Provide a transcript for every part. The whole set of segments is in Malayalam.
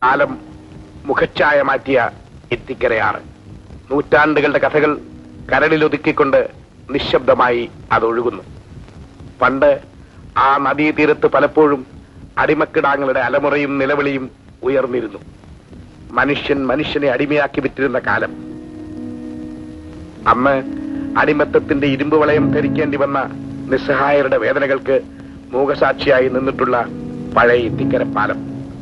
കാലം മുഖച്ഛായ മാറ്റിയ എത്തിക്കരയാണ് നൂറ്റാണ്ടുകളുടെ കഥകൾ കരളിലൊതുക്കിക്കൊണ്ട് നിശബ്ദമായി അതൊഴുകുന്നു പണ്ട് ആ നദീതീരത്ത് പലപ്പോഴും അടിമക്കിടാങ്ങളുടെ അലമുറയും നിലവിളിയും ഉയർന്നിരുന്നു മനുഷ്യൻ മനുഷ്യനെ അടിമയാക്കി വിറ്റിരുന്ന കാലം അന്ന് അടിമത്തത്തിന്റെ ഇരുമ്പ് വളയം ധരിക്കേണ്ടി വന്ന നിസ്സഹായരുടെ വേദനകൾക്ക് മൂകസാക്ഷിയായി നിന്നിട്ടുള്ള പഴയ ഇത്തിക്കര പാലം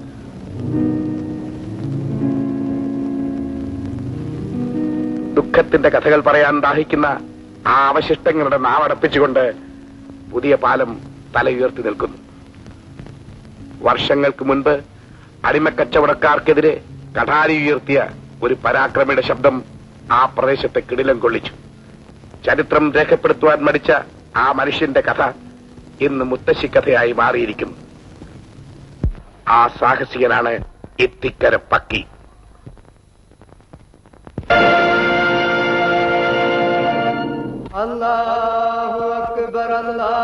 ദുഃഖത്തിന്റെ കഥകൾ പറയാൻ ദാഹിക്കുന്ന ആ അവശിഷ്ടങ്ങളുടെ നാവടപ്പിച്ചുകൊണ്ട് പുതിയ പാലം തലയുയർത്തി നിൽക്കുന്നു വർഷങ്ങൾക്ക് മുൻപ് അടിമക്കച്ചവടക്കാർക്കെതിരെ കഠാരി ഉയർത്തിയ ഒരു പരാക്രമിയുടെ ശബ്ദം ആ പ്രദേശത്തെ കിടിലം കൊള്ളിച്ചു ചരിത്രം രേഖപ്പെടുത്തുവാൻ മടിച്ച ആ മനുഷ്യന്റെ കഥ ഇന്ന് മുത്തശ്ശി കഥയായി മാറിയിരിക്കുന്നു ആ സാഹസികനാണ് എത്തിക്കര പക്കി अल्लाह अकबर अल्लाह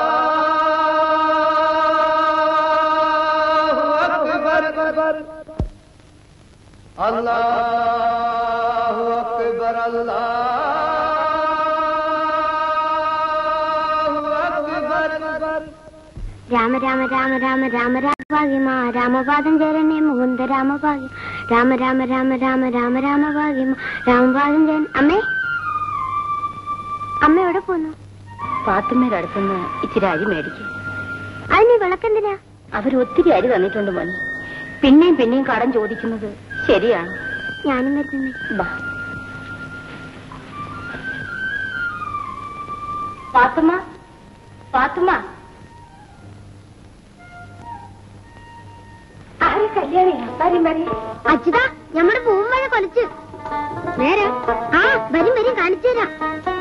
अकबर अल्लाह अकबर अल्लाह अकबर രാമ രാമ രാമ രാമ രാമ രാമഭാഗ്യമാ രാമപാദം ചേരണേ മുകുന്ദ രാമഭാഗ്യം രാമ രാമ രാമ രാമ രാമ രാമഭാഗ്യമാ രാമപാദം ചേരൻ അമ്മേ അമ്മ എവിടെ പോന്നു പാത്തുമ്മയുടെ അടുത്തുനിന്ന് ഇച്ചിരി അരി മേടിക്കും അതിന് ഈ വിളക്കെന്തിനാ അവർ ഒത്തിരി അരി തന്നിട്ടുണ്ട് മോനെ പിന്നെയും പിന്നെയും കടം ചോദിക്കുന്നത് ശരിയാണ് ഞാനും വരുന്നേ ബാ പാത്തുമ്മ പാത്തുമ്മ ആര് കല്യാണിയാ വരും വരും അച്യുതാ നമ്മുടെ പൂവും മഴ കൊലച്ച് നേരെ ആ വരും വരും കാണിച്ചു തരാം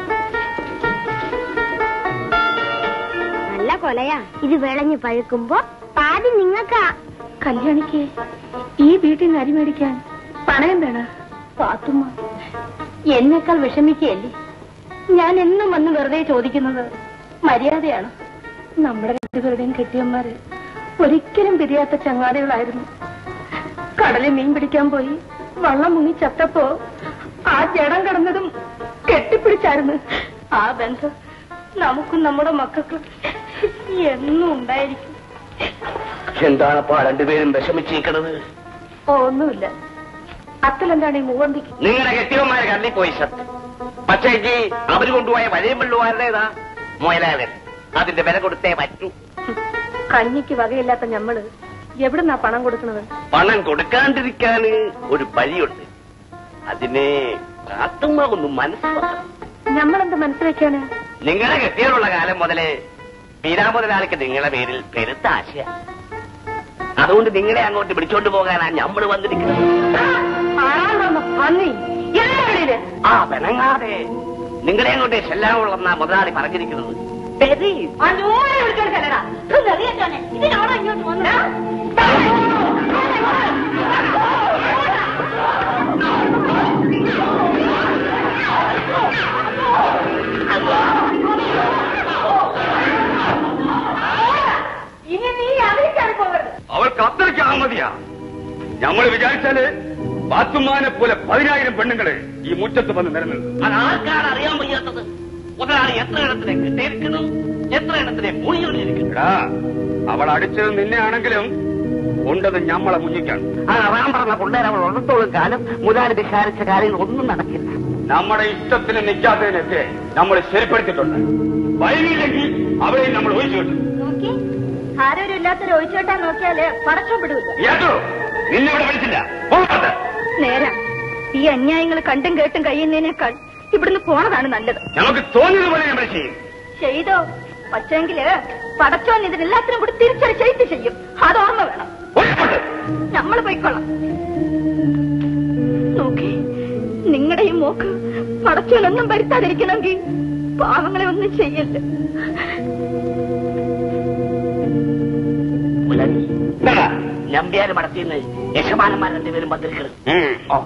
നല്ല കൊലയാ ഇത് വിളഞ്ഞു പഴുക്കുമ്പോ പാതി നിങ്ങൾക്കാ കല്യാണിക്ക് ഈ വീട്ടിൽ നിന്ന് അരി മേടിക്കാൻ പണയം വേണ പാത്തുമ്മ എന്നേക്കാൾ വിഷമിക്കുകയല്ലേ ഞാൻ എന്നും വന്ന് വെറുതെ ചോദിക്കുന്നത് മര്യാദയാണ് നമ്മുടെ രണ്ടുപേരുടെയും കെട്ടിയന്മാര് ഒരിക്കലും പിരിയാത്ത ചങ്ങാതികളായിരുന്നു കടലിൽ മീൻ പിടിക്കാൻ പോയി വള്ളം മുങ്ങി ചത്തപ്പോ ആ ജടം കിടന്നതും കെട്ടിപ്പിടിച്ചായിരുന്നു ആ ബന്ധം നമുക്കും നമ്മുടെ മക്കൾക്കും എന്നും ഉണ്ടായിരിക്കും എന്താണപ്പാ രണ്ടുപേരും വിഷമിച്ചിരിക്കണത് ഓ ഒന്നുമില്ല അത്തലെന്താണ് ഈ മൂവന്തിക്ക് നിങ്ങളുടെ കെട്ടിയന്മാരെ കണ്ണി പോയി സത്യം പക്ഷേക്ക് അവര് കൊണ്ടുപോയ വഴിയും വെള്ളുവാരുടേതാ മുയലാവൻ അതിന്റെ വില കൊടുത്തേ പറ്റൂ കഞ്ഞിക്ക് വകയില്ലാത്ത ഞമ്മള് എവിടുന്നാ പണം കൊടുക്കുന്നത് പണം കൊടുക്കാണ്ടിരിക്കാന് ഒരു വഴിയുണ്ട് അതിനെ കാത്തുമ്മ ഒന്ന് മനസ്സിലാക്കണം ഞമ്മളെന്ത് മനസ്സിലാക്കാന് നിങ്ങളെ കെട്ടിയുള്ള കാലം മുതലേ മീരാ മുതലാളിക്ക് നിങ്ങളെ പേരിൽ പെരുത്ത ആശയ അതുകൊണ്ട് നിങ്ങളെ അങ്ങോട്ട് പിടിച്ചോണ്ട് പോകാനാ ഞമ്മള് വന്നിരിക്കുന്നത് ആരാണെന്നോ പന്നി എല്ലാവരുടെ ആ പെണങ്ങാതെ നിങ്ങളെ അങ്ങോട്ട് ചെല്ലാവുള്ളെന്നാ മുതലാളി പറഞ്ഞിരിക്കുന്നത് പെരി. ഇതിനാണോ ഇങ്ങോട്ട് വന്നത് ഇനി നീ അറിയിക്കാൻ പോകരുത് അവൾക്ക് അത്രയ്ക്ക് അഹമ്മതിയാ നമ്മൾ വിചാരിച്ചാല് പാത്തുമാനെ പോലെ പതിനായിരം പെണ്ണുങ്ങള് ഈ മുറ്റത്ത് വന്ന് നിലനിൽക്കും അതാർക്കാണ് അറിയാൻ വയ്യാത്തത് മുതലാളി എത്ര ഇടത്തിനെ കിട്ടിയിരിക്കുന്നു എത്ര ഇടത്തിനെ മുണിയൊളിയിരിക്കുന്നു എടാ അവൾ അടിച്ചത് നിന്നെ ആണെങ്കിലും കൊണ്ടത് ഞമ്മളെ മുന്നിക്കാണ് ആ റാം പറഞ്ഞ പിള്ളേർ അവൾ ഉള്ളത്തോളം കാലം മുതലാളി വിചാരിച്ച കാര്യങ്ങൾ ഒന്നും നടക്കില്ല നമ്മുടെ ഇഷ്ടത്തിന് നിൽക്കാത്തതിനൊക്കെ നമ്മൾ ശരിപ്പെടുത്തിയിട്ടുണ്ട് വൈകിയില്ലെങ്കിൽ അവളെയും നമ്മൾ ഒഴിച്ചു കിട്ടും നോക്കി ആരോരും ഇല്ലാത്തൊരു ഒഴിച്ചോട്ടാ നോക്കിയാല് പടക്കം വിടൂല ഏതോ നിന്നെ ഇവിടെ വിളിച്ചില്ല പോകാത്ത നേരം ഈ അന്യായങ്ങൾ കണ്ടും കേട്ടും കഴിയുന്നതിനേക്കാൾ ഇവിടുന്ന് പോണതാണ് നല്ലത് നമുക്ക് തോന്നിയതുപോലെ നമ്മൾ ചെയ്യും ചെയ്തോ പക്ഷെങ്കില് പടച്ചോൻ ഇതിനെല്ലാത്തിനും കൂടി തിരിച്ചൊരു ചെയ്ത് ചെയ്യും അത് ഓർമ്മ വേണം പോയിക്കോട്ടെ. നമ്മൾ പോയിക്കൊള്ളാം നോക്കി നിങ്ങളുടെ ഈ മോക്ക് പടച്ചോനൊന്നും വരുത്താതിരിക്കണമെങ്കിൽ പാവങ്ങളെ ഒന്നും ചെയ്യല്ല മുതലാളി നമ്പ്യാര് മടത്തിന്ന് യശമാനന്മാർ രണ്ടുപേരും വന്നിരിക്കണം ഉം.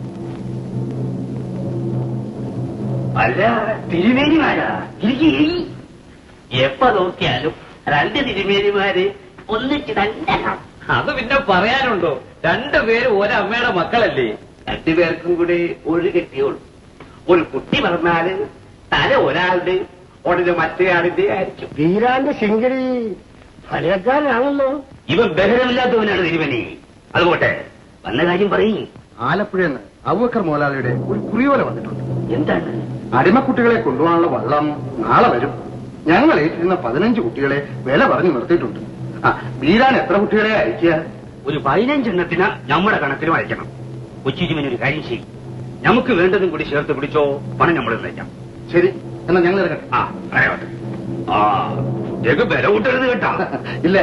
അല്ല തിരുമേനിമാരാ എപ്പോ നോക്കിയാലും രണ്ട് തിരുമേനിമാര് ഒന്നിച്ച് തന്നെ അത് പിന്നെ പറയാനുണ്ടോ രണ്ടുപേരും ഒരമ്മയുടെ മക്കളല്ലേ രണ്ടുപേർക്കും കൂടി ഒരു കെട്ടിയോളൂ ഒരു കുട്ടി പറഞ്ഞാല് തല ഒരാളുടെ ഉടനെ മറ്റേയാളിന്റെ ആയിരിക്കും വീരാന്റെ ശിങ്കരി ഫലക്കാരനാണല്ലോ ഇവൻ ബഹരമില്ലാത്തവനാണ് തിരുവനി അതുപോട്ടെ വന്ന കാര്യം പറയും ആലപ്പുഴന്ന് അബൂബക്കർ മോലാളിയുടെ ഒരു കുറിയോല വന്നിട്ടുണ്ട് എന്താണ് അടിമക്കുട്ടികളെ കൊണ്ടുപോകാനുള്ള വള്ളം നാളെ വരും ഞങ്ങൾ ഏറ്റിരുന്ന പതിനഞ്ച് കുട്ടികളെ വില പറഞ്ഞു നിർത്തിയിട്ടുണ്ട് ആ വീരാൻ എത്ര കുട്ടികളെ അയക്കുക ഒരു പതിനഞ്ചെണ്ണത്തിന് നമ്മുടെ കണക്കിലും അയക്കണം കൊച്ചിരുമൻ ഒരു കാര്യം ചെയ്യും നമുക്ക് വേണ്ടതും കൂടി ചേർത്ത് പിടിച്ചോ പണം നമ്മൾ നയിക്കാം ശരി എന്നാ ഞങ്ങൾ ഇറങ്ങട്ടെ ആ ആയോട്ടെ ആ കുട്ടികൾക്ക് വില കൂട്ടരുത് കേട്ടാ ഇല്ല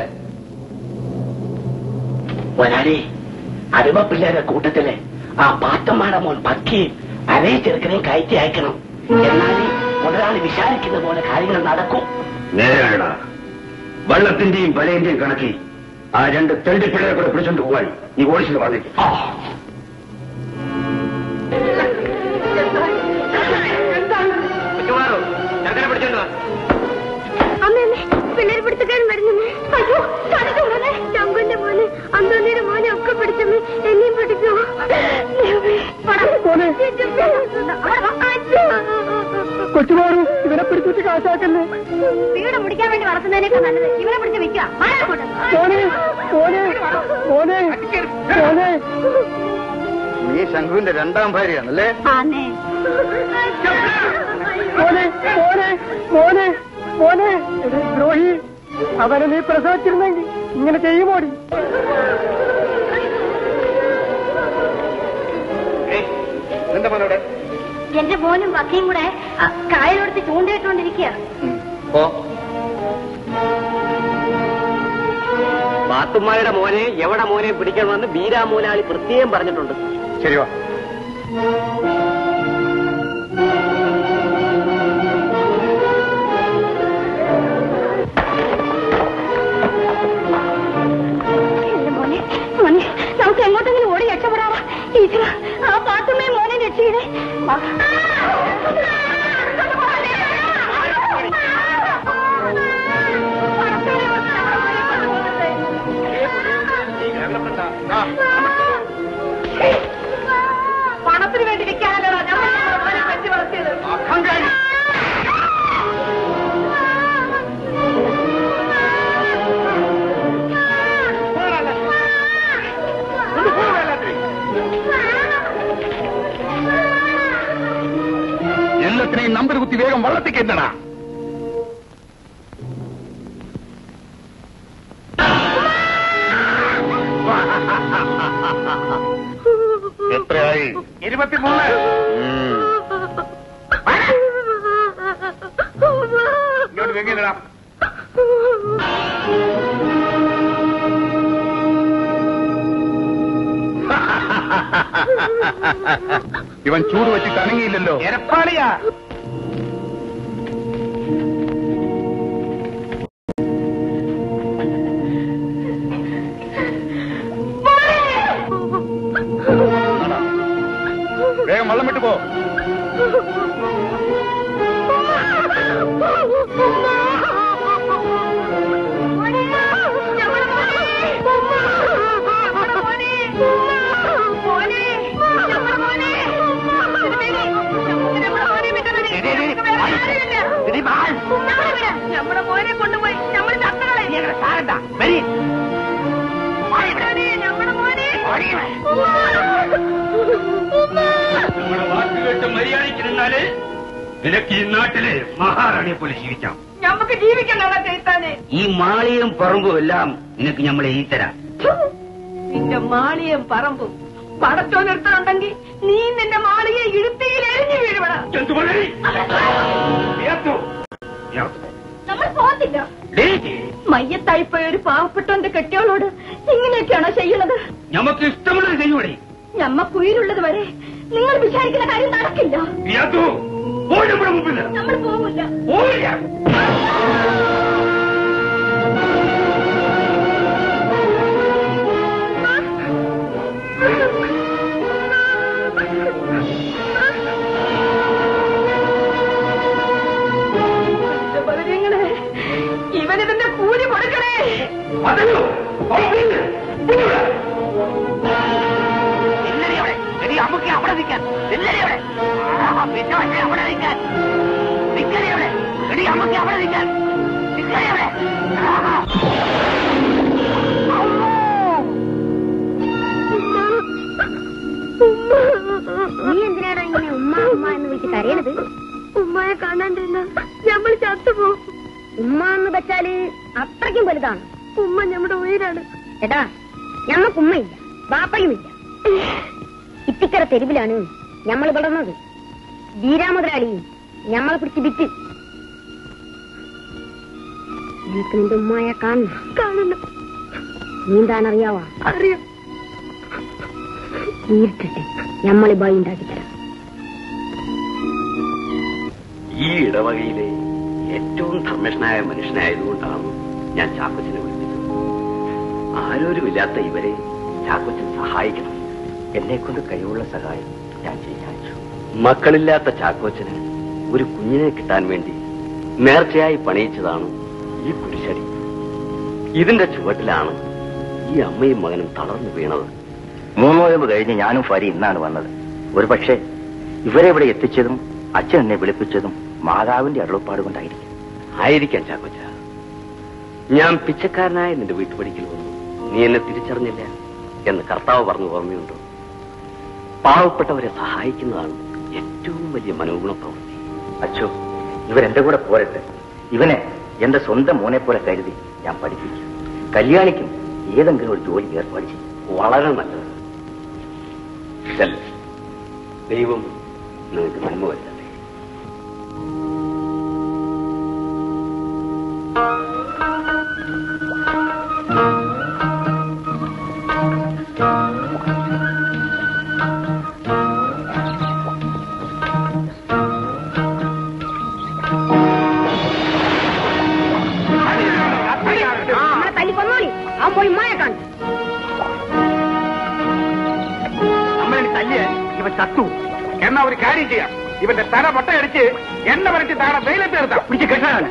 ഒരാളെ അടിമ പിള്ളേരെ കൂട്ടത്തില് ആ പാത്തമ്മാടെ മോൻ പക്കി അതേ ചെറുക്കനെ കയറ്റി അയക്കണം എന്നാലേ മുതലാളി വിചാരിക്കുന്ന പോലെ കാര്യങ്ങൾ നടക്കും നേരാടാ വെള്ളത്തിന്റെയും വലയന്റെയും കണക്കി ആ രണ്ട് തെണ്ടി പിള്ളേരെ കൂടെ പിടിച്ചോണ്ട് പോവാൻ ഈ ഓടിച്ചിട്ട് വന്നേക്കും അമ്മേ അമ്മേ പിള്ളേർ പിടുത്തക്കാരൻ വരുന്നു അയ്യോ കണ്ടിട്ടുള്ളേ ചങ്കുന്റെ മോനെ അന്തോന്നിയുടെ മോനെ ഒക്കെ പിടിച്ചമ്മേ എന്നെയും പിടിക്കോ കൊച്ചുമാറു ഇവനെ പിടിച്ചിട്ട് കാശാക്കല്ലേ വീട് മുടിക്കാൻ വേണ്ടി വളർത്തുന്നതിനേക്കാൾ നല്ലത് ഇവനെ പിടിച്ച് വെക്കുക മോനെ മോനെ മോനെ മോനെ നീ ശംഖുവിന്റെ രണ്ടാം ഭാര്യയാണല്ലേ ആന്നേ മോനെ മോനെ മോനെ മോനെ എടീ ദ്രോഹി അവനെ നീ പ്രസവിച്ചിരുന്നെങ്കിൽ ഇങ്ങനെ ചെയ്യുമോടി നിന്റെ മോനോടെ എന്റെ മോനും വക്കയും കൂടെ ആ, കായലോടത്ത് ചൂണ്ടയിട്ടുകൊണ്ടിരിക്കുക ഓ പാത്തുമ്മാരുടെ മോനെ എവിടെ മോനെ പിടിക്കണമെന്ന് ബീരാമൂലാളി പ്രത്യേകം പറഞ്ഞിട്ടുണ്ട് ശരി വാ എന്റെ മോനെ മോനെ നമുക്ക് എങ്ങോട്ടെങ്കിലും ഓടി രക്ഷപ്പെടാവാ ഈശ്വര ആ പാത്തുമ്മയെ മോനെ രക്ഷിക്കണേ വാ. പണത്തിന് വേണ്ടി വിൽക്കാനല്ലോ ഞങ്ങൾ മോനെ വെച്ച് വളർത്തിയത് എല്ലാത്തിനെയും നമ്പർ കുത്തി വേഗം വള്ളത്തേക്ക് എന്നടാ എത്രയായി ഇരുപത്തിമൂന്ന് ഇങ്ങോട്ട് വെങ്ങിടാം ഇവൻ ചൂട് വെച്ച് കണങ്ങിയില്ലല്ലോ എരപ്പാളിയാ വേഗം വള്ളം വിട്ടു പോ നമ്മുടെ മോനെ കൊണ്ടുപോയി നമ്മൾ ചത്തകളെ നമ്മുടെ മോനെ നമ്മുടെ വാക്ക് കേട്ട് മര്യാദയ്ക്ക് നിന്നാല് നിനക്ക് ഈ നാട്ടിലെ മഹാറാണിയെ പോലെ ജീവിക്കാം നമുക്ക് ജീവിക്കണ്ട ചെയ്താനെ ഈ മാളിയും പറമ്പും എല്ലാം നിനക്ക് നമ്മളെ ഈ തരാം നിന്റെ മാളിയും പറമ്പും പടച്ചോ നിർത്തണുണ്ടെങ്കിൽ നീ നിന്റെ മാളിയെ ഇഴുത്തിയിൽ എരിഞ്ഞു വീഴുവട എന്തു വളരെ ഉയർത്തു. ഉയർത്തു. നമ്മൾ പോകത്തില്ല ഡേ, മയ്യത്തായിപ്പോയ ഒരു പാവപ്പെട്ടവന്റെ കെട്ടിയോളോട് ഇങ്ങനെയൊക്കെയാണോ ചെയ്യുന്നത് ഞമ്മക്ക് ഇഷ്ടമുള്ളത് ചെയ്യുവടി ഞമ്മക്കുയിരുള്ളത് വരെ നിങ്ങൾ വിചാരിക്കുന്ന കാര്യം നടക്കില്ല ഉയർത്തു. ഓടി നമ്മുടെ മുമ്പിൽ നമ്മൾ പോകില്ല ഓടിയാ ഇവനിതിന്റെ കൂലി കൂലി കൊടുക്കണേ അതല്ലോ ഇല്ലടി അവിടെ എടി അമ്മക്ക് അവിടെ നിൽക്കാൻ ഇല്ലടി അവിടെ ആ, പിന്നെ പക്ഷേ അവിടെ നിൽക്കാൻ നിക്കടി അവിടെ എടി അമ്മക്ക് അവിടെ നിൽക്കാൻ നിക്കടി അവിടെ ആ. നീ എന്തിനാടാ ഇങ്ങനെ ഉമ്മ ഉമ്മ എന്ന് വിളിച്ച് കരയണത് ഉമ്മയെ കാണാണ്ടിരുന്ന നമ്മൾ ചത്തുപോകും ഉമ്മ എന്ന് വെച്ചാല് അത്രയ്ക്കും വലുതാണ് ഉമ്മ നമ്മുടെ ഉയരാണ് എടാ ഞമ്മക്ക് ഉമ്മയില്ല ബാപ്പയുമില്ല ഇത്തിക്കര തെരുവിലാണ് ഞമ്മൾ വളർന്നത് വീരാമുതലാളി ഞമ്മളെ പിടിച്ച് വിറ്റ് നിനക്ക് നിന്റെ ഉമ്മയെ കാണണം കാണണം നീന്താനറിയാവാ അറിയാം നീട്ടിട്ട് ഞമ്മളി ബായി ഉണ്ടാക്കി തരാം ഈ ഇടവകയിലെ ഏറ്റവും ധർമ്മഷ്ണനായ മനുഷ്യനായതുകൊണ്ടാണ് ഞാൻ ചാക്കോച്ചനെ വിളിച്ചത് ആരോരുമില്ലാത്ത ഇവരെ ചാക്കോച്ചൻ സഹായിക്കണം എന്നെ കൊണ്ട് കഴിവുള്ള സഹായം ഞാൻ ചെയ്യാച്ചു മക്കളില്ലാത്ത ചാക്കോച്ചന് ഒരു കുഞ്ഞിനെ കിട്ടാൻ വേണ്ടി നേർച്ചയായി പണിയിച്ചതാണ് ഈ കുരിശടി ഇതിന്റെ ചുവട്ടിലാണ് ഈ അമ്മയും മകനും തളർന്നു വീണത് മൂന്നോയമ്പ് കഴിഞ്ഞ് ഞാനും ഫരി ഇന്നാണ് വന്നത് ഒരു പക്ഷേ ഇവരെ ഇവിടെ എത്തിച്ചതും അച്ഛൻ എന്നെ വിളിപ്പിച്ചതും മാതാവിന്റെ അരുളപ്പാട് കൊണ്ടായിരിക്കും ആയിരിക്കാം ചാക്കോച്ച ഞാൻ പിച്ചക്കാരനായ നിന്റെ വീട്ടുപടിക്കൽ വന്നു നീ എന്നെ തിരിച്ചറിഞ്ഞില്ല എന്ന് കർത്താവ് പറഞ്ഞു ഓർമ്മയുണ്ടോ പാവപ്പെട്ടവരെ സഹായിക്കുന്നതാണ് ഏറ്റവും വലിയ മനോഗുണ പ്രവൃത്തി അച്ഛോ ഇവരെന്റെ കൂടെ പോരട്ടെ ഇവനെ എന്റെ സ്വന്തം മോനെ പോലെ കരുതി ഞാൻ പഠിപ്പിക്കും കല്യാണിക്കും ഏതെങ്കിലും ഒരു ജോലി ഏർപ്പാട് ചെയ്യും വളരെ നല്ലത് ചെല്ല്. ദൈവം നിങ്ങൾക്ക് നന്മ വരുത്തട്ടെ നമ്മളെ തല്ലി കൊന്നോളി അവൻ പോയി ഉമ്മയെ കാണും അമ്മേനെ തല്ലിയ ഇവൻ ചത്തു എന്നാ ഒരു കാര്യം ചെയ്യാം ഇവന്റെ തല പൊട്ടയടിച്ച് എണ്ണ വരച്ച് താഴെ വെയിലത്ത് നിർത്താം പിടിച്ച് കെട്ടാണ്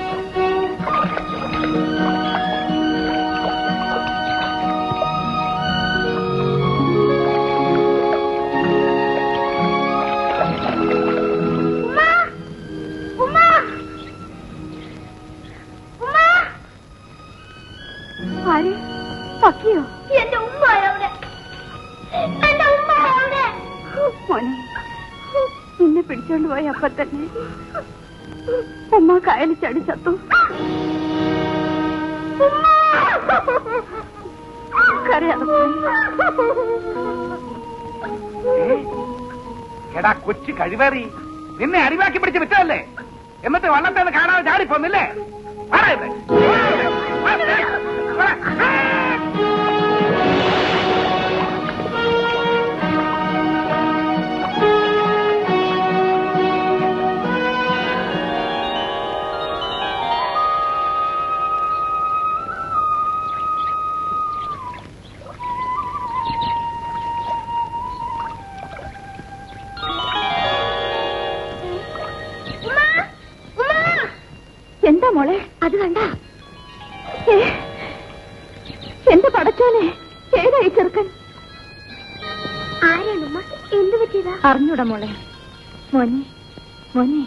ആര് പക്കിയോ എന്റെ ഉമ്മ അവിടെ എന്റെ ഉമ്മ അവിടെ മോനെ നിന്നെ പിടിച്ചോണ്ട് പോയി അപ്പൊ തന്നെ ഉമ്മ കായൽ ചടി ചത്തു കരയാതെ പോയി. എടാ കൊച്ചു കഴിവേറി നിന്നെ അടിവാക്കി പിടിച്ച് വിറ്റതല്ലേ എന്നിട്ട് വള്ളത്തേന്ന് കാണാതെ ചാടിപ്പോന്നില്ലേ വാടാ ഇവിടെ. വാടാ ഇവിടെ. വാടാ. എന്താ മോളെ അത് കണ്ട എന്റെ പടച്ചോനെ ഏതായി ചെറുക്കൻ ആരാണുമ്മ എന്ത് പറ്റിയതാ അറിഞ്ഞൂടാ മോളെ മോനെ മോനെ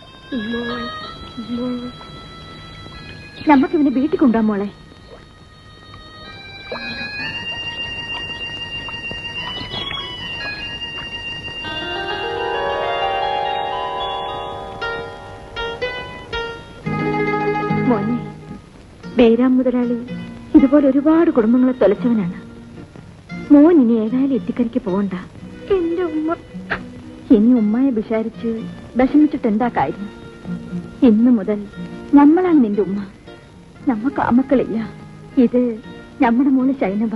നമുക്ക് ഇവനെ വീട്ടിൽ കൊണ്ടുപോകാം മോളെ മോനെ ബൈരാം മുതലാളി ഇതുപോലെ ഒരുപാട് കുടുംബങ്ങളെ തൊലച്ചവനാണ് മോൻ ഇനി ഏതായാലും എത്തിക്കരിക്ക് പോകണ്ട എന്റെ ഉമ്മ ഇനി ഉമ്മയെ വിചാരിച്ച് വിഷമിച്ചിട്ട് എന്താ കാര്യം ഇന്നു മുതൽ നമ്മളാണ് നിന്റെ ഉമ്മ നമ്മക്ക് അമ്മക്കളില്ല ഇത് നമ്മുടെ മോള് ശൈനബ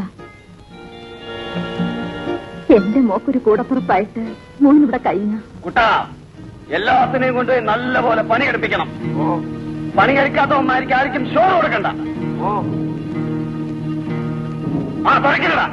എന്റെ മോക്കൊരു കൂടപ്പുറപ്പായിട്ട് മോനിവിടെ കഴിഞ്ഞ കുട്ടാ എല്ലാത്തിനെയും കൊണ്ട് നല്ല പോലെ പണിയെടുപ്പിക്കണം പണിയെടുക്കാത്തവന്മാർക്ക് ആർക്കും ഷോറ് കൊടുക്കണ്ട ആ തുറക്കണടാ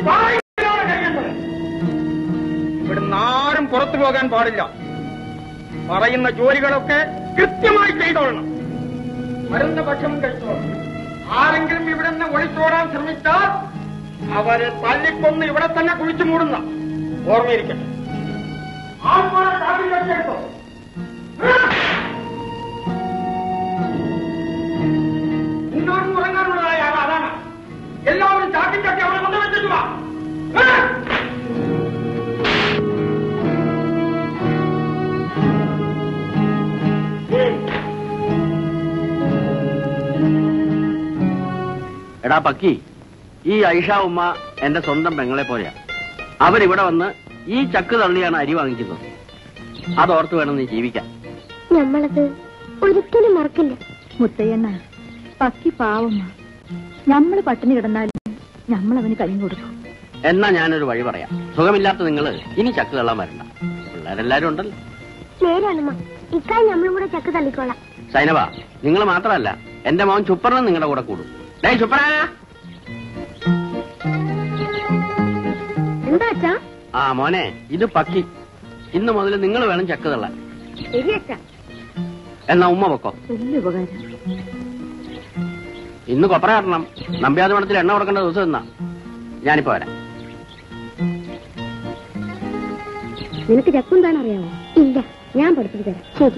പറയുന്നതാണ് കഴിയേണ്ടത് ഇവിടുന്ന് ആരും പുറത്തു പോകാൻ പാടില്ല പറയുന്ന ജോലികളൊക്കെ കൃത്യമായി ചെയ്തോളണം മരുന്ന് ഭക്ഷണം കഴിച്ചോളണം ആരെങ്കിലും ഇവിടെ നിന്ന് ഒളിച്ചോടാൻ ശ്രമിച്ചാൽ അവരെ തല്ലിക്കൊന്ന് ഇവിടെ തന്നെ കുഴിച്ചു മൂടുന്ന ഓർമ്മയിരിക്കട്ടെ ആത്മാരെ കാട്ടിൽ വെച്ചെടുത്തോ ഇന്നോട്ടും ഉറങ്ങാനുള്ളതായ ആൾ അതാണ് എല്ലാവരും ചാക്കി ചാക്കി അവിടെ കൊണ്ടു വെച്ചിട്ട് വാ ഏ? എടാ പക്കി ഈ ഐഷ ഉമ്മ എന്റെ സ്വന്തം പെങ്ങളെ പോലെയാ അവരിവിടെ വന്ന് ഈ ചക്ക് തള്ളിയാണ് അരി വാങ്ങിക്കുന്നത് അതോർത്ത് വേണം നീ ജീവിക്കാൻ നമ്മളത് ഒരിക്കലും മറക്കില്ല മുത്തയ്യണ്ണ പക്കി പാവമ്മ നമ്മള് പട്ടിണി കിടന്നാലും നമ്മളവന് കഞ്ഞി കൊടുക്കും എന്നാ ഞാനൊരു വഴി പറയാം സുഖമില്ലാത്ത നിങ്ങൾ ഇനി ചക്ക് തള്ളാൻ വരണ്ട പിള്ളേരെല്ലാരും ഉണ്ടല്ലോ നേരാണമ്മ ഇക്കാൽ നമ്മളും കൂടെ ചക്ക് തള്ളിക്കോളാം സൈനവ നിങ്ങൾ മാത്രമല്ല എന്റെ മോൻ ചുപ്പറിനും നിങ്ങളുടെ കൂടെ കൂടും ഡേ ചുപ്പറ എന്താ അച്ഛാ ആ മോനെ ഇത് പക്കി ഇന്ന് മുതൽ നിങ്ങൾ വേണം ചക്ക് തള്ളാൻ ശരി അച്ഛാ എന്നാ ഉമ്മ പൊക്കോ വലിയ ഉപകാരം ഇന്ന് കൊപ്ര കയറണം നമ്പ്യാതി മണത്തിൽ എണ്ണ കൊടുക്കേണ്ട ദിവസം എന്നാ ഞാനിപ്പോ വരാം നിനക്ക് ചക്കുന്താണ് അറിയാമോ ഇല്ല ഞാൻ പഠിപ്പിച്ചു തരാം ശരി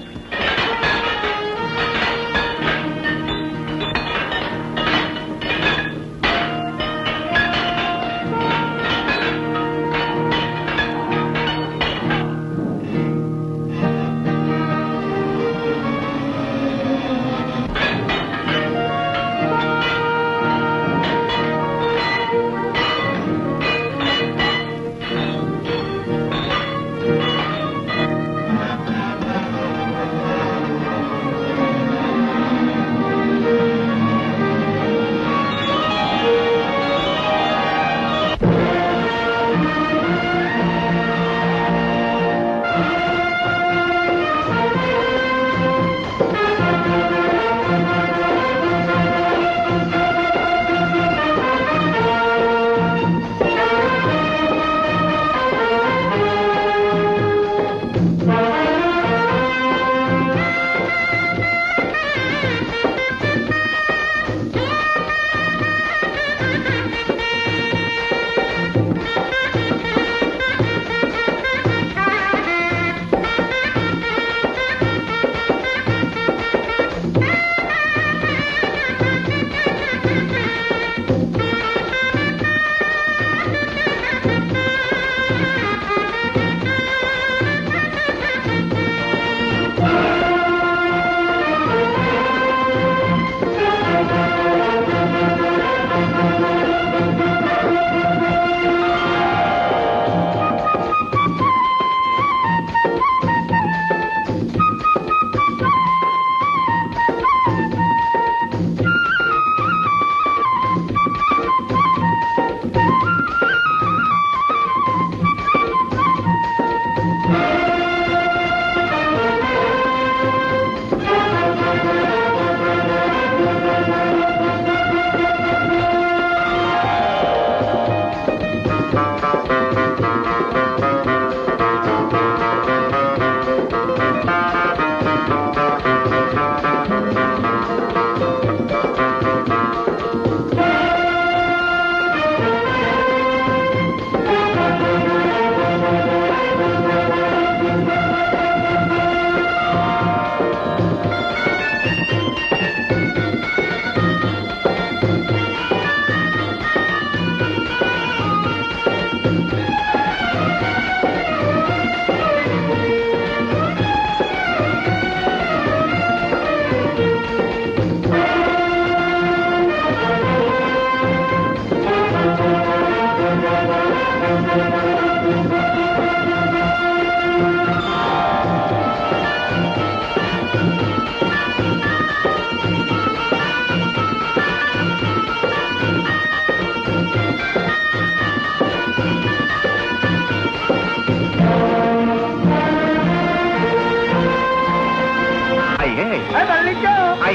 ഏ, തള്ളിക്കോ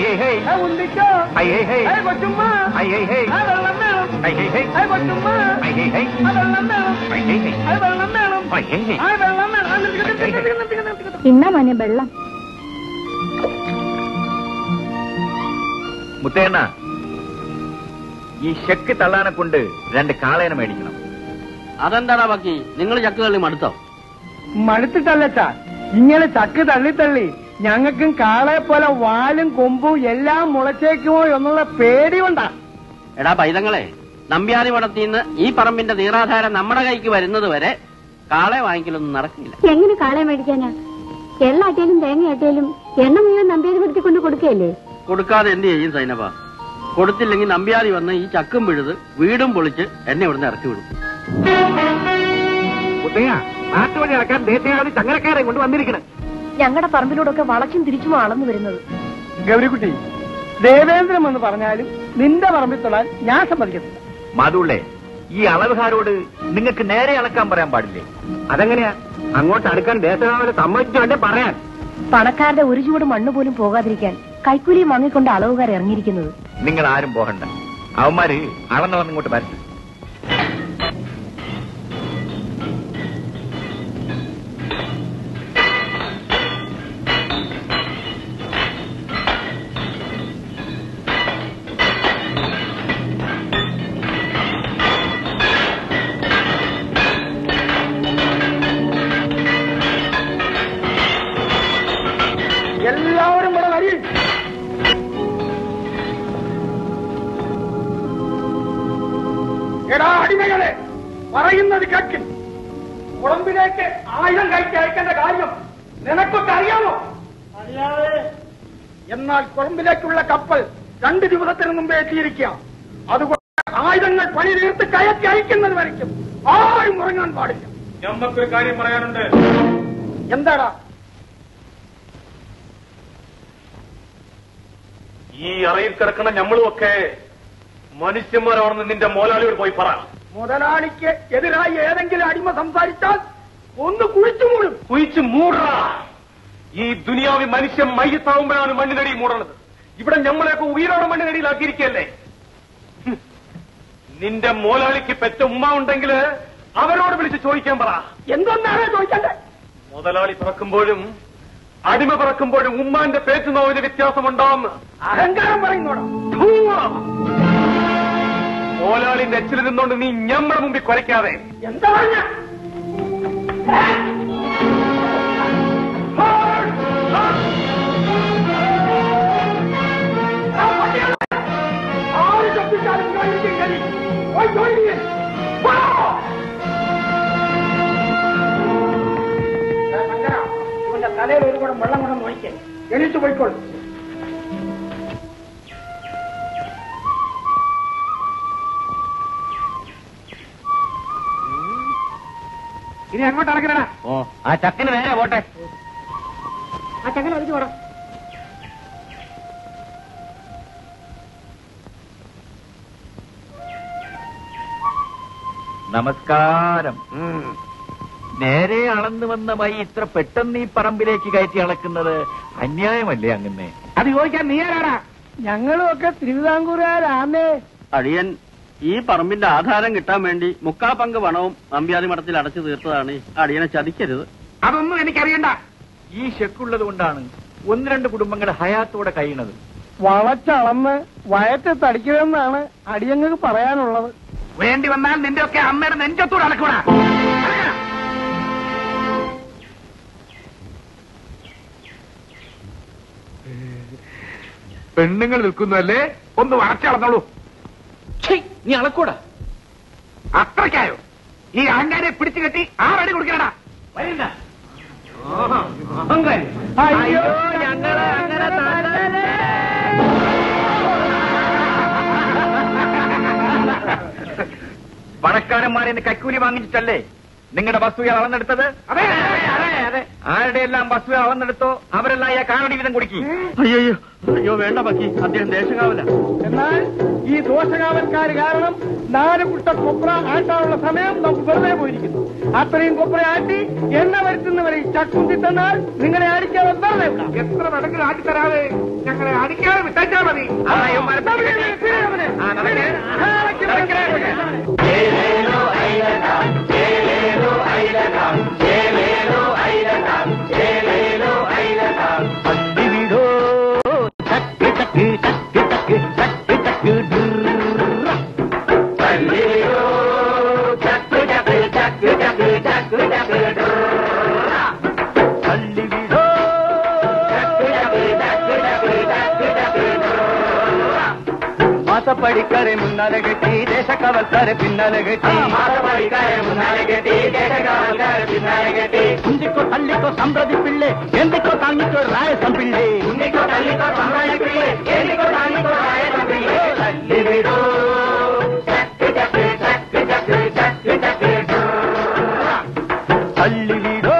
ഏ, ഉന്തിക്കോ ഏ, കൊച്ചുമ്മ ഏ, വെള്ളം വേണം ഏ, കൊച്ചുമ്മ ആ വെള്ളം വേണം ആ വെള്ളം വേണം ആ വെള്ളം വേണം ആ, നിർത്തിക്കോ, നിർത്തിക്കോ, നിർത്തിക്കോ, നിർത്തിക്കോ. ഇന്നാ മോനെ വെള്ളം മുത്തേണ്ണ ഈ ഷെക്ക് തള്ളാനെ കൊണ്ട് രണ്ട് കാളേനെ മേടിക്കണം അതെന്താടാ ബാക്കി നിങ്ങൾ ചക്ക് തള്ളി മടുത്തോ മടുത്തിട്ടല്ലച്ചാ ഇങ്ങനെ ചക്ക് തള്ളി തള്ളി ഞങ്ങൾക്കും കാളെ പോലെ വാലും കൊമ്പും എല്ലാം മുളച്ചേക്കുമോ എന്നുള്ള പേടി കൊണ്ടാ എടാ പൈതങ്ങളെ നമ്പ്യാരി മടത്തിന്ന് ഈ പറമ്പിന്റെ നീറാധാരം നമ്മുടെ കൈക്ക് വരുന്നത് വരെ കാളെ വാങ്ങിക്കലൊന്നും നടക്കില്ല എങ്ങനെ കാളെ മേടിക്കാനാ എള്ളാട്ടിയാലും തേങ്ങയാട്ടിയാലും എണ്ണ മുഴുവൻ നമ്പിയാരി പെടുത്തി കൊണ്ട് കൊടുക്കുകയല്ലേ കൊടുക്കാതെ എന്ത് ചെയ്യും സൈനപ്പ കൊടുത്തില്ലെങ്കിൽ നമ്പ്യാരി വന്ന് ഈ ചക്കും പിഴുത് വീടും പൊളിച്ച് എന്നെ ഇവിടുന്ന് ഇറക്കി വിടും മുത്തയ്യ നാട്ടുവഴി ഇറക്കാൻ ദേശീയവാദി ചങ്ങരക്കാരെ കൊണ്ട് വന്നിരിക്കണം ഞങ്ങളുടെ പറമ്പിലൂടെയൊക്കെ വളച്ചും തിരിച്ചും അളന്നു വരുന്നത് ഗൗരിക്കുട്ടി ദേവേന്ദ്രൻ എന്ന് പറഞ്ഞാലും നിന്റെ പറമ്പിൽ തൊടാൻ ഞാൻ സമ്മതിക്കത്തില്ല മാതുള്ളേ ഈ അളവുകാരോട് നിങ്ങൾക്ക് നേരെ അളക്കാൻ പറയാൻ പാടില്ലേ അതെങ്ങനെയാ അങ്ങോട്ട് അടുക്കാൻ ദേശകാവലെ സമ്മതിച്ചു വേണ്ടേ പറയാൻ പണക്കാരുടെ ഒരു ചൂട് മണ്ണ് പോലും പോകാതിരിക്കാൻ കൈക്കൂലി വാങ്ങിക്കൊണ്ട് അളവുകാർ ഇറങ്ങിയിരിക്കുന്നത് നിങ്ങൾ ആരും പോകണ്ട അവന്മാര് അളന്നളന്നിങ്ങോട്ട് വരട്ടെ എല്ലാവരും ഇവിടെ വരി എടാ അടിമകളെ പറയുന്നത് കേൾക്കും കുളമ്പിലേക്ക് ആയുധം കയറ്റി അയക്കേണ്ട കാര്യം നിനക്കൊക്കെ അറിയാമോ അറിയാതെ എന്നാൽ കുളമ്പിലേക്കുള്ള കപ്പൽ രണ്ട് ദിവസത്തിന് മുമ്പേ എത്തിയിരിക്കുക അതുകൊണ്ട് ആയുധങ്ങൾ പണി തീർത്ത് കയറ്റി അയക്കുന്നത് വരയ്ക്കും ആരും ഉറങ്ങാൻ പാടില്ല ഞമ്മക്കൊരു കാര്യം പറയാനുണ്ട് എന്താടാ ഈ അറയിൽ കിടക്കുന്ന ഞമ്മളുമൊക്കെ മനുഷ്യന്മാരാണെന്ന് നിന്റെ മോലാളിയോട് പോയി പറ മുതലാളിക്ക് എതിരായി ഏതെങ്കിലും അടിമ സംസാരിച്ചാൽ ഒന്ന് കുഴിച്ചു മൂടും കുഴിച്ച് മൂടാ ഈ ദുനിയാവിൽ മനുഷ്യൻ മയ്യത്താവുമ്പോഴാണ് മണ്ണിനടി മൂടണത് ഇവിടെ ഞമ്മളെയൊക്കെ ഉയരോടെ മണ്ണിനടിയിലാക്കിയിരിക്കല്ലേ ഹും. നിന്റെ മോലാളിക്ക് പെറ്റ ഉമ്മ ഉണ്ടെങ്കിൽ അവരോട് വിളിച്ച് ചോദിക്കാൻ പറ എന്തൊന്നാണ് ചോദിക്കണ്ടേ മുതലാളി പിറക്കുമ്പോഴും അടിമ പിറക്കുമ്പോഴും ഉമ്മാന്റെ പേറ്റുനോവിന് വ്യത്യാസമുണ്ടാവുന്ന അഹങ്കാരം പറയുന്നോടാ മോലാളി നെച്ചിൽ നിന്നുകൊണ്ട് നീ ഞമ്മടെ മുമ്പിൽ കുരയ്ക്കാതെ എന്താ പറഞ്ഞ ആര് ശബ്ദിച്ചാലും ജോലിക്ക് കരി പോയി ജോലി ചെയ്യ്. പോ. ഏ, ശങ്കരാ, ഇവന്റെ തലയിൽ ഒരു കൂടെ വെള്ളം കൊണ്ടു നോക്കിക്കേ എണീച്ചു പോയിക്കോളൂ ഇനി അങ്ങോട്ട് ഇറങ്ങണ ഓ ആ ചക്കിന് നേരെ പോട്ടെ ആ ചങ്ങല വലിച്ചു പോടാ നമസ്കാരം നേരെ അളന്നു വന്ന മൈ ഇത്ര പെട്ടെന്ന് ഈ പറമ്പിലേക്ക് കയറ്റി അളക്കുന്നത് അന്യായമല്ലേ അങ്ങനെ അത് ചോദിക്കാൻ നീ ആരാടാ ഞങ്ങളും ഒക്കെ തിരുവിതാംകൂറുകാരാന്നേ അടിയൻ ഈ പറമ്പിന്റെ ആധാരം കിട്ടാൻ വേണ്ടി മുക്കാ പങ്ക് പണവും നമ്പ്യാരി മഠത്തിൽ അടച്ചു തീർത്തതാണ് ഈ അടിയനെ ചതിക്കരുത് അതൊന്നും എനിക്കറിയണ്ട ഈ ഷെക്കുള്ളത് കൊണ്ടാണ് ഒന്ന് രണ്ട് കുടുംബങ്ങളുടെ ഹയാത്തോടെ കഴിയണത് വളച്ചളന്ന് വയറ്റ് തടിക്കണമെന്നാണ് അടിയങ്ങൾക്ക് പറയാനുള്ളത് വേണ്ടി വന്നാൽ നിന്റെ ഒക്കെ അമ്മയുടെ നെഞ്ചത്തോട് അടക്കൂടാ പെണ്ണുങ്ങൾ നിൽക്കുന്നു അല്ലേ ഒന്ന് വളച്ചളന്നോളൂ നീ അളക്കൂടാ അത്രയ്ക്കായോ ഈ അഹങ്കാരെ പിടിച്ചു കെട്ടി ആറടി കൊടുക്കണടാ വരുന്ന അയ്യോ ഞങ്ങള് അങ്ങനെ പണക്കാരന്മാരെ കൈക്കൂലി വാങ്ങിച്ചിട്ടല്ലേ നിങ്ങളുടെ വസ്തുക്കൾ അളന്നെടുത്തത് അതെ അതെ അതെ ആരുടെ എല്ലാം വസ്തുക്കൾ അളന്നെടുത്തോ അവരെല്ലാം ഈ കാറടി വീതം കുടിക്കും അയ്യോ അയ്യോ വേണ്ട ബാക്കി അദ്ദേഹം ദേശകാവല എന്നാൽ ഈ ദോഷകാവൽക്കാര് കാരണം നാല് കുട്ട കൊപ്ര ആട്ടാനുള്ള സമയം നമുക്ക് വെറുതെ പോയിരിക്കുന്നു അത്രയും കൊപ്ര ആട്ടി എണ്ണ വരുത്തുന്നവരെ ഈ ചക്കുന്തി തന്നാൽ നിങ്ങളെ അടിക്കാതെ വെറുതെ വിടാം എത്ര നടക്കുന്ന ആട്ടി തരാതെ ഞങ്ങളെ അടിക്കാതെ വിട്ടാ മതി ആ, ഇവന്മാരെ പിടിച്ച് കെട്ടി. ആ, നടക്ക്. നടക്ക്. തള്ളിവിടോ മാസപ്പടിക്കാരെ മുന്നാലെ കെട്ടി ദേശക്കാവൽക്കാരെ പിന്നാലെ കെട്ടി കുഞ്ചിക്കോ തള്ളിക്കോ സമ്പ്രതി പിള്ളെ എന്തിക്കോ താങ്ങിക്കോ രായസം പിള്ളെ തള്ളിവിടോ തള്ളിവിടോ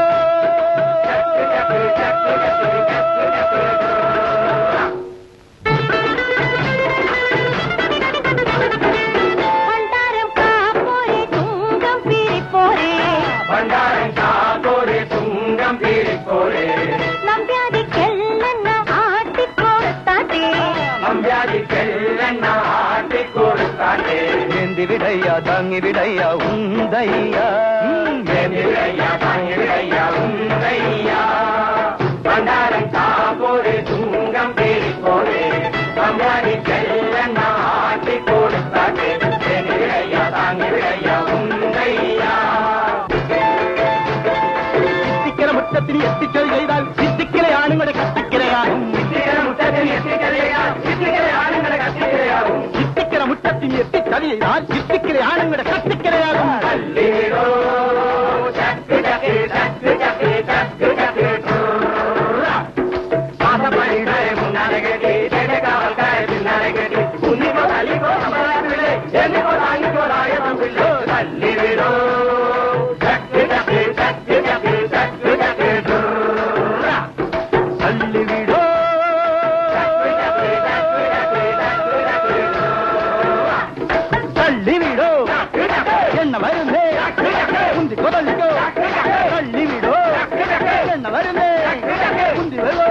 പണ്ടാരം കാപ്പോരെ തുങ്കം പിരിപ്പോരെ നമ്പ്യാതിക്കെല്ലെണ്ണ ആട്ടിക്കൊടുത്താട്ടെ എന്തി വിടയ്യ താങ്ങി വിടയ്യ ഉന്തയ്യ പണ്ടാരം കാപ്പോരെ തുങ്കം പേരിപ്പോരെ കമ്പാടി ചെല്ലണ്ണ ആട്ടിക്കൊടുത്താട്ടെ വിടയ്യ താങ്ങി വിടയ്യ ഉന്തയ്യ സിത്തിക്കര മുറ്റത്തിന് എത്തിച്ചത് ചെയ്താൽ സിത്തിക്കര ആണുങ്ങളുടെ കത്തിക്കരയാകും സിത്തിക്കര മുറ്റത്തിന് എത്തിച്ചത് ചെയ്താൽ സിത്തിക്കര ആണുങ്ങളുടെ കത്തിക്കരയാകും തള്ളിവിടോ തള്ളിവിടോ എണ്ണ വരുന്നേ കുന്തി കൊതളിക്കോ തള്ളിവിടോ എണ്ണ വരുന്നേ കുന്തി വരോ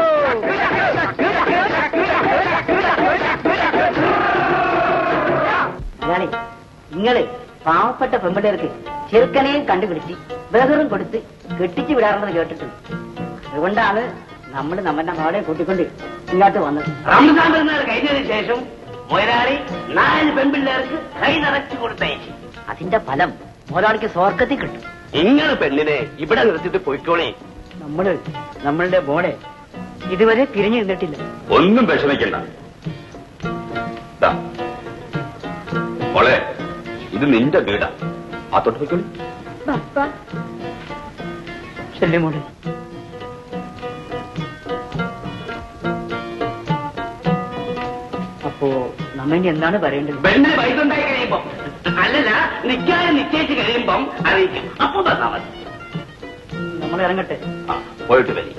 ഇയാളെ നിങ്ങള് പാവപ്പെട്ട പെമ്പിള്ളേർക്ക് ചെറുക്കനെയും കണ്ടുപിടിച്ച് ബഹറും കൊടുത്ത് കെട്ടിച്ചു വിടാറുള്ളത് കേട്ടിട്ടുണ്ട് അതുകൊണ്ടാണ് നമ്മൾ നമ്മുടെ മകളെ കൂട്ടിക്കൊണ്ട് ഇങ്ങോട്ട് വന്നത് റംസാൻ പെരുന്നാൾ കഴിഞ്ഞതിന് ശേഷം മുതലാളി നാല് പെൺപിള്ളേർക്ക് കൈ നിറച്ചു കൊടുത്തയച്ചു അതിന്റെ ഫലം ഒരാൾക്ക് സ്വർഗത്തിൽ കിട്ടും നിങ്ങൾ പെണ്ണിനെ ഇവിടെ നിർത്തിയിട്ട് പോയിക്കോളേ നമ്മള് നമ്മളുടെ മോളെ ഇതുവരെ തിരിഞ്ഞു നിന്നിട്ടില്ല ഒന്നും വിഷമിക്കണ്ട ദാ. മോളെ ഇത് നിന്റെ വീടാ ആ തൊട്ട് പോയിക്കോളി ചെല്ലു മോളെ അപ്പോ നമ്മ എന്താണ് പറയേണ്ടത് പെണ്ണിന് പൈസ ഉണ്ടായി കഴിയുമ്പോ അല്ലല്ല നിക്കാതെ നിശ്ചയിച്ച് കഴിയുമ്പം അറിയിക്കും അപ്പൊ തന്നാ മതി നമ്മൾ ഇറങ്ങട്ടെ ആ, പോയിട്ട് വരി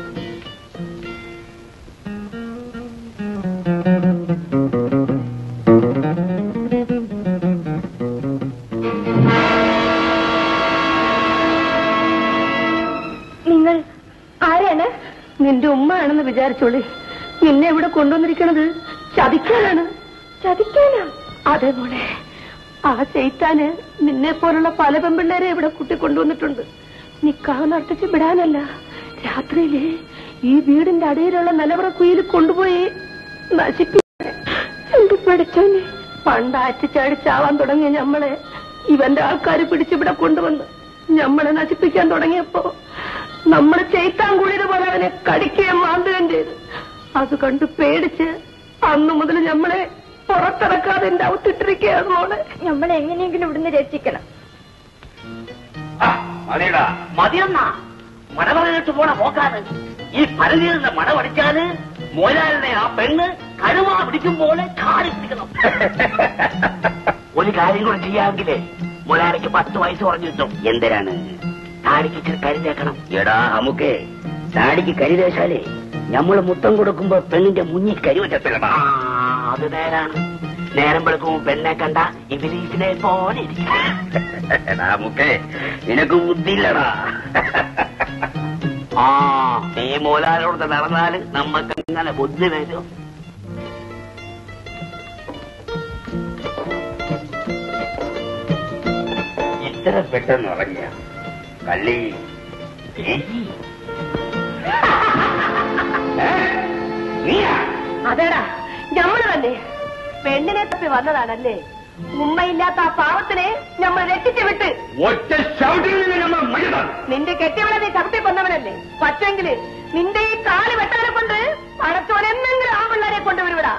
നിങ്ങൾ ആരാണ് നിന്റെ ഉമ്മ ആണെന്ന് വിചാരിച്ചോളി നിന്നെ ഇവിടെ കൊണ്ടുവന്നിരിക്കണത് ചതിക്കാനാണ് ചതിക്കാനാ അതെ മോളെ ആ ചെയ്ത്താന് നിന്നെ പോലുള്ള പല പെമ്പിള്ളേരെ ഇവിടെ കുട്ടി കൊണ്ടുവന്നിട്ടുണ്ട് നിക്കാഹ് നടത്തിച്ച് വിടാനല്ല രാത്രിയില് ഈ വീടിന്റെ അടിയിലുള്ള നിലവറ കുയിൽ കൊണ്ടുപോയി നശിപ്പി എന്റെ പഠിച്ചോനെ പണ്ടാറ്റ് ചാടിച്ചാവാൻ തുടങ്ങിയ ഞമ്മളെ ഇവന്റെ ആൾക്കാർ പിടിച്ചിവിടെ കൊണ്ടുവന്ന് ഞമ്മളെ നശിപ്പിക്കാൻ തുടങ്ങിയപ്പോ നമ്മള് ചെയ്ത്താൻ കൂടിയത് പോലെ അവനെ കടിക്കുകയും മാന്തുകയും ചെയ്തു അത് കണ്ട് പേടിച്ച് അന്നു മുതൽ ഞമ്മളെ പുറത്തിറക്കാതെ എന്റെ അവത്തിട്ടിരിക്കുകയാണ് മോളെ നമ്മളെ എങ്ങനെയെങ്കിലും ഇവിടുന്ന് രക്ഷിക്കണം മതിയടാ മതിയെന്നാ മഴ പറഞ്ഞിട്ട് പോണ പോക്കാണ് ഈ പരതിയിൽ നിന്ന് മഴ പഠിച്ചാല് മോലാലിനെ ആ പെണ്ണ് കഴുവാ പിടിക്കും പോലെ കാടി പിടിക്കണം ഒരു കാര്യം കൂടെ ചെയ്യാമെങ്കിലേ മോലാലിക്ക് പത്ത് വയസ്സ് പറഞ്ഞു കിട്ടും എന്തിനാണ് താടിക്ക് ഇച്ചിരി കരുതേക്കണം എടാ അമുക്കേ താടിക്ക് കരിദേശാലേ ഞമ്മള് മുത്തം കൊടുക്കുമ്പോ പെണ്ണിന്റെ മുന്നിൽ കരിവറ്റത്തിലടാ ആ അത് നേരാണ് നേരം വെളുക്കും പെണ്ണെ കണ്ട ഇബിലീസിനെ പോലെ ഇരിക്കും എടാ അമുക്കേ നിനക്ക് ബുദ്ധിയില്ലടാ ആ ഈ മോലാലോട് നടന്നാല് നമ്മക്ക് ഇങ്ങനെ ബുദ്ധി വരും ഇത്ര പെട്ടെന്ന് ഉറങ്ങിയ കള്ളി അതേടാ ഞമ്മള് തന്നെ പെണ്ണിനെ തപ്പി വന്നതാണല്ലേ ഉമ്മയില്ലാത്ത ആ പാവത്തിനെ നമ്മൾ രക്ഷിച്ചു വിട്ട് ഒറ്റ ശൗട്ടിൽ നിന്ന് നമ്മൾ മഴ നിന്റെ കെട്ടിയവളെ നീ ചവിട്ടി കൊന്നവനല്ലേ പറ്റെങ്കില് നിന്റെ ഈ കാല് വെട്ടാനെ കൊണ്ട് പടച്ചോൻ എന്തെങ്കിലും ആ പിള്ളേരെ കൊണ്ടുവരുവിടാ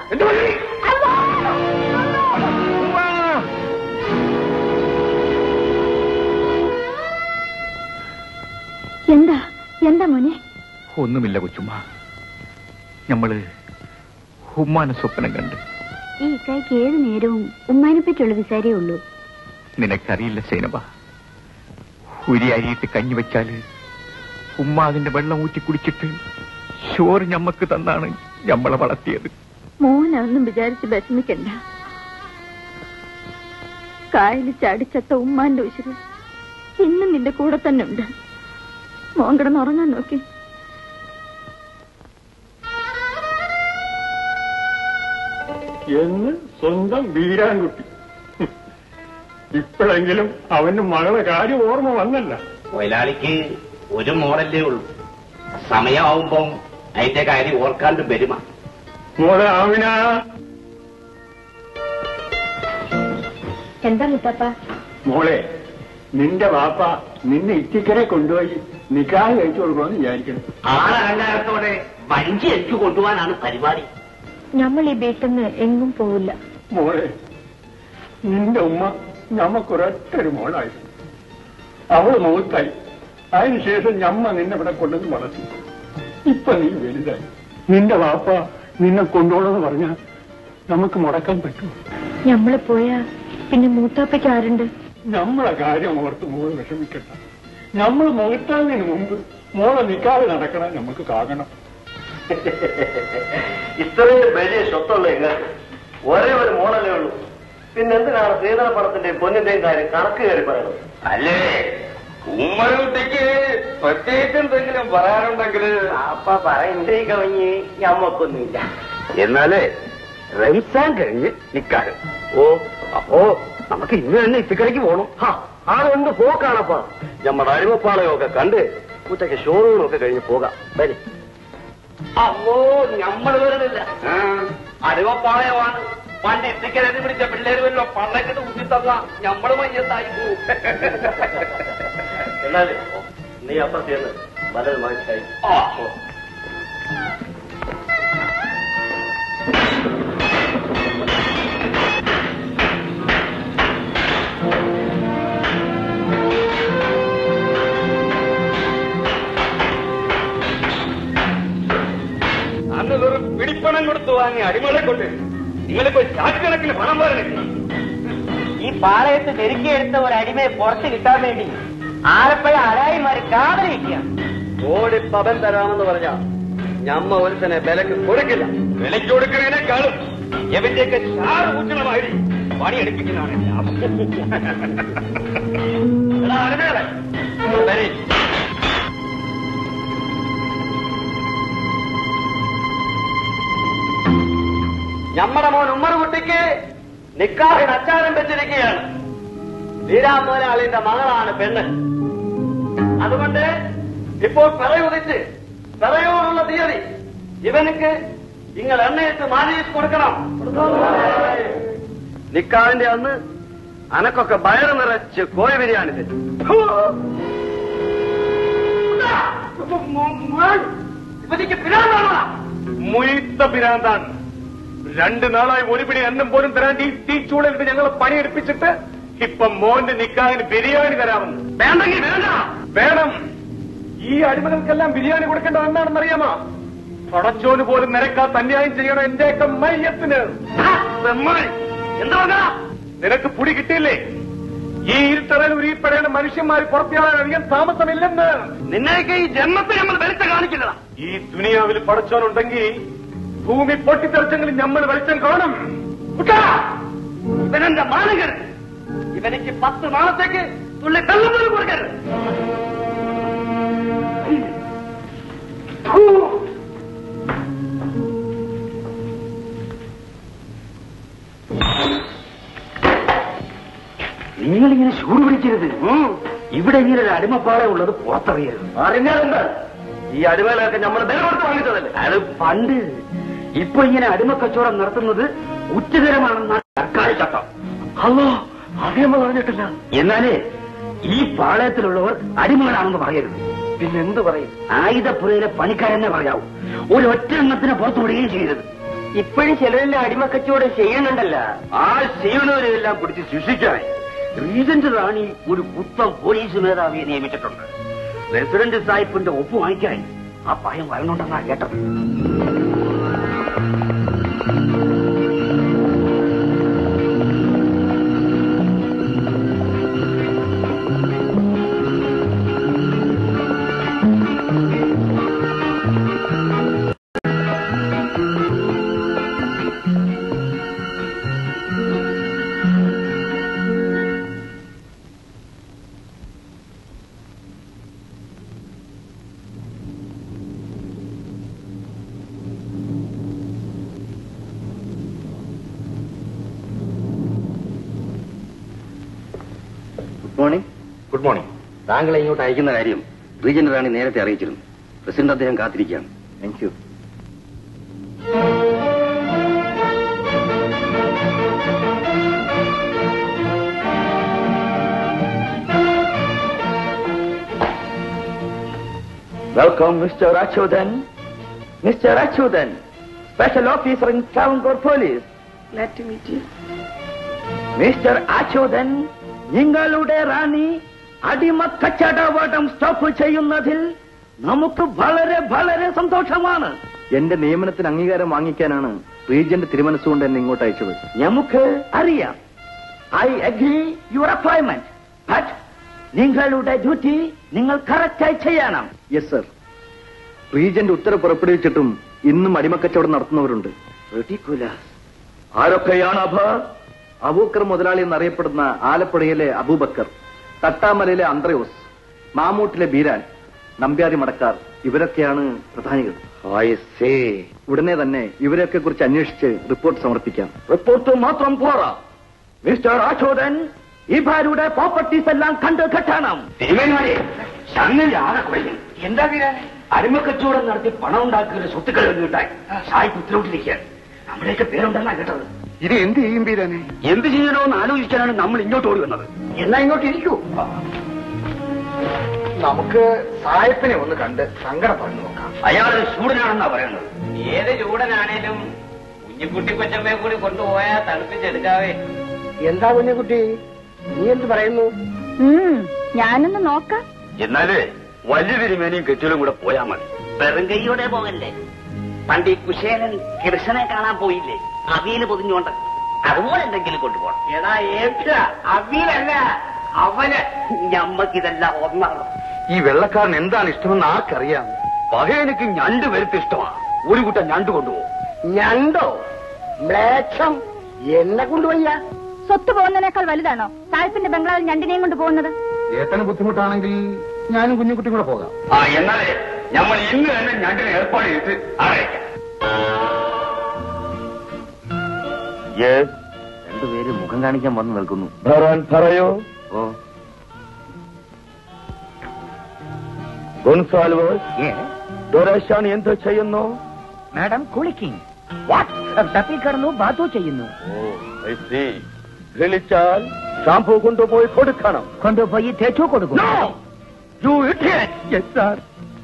എന്താ എന്താ മോനെ ഒന്നുമില്ല കൊച്ചുമ്മ ഞമ്മള് ഉമ്മാനെ സ്വപ്നം കണ്ട് ഈ ഇക്കായ്ക്ക് ഏത് നേരവും ഉമ്മാനെ പറ്റിയുള്ള വിചാരേ ഉള്ളൂ നിനക്കറിയില്ല സൈനബ ഉരി അരിയിട്ട് കഞ്ഞി വെച്ചാല് ഉമ്മ അതിന്റെ വെള്ളം ഊറ്റി കുടിച്ചിട്ട് ചോറ് ഞമ്മക്ക് തന്നാണ് ഞമ്മളെ വളർത്തിയത് മോനൊന്നും വിചാരിച്ച് വിഷമിക്കണ്ട കായൽ ചാടിച്ചത്ത ഉമ്മാന്റെ ഉശിര് ഇന്നും നിന്റെ കൂടെ തന്നെ ഉണ്ട് മോൻ കിടന്നുറങ്ങാൻ നോക്കി എന്ന് സ്വന്തം വീരാൻകുട്ടി ഇപ്പോഴെങ്കിലും അവന്റെ മകളെ കാര്യം ഓർമ്മ വന്നല്ല മുതലാളിക്ക് ഒരു മോളല്ലേ ഉള്ളൂ സമയമാവുമ്പം അതിന്റെ കാര്യം ഓർക്കാണ്ട് വരുമ മോളെ ആമിന എന്താ മുത്തപ്പ മോളെ നിന്റെ വാപ്പ നിന്നെ ഇത്തിക്കരെ കൊണ്ടുപോയി നിക്കാഹ് കഴിച്ചു കൊടുക്കണമെന്ന് വിചാരിക്കണം ആളലങ്കാരത്തോടെ വഞ്ചി എനിക്ക് കൊണ്ടുപോകാനാണ് പരിപാടി നമ്മൾ ഈ വീട്ടിൽ നിന്ന് എങ്ങും പോവില്ല മോളെ നിന്റെ ഉമ്മ ഞമ്മക്കൊരൊറ്റൊരു മോളായിരുന്നു അവള് മുഖത്തായി അതിനുശേഷം ഞമ്മ നിന്നെ ഇവിടെ കൊണ്ടുവന്ന് വളർത്തി ഇപ്പൊ നീ വലുതായി നിന്റെ വാപ്പ നിന്നെ കൊണ്ടുപോകണമെന്ന് പറഞ്ഞാൽ നമുക്ക് മുടക്കാൻ പറ്റുമോ നമ്മള് പോയാ പിന്നെ മൂത്താപ്പയ്ക്ക് ആരുണ്ട് നമ്മളെ കാര്യം ഓർത്ത് മോള് വിഷമിക്കണ്ട നമ്മൾ മുഖത്താതിന് മുമ്പ് മോളെ നിക്കാതെ നടക്കണം നമുക്ക് കാണണം ഇത്രയും വലിയ സ്വത്തുള്ള നിങ്ങൾക്ക് ഒരേ ഒരു മോളല്ലേ ഉള്ളൂ പിന്നെന്തിനാണ് ശ്രീധര പണത്തിന്റെയും പൊന്നിന്റെയും കാര്യം കണക്ക് കയറി പറയുന്നത് അല്ലേ ഉമ്മൻകുട്ടിക്ക് പ്രത്യേകിച്ച് എന്തെങ്കിലും പറയാനുണ്ടെങ്കിൽ അപ്പ പറയണ്ടേ കവിഞ്ഞ് ഞമ്മക്കൊന്നുമില്ല എന്നാലേ റംസാൻ കഴിഞ്ഞ് നിക്കാറ് ഓ അപ്പോ നമുക്ക് ഇന്ന് തന്നെ ഇത്തിക്കരയ്ക്ക് പോകണം ആളൊന്ന് പോക്കാണപ്പാ നമ്മുടെ അടിമപ്പാളയൊക്കെ കണ്ട് ഉച്ചയ്ക്ക് ഷോറൂമൊക്കെ കഴിഞ്ഞ് പോകാം വരി അമ്മോ നമ്മൾ വരുന്നില്ല അടിവപ്പാളയമാണ് പണ്ട് ഇത്തിക്കരന്ന് പിടിച്ച പിള്ളേര് വല്ലോ പള്ളക്കിട്ട് ഊട്ടി തന്ന ഞമ്മള് മയ്യത്തായി പോവും എന്നാല് നീ അപ്പുറത്ത് വലത് മനസ്സിലായി ആ. അന്ന് വെറും പിടിപ്പണം കൊടുത്തു വാങ്ങി അടിമകളെ കൊണ്ട് നിങ്ങളിപ്പോ ചാക്കണക്കിന് പണം വരണം ഈ പാളയത്ത് നെരുക്കിയെടുത്ത ഒരു അടിമയെ പുറത്ത് കിട്ടാൻ വേണ്ടി ആലപ്പുഴ അരായിമാര് കാവലിരിക്കുക ഓടി പവൻ തരാമെന്ന് പറഞ്ഞ ഞമ്മ ഒരുത്തനെ വിലക്ക് കൊടുക്കില്ല വിലയ്ക്ക് കൊടുക്കുന്നതിനേക്കാളും എവന്റെയൊക്കെ ചാറ് ഊറ്റണമായി പണിയെടുപ്പിക്കുന്നതാണ് ലാഭം എടാ, അടിമകളെ, വരീ. ഞമ്മടെ മോൻ ഉമ്മർ കുട്ടിക്ക് നിക്കാഹിന് അച്ചാരം വെച്ചിരിക്കുകയാണ് ശ്രീരാം മുതലാളിന്റെ മകളാണ് പെണ്ണ് അതുകൊണ്ട് ഇപ്പോൾ പിറയുദിച്ച് പിറയോടുള്ള തീയതി ഇവനക്ക് നിങ്ങൾ എണ്ണയിട്ട് മാനേജ് കൊടുക്കണം നിക്കാഹിന്റെ അന്ന് അനക്കൊക്കെ വയറ് നിറച്ച് കോഴി ബിരിയാണി തരും ഇവനിക്ക് പിരാന്താണോ മുയിത്ത പിരാന്താണ് രണ്ടു നാളായി ഒരു പിടി അന്നം പോലും തരാൻ ഈ തീച്ചൂടലിട്ട് ഞങ്ങൾ പണിയെടുപ്പിച്ചിട്ട് ഇപ്പൊ മോന്റെ നിക്കാഹിന് ബിരിയാണി തരാമെന്ന് വേണ്ടെങ്കിൽ വേണ്ട വേണം ഈ അടിമകൾക്കെല്ലാം ബിരിയാണി കൊടുക്കേണ്ടത് എന്താണെന്ന് അറിയാമോ പടച്ചോന് പോലും നിരക്കാത്ത അന്യായം ചെയ്യണം എന്റെയൊക്കെ മയ്യത്തിന് എന്താ നിനക്ക് പുടി കിട്ടിയില്ലേ ഈ ഇരുത്തറയിൽ ഉരിപ്പെടേണ്ട മനുഷ്യന്മാർ പുറത്തിയാകാൻ അധികം താമസമില്ലെന്ന് നിന്നെയൊക്കെ ഈ ജന്മത്തിൽ നമ്മൾ വെളിച്ച കാണിക്കില്ല ഈ ദുനിയാവിൽ പടച്ചോനുണ്ടെങ്കിൽ ഭൂമി പൊട്ടിത്തെറിച്ചെങ്കിലും നമ്മൾ വെളിച്ചം കാണും കുട്ടാ, ഇവനെന്റെ മാനകൻ ഇവനിക്ക് പത്ത് മാസത്തേക്ക് തുള്ളി വെള്ളം പോലും കൊടുക്കരുത് നിങ്ങളിങ്ങനെ ചൂട് പിടിക്കരുത് ഇവിടെ ഇങ്ങനെ ഒരു അടിമപ്പാടെ ഉള്ളത് പുറത്തറിയരുത് അറിഞ്ഞാലെന്താ ഈ അടിമകളൊക്കെ നമ്മൾ വില കൊടുത്ത് വാങ്ങിച്ചതല്ലേ അത് പണ്ട് ഇപ്പൊ ഇങ്ങനെ അടിമ കച്ചവടം നടത്തുന്നത് കുറ്റകരമാണെന്നാണ് സർക്കാർ ചട്ടം അല്ലോ അതേമ്മ പറഞ്ഞിട്ടില്ല എന്നാലേ ഈ പാളയത്തിലുള്ളവർ അടിമകളാണെന്ന് പറയരുത് പിന്നെന്ത് പറയും ആയുധപ്പുരയിലെ പണിക്കാരെന്നെ പറയാവൂ ഒരു ഒറ്റ എണ്ണത്തിനെ പുറത്തു വിടുകയും ചെയ്യരുത് ഇപ്പോഴും ചിലരെല്ലാം അടിമക്കച്ചവടം ചെയ്യുന്നുണ്ടല്ല ആ ചെയ്യണവരെല്ലാം പിടിച്ച് ശിക്ഷിക്കാൻ റീജന്റ് റാണി ഒരു പുത്തൻ പോലീസ് മേധാവിയെ നിയമിച്ചിട്ടുണ്ട് റെസിഡന്റ് സാഹിബിന്റെ ഒപ്പ് വാങ്ങിക്കാൻ ആ പയം വരണുണ്ടെന്നാ കേട്ടത് ഗുഡ് മോർണിംഗ് ഗുഡ് മോർണിംഗ് താങ്കളെ ഇങ്ങോട്ട് അയക്കുന്ന കാര്യം റീജന്റ് റാണി നേരത്തെ അറിയിച്ചിരുന്നു പ്രസിഡന്റ് അദ്ദേഹം കാത്തിരിക്കുകയാണ് thank you welcome mister Achuthan mister Achuthan special officer in Travancore police Glad to meet you. Mister Achuthan നിങ്ങളുടെ റാണി അടിമ കച്ചവടം സ്റ്റോപ്പ് ചെയ്യുന്നതിൽ നമുക്ക് വളരെ വളരെ സന്തോഷമാണ് എന്റെ നിയമനത്തിന് അംഗീകാരം വാങ്ങിക്കാനാണ് റീജന്റ് തിരുമനസ്സുകൊണ്ട് എന്നെ ഇങ്ങോട്ട് അയച്ചത് നമുക്ക് അറിയാം I agree your appointment but നിങ്ങളുടെ ഡ്യൂട്ടി നിങ്ങൾ കറക്റ്റായി ചെയ്യണം യെസ് സർ റീജന്റ് ഉത്തരവ് പുറപ്പെടുവിച്ചിട്ടും ഇന്നും അടിമക്കച്ചവടം നടത്തുന്നവരുണ്ട് റെഡിക്കുലസ് ആരൊക്കെയാണ് അവർ അബൂക്കർ മുതലാളി എന്നറിയപ്പെടുന്ന ആലപ്പുഴയിലെ അബൂബക്കർ തട്ടാമലയിലെ അന്ത്രയോസ് മാമൂട്ടിലെ ബീരാൻ നമ്പ്യാരി മടക്കാർ ഇവരൊക്കെയാണ് പ്രധാനികൾ ഉടനെ തന്നെ ഇവരെയൊക്കെ കുറിച്ച് അന്വേഷിച്ച് റിപ്പോർട്ട് സമർപ്പിക്കാം റിപ്പോർട്ട് മാത്രം പോരാ മിസ്റ്റർ അശോകൻ ഇവരുടെ പ്രോപ്പർട്ടീസ് എല്ലാം കണ്ട് കെട്ടണം സംഗതി ആകെ കുഴയും എന്താ അടിമക്കച്ചവടം നടത്തി പണം ഉണ്ടാക്കിയ സ്വത്തുക്കൾ കിട്ടാൻ സായിപ്പ് ഉത്തരവിട്ടിരിക്കാൻ നമ്മുടെയൊക്കെ പേരുണ്ടെന്നാ കേട്ടത് ഇത് എന്ത് ചെയ്യും ബീരാനെ എന്ത് ചെയ്യണമെന്ന് ആലോചിക്കാനാണ് നമ്മൾ ഇങ്ങോട്ട് ഓടി വന്നത് എന്നാ ഇങ്ങോട്ട് ഇരിക്കൂ നമുക്ക് സായപ്പിനെ ഒന്ന് കണ്ട് സങ്കടം പറഞ്ഞു നോക്കാം അയാൾ ചൂടനാണെന്നാ പറയുന്നത് ഏത് ചൂടനാണേലും കുഞ്ഞിക്കുട്ടി കൊച്ചമ്മയെ കൂടി കൊണ്ടുപോയാ തണുപ്പിച്ചെടുക്കാവേ എന്താ കുഞ്ഞുകുട്ടി നീ എന്ത് പറയുന്നു ഞാനൊന്ന് നോക്കാം എന്നാലേ വലിയ തിരുമേനിയും കെട്ടികളും കൂടെ പോയാ മതി വെറും കൈയോടെ പോകല്ലേ പണ്ട് ഈ കുശേലൻ കൃഷ്ണനെ കാണാൻ പോയില്ലേ അവിയിൽ പൊതിഞ്ഞുകൊണ്ട് അതുപോലെ എന്തെങ്കിലും കൊണ്ടുപോകണം എടാ ഏക്ക അവിയലല്ല അവന് ഞമ്മക്കിതെല്ലാം ഒന്നാണ് ഈ വെള്ളക്കാരൻ എന്താണ് ഇഷ്ടമെന്ന് ആർക്കറിയാം പകയനക്ക് ഞണ്ട് വരുത്ത ഇഷ്ടമാണ് ഒരു കൂട്ടം ഞണ്ട് കൊണ്ടുപോകും ഞണ്ടോ മ്ലേച്ഛം എന്നെ കൊണ്ടുപോയ സ്വത്ത് പോകുന്നതിനേക്കാൾ വലുതാണോ സാഹിബിന്റെ ബംഗ്ലാവിൽ ഞണ്ടിനെയും കൊണ്ട് പോകുന്നത് ഏട്ടന് ബുദ്ധിമുട്ടാണെങ്കിൽ ഞാനും കുഞ്ഞുകുട്ടി കൂടെ പോകാം ആ എന്നാലേ നമ്മൾ ഇന്ന് തന്നെ ഞണ്ടിനെ ഏർപ്പാട് ചെയ്തിട്ട് അറിയിക്കാം രണ്ടുപേര് മുഖം കാണിക്കാൻ വന്നു നിൽക്കുന്നു പറയോ ഓ ഗൊൻസാൽവോസ് ഡൊറേഷാൻ എന്തോ ചെയ്യുന്നു മാഡം കുളിക്കിങ് വാട്ട് തപ്പി കിടന്നു ബാത്തു ചെയ്യുന്നു വിളിച്ചാൽ ഷാംപൂ കൊണ്ടുപോയി കൊടുക്കണം കൊണ്ടുപോയി തേച്ചു കൊടുക്കും യു യെസ് സാർ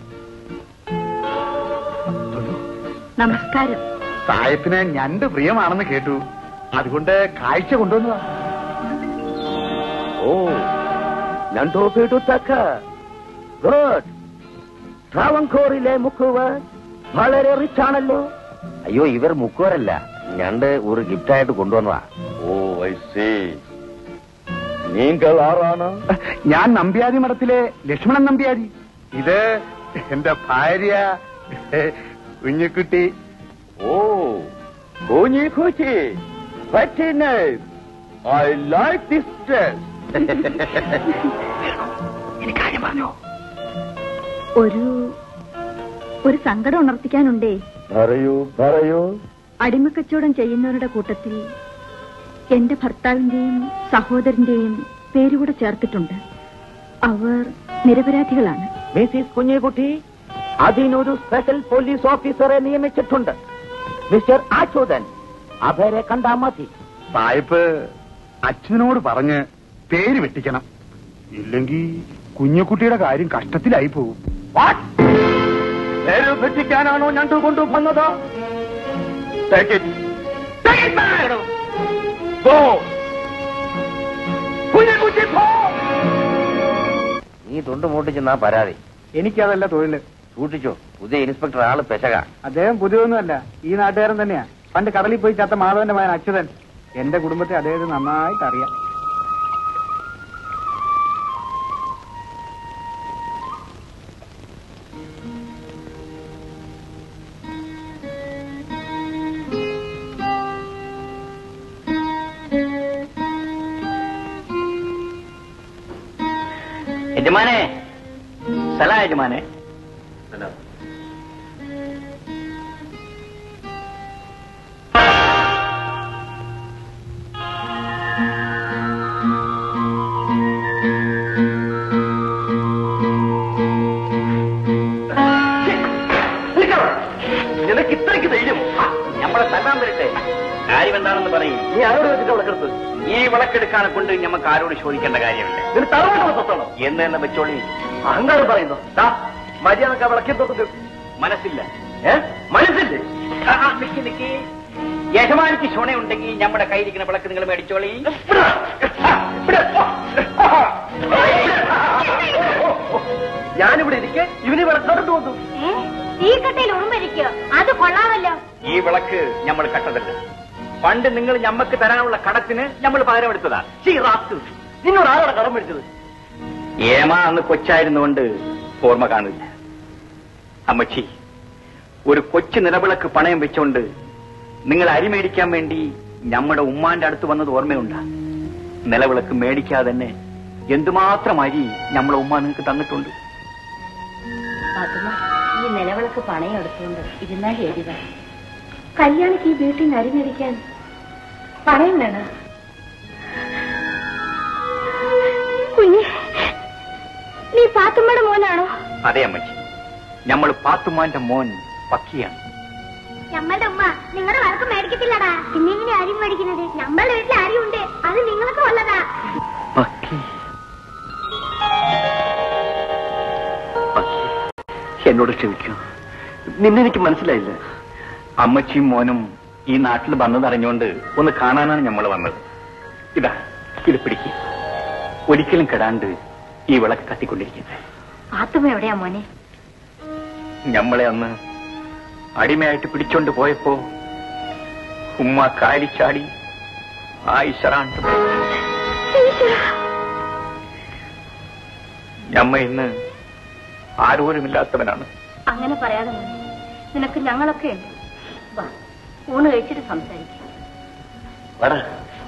നമസ്കാരം സായപ്പിന് ഞണ്ട് പ്രിയമാണെന്ന് കേട്ടു അതുകൊണ്ട് കാഴ്ച കൊണ്ടുവന്നതാ ഓ ഞണ്ടോ പീട്ടു തക്ക ഗുഡ് ട്രാവൻകോറിലെ മുക്കുവർ വളരെ റിച്ച് ആണല്ലോ അയ്യോ ഇവർ മുക്കുവരല്ല ഞണ്ട് ഒരു ഗിഫ്റ്റായിട്ട് കൊണ്ടുവന്നതാ ഓ ഐ സി നിങ്ങൾ ആരാണ് ഞാൻ നമ്പ്യാരി മഠത്തിലെ ലക്ഷ്മണൻ നമ്പ്യാരി ഇത് എന്റെ ഭാര്യ കുഞ്ഞുക്കുട്ടി ഓ കുഞ്ഞി കുച്ചി very nice I like this dress ഒരു ഒരു സങ്കടം ഉണർത്തിക്കാനുണ്ടേ പറയൂ പറയൂ അടിമക്കച്ചവടം ചെയ്യുന്നവരുടെ കൂട്ടത്തിൽ എന്റെ ഭർത്താവിന്റെയും സഹോദരന്റെയും പേരുകൂടെ ചേർത്തിട്ടുണ്ട് അവർ നിരപരാധികളാണ് മിസ്സിസ് കുഞ്ഞിക്കുട്ടി അതിനൊരു സ്പെഷ്യൽ പോലീസ് ഓഫീസറെ നിയമിച്ചിട്ടുണ്ട് മിസ്റ്റർ ആചോദൻ അവരെ കണ്ടാ മതി സായിപ്പ് അച്ഛനോട് പറഞ്ഞ് പേര് വെട്ടിക്കണം ഇല്ലെങ്കിൽ കുഞ്ഞുകുട്ടിയുടെ കാര്യം കഷ്ടത്തിലായി പോകും നേരെ വെട്ടിക്കാനാണോ ഞണ്ടു കൊണ്ടു വന്നത് Take it. Take it back. Go. കുഞ്ഞുകുട്ടി പോ നീ തൊണ്ട് മൂട്ടിച്ചെന്നാ പരാതി എനിക്കതല്ല തൊഴില് സൂക്ഷിച്ചോ പുതിയ ഇൻസ്പെക്ടർ ആള് പെശക അദ്ദേഹം പുതിയൊന്നുമല്ല ഈ നാട്ടുകാരൻ തന്നെയാ പണ്ട് കടലിൽ പോയി ചത്ത മാധവന്റെ മകൻ അച്യുതൻ എന്റെ കുടുംബത്തെ അദ്ദേഹത്തിന് നന്നായിട്ട് അറിയാം യജമാനെ സ്ഥല യജമാനെ നിനക്ക് ഇത്രയ്ക്ക് ധൈര്യം നമ്മളെ തല്ലാൻ വരട്ടെ കാര്യം എന്താണെന്ന് പറയും നീ ആരോട് വെച്ചിട്ട് വിളക്കെടുത്ത് ഈ വിളക്കെടുക്കാനെ കൊണ്ട് നമുക്ക് ആരോട് ചോദിക്കേണ്ട കാര്യമില്ല നിന് തറവാട്ടുള്ള സ്വത്താണോ എന്ന് തന്നെ വെച്ചോളി അഹങ്കാരം പറയുന്നു ദാ, മര്യാദക്ക് വിളക്കി തൊട്ട് മനസ്സില്ല ഏ മനസ്സില്ലേ ആ, ആ, നിക്ക് നിക്ക് യജമാനിക്ക് ശുണയുണ്ടെങ്കിൽ നമ്മുടെ കയ്യിരിക്കുന്ന വിളക്ക് നിങ്ങൾ മേടിച്ചോളി ഞാനിവിടെ ഇരിക്കെ ഇവന് വിളക്കോട്ട് വന്നു ഈ കട്ടയിൽ ഉറുമ്പരിക്കോ അത് കൊള്ളാമല്ലോ ഈ വിളക്ക് നമ്മൾ കട്ടതല്ല പണ്ട് നിങ്ങൾ ഞമ്മക്ക് തരാനുള്ള കടത്തിന് നമ്മൾ പകരം എടുത്തതാ ചീ റാസ്ക്. നിന്നോട് ആരാണ് കടം മേടിച്ചത് ഏമ അന്ന് കൊച്ചായിരുന്നുകൊണ്ട് ഓർമ്മ കാണില്ല അമ്മച്ചി ഒരു കൊച്ചു നിലവിളക്ക് പണയം വെച്ചോണ്ട് നിങ്ങൾ അരി മേടിക്കാൻ വേണ്ടി നമ്മുടെ ഉമ്മാന്റെ അടുത്ത് വന്നത് ഓർമ്മയുണ്ടാ നിലവിളക്ക് മേടിക്കാതെ തന്നെ എന്തുമാത്രം അരി നമ്മളെ ഉമ്മ നിങ്ങൾക്ക് തന്നിട്ടുണ്ട് പാത്തുമ്മ ഈ നിലവിളക്ക് പണയം എടുത്തുകൊണ്ട് ഇരുന്നാൽ എഴുതുക കല്യാണിക്ക് ഈ വീട്ടിൽ നിന്ന് അരി മേടിക്കാൻ പണയം വേണം കുഞ്ഞെ നീ പാത്തുമ്മയുടെ മോനാണോ അതെ അമ്മച്ചി നമ്മൾ പാത്തുമാന്റെ മോൻ പക്കിയാണ് നമ്മളുടെ ഉമ്മ നിങ്ങളുടെ വഴക്ക് മേടിക്കത്തില്ലടാ പിന്നെ ഇങ്ങനെ അരി മേടിക്കുന്നത് നമ്മളുടെ വീട്ടിൽ അരി ഉണ്ട് അത് നിങ്ങൾക്ക് ഉള്ളതാ പക്കി പക്കി എന്നോട് ക്ഷമിക്കൂ നിന്നെ എനിക്ക് മനസ്സിലായില്ല അമ്മച്ചിയും മോനും ഈ നാട്ടിൽ വന്നതറിഞ്ഞുകൊണ്ട് ഒന്ന് കാണാനാണ് നമ്മൾ വന്നത് ഇതാ ഇത് പിടിക്കുക ഒരിക്കലും കെടാണ്ട് ഈ വിളക്ക് കത്തിക്കൊണ്ടിരിക്കുന്നത് പാത്തുമ്മ എവിടെയാ മോനെ ഞമ്മളെ അന്ന് അടിമയായിട്ട് പിടിച്ചോണ്ട് പോയപ്പോ ഉമ്മ കാലിച്ചാടി ആയിഷറാണ്ട് ഞമ്മ ഇന്ന് ആരോരുമില്ലാത്തവനാണ് അങ്ങനെ പറയാതെ മോനെ നിനക്ക് ഞങ്ങളൊക്കെ ഉണ്ട് വാ ഊണ് കഴിച്ചിട്ട് സംസാരിക്കാം വട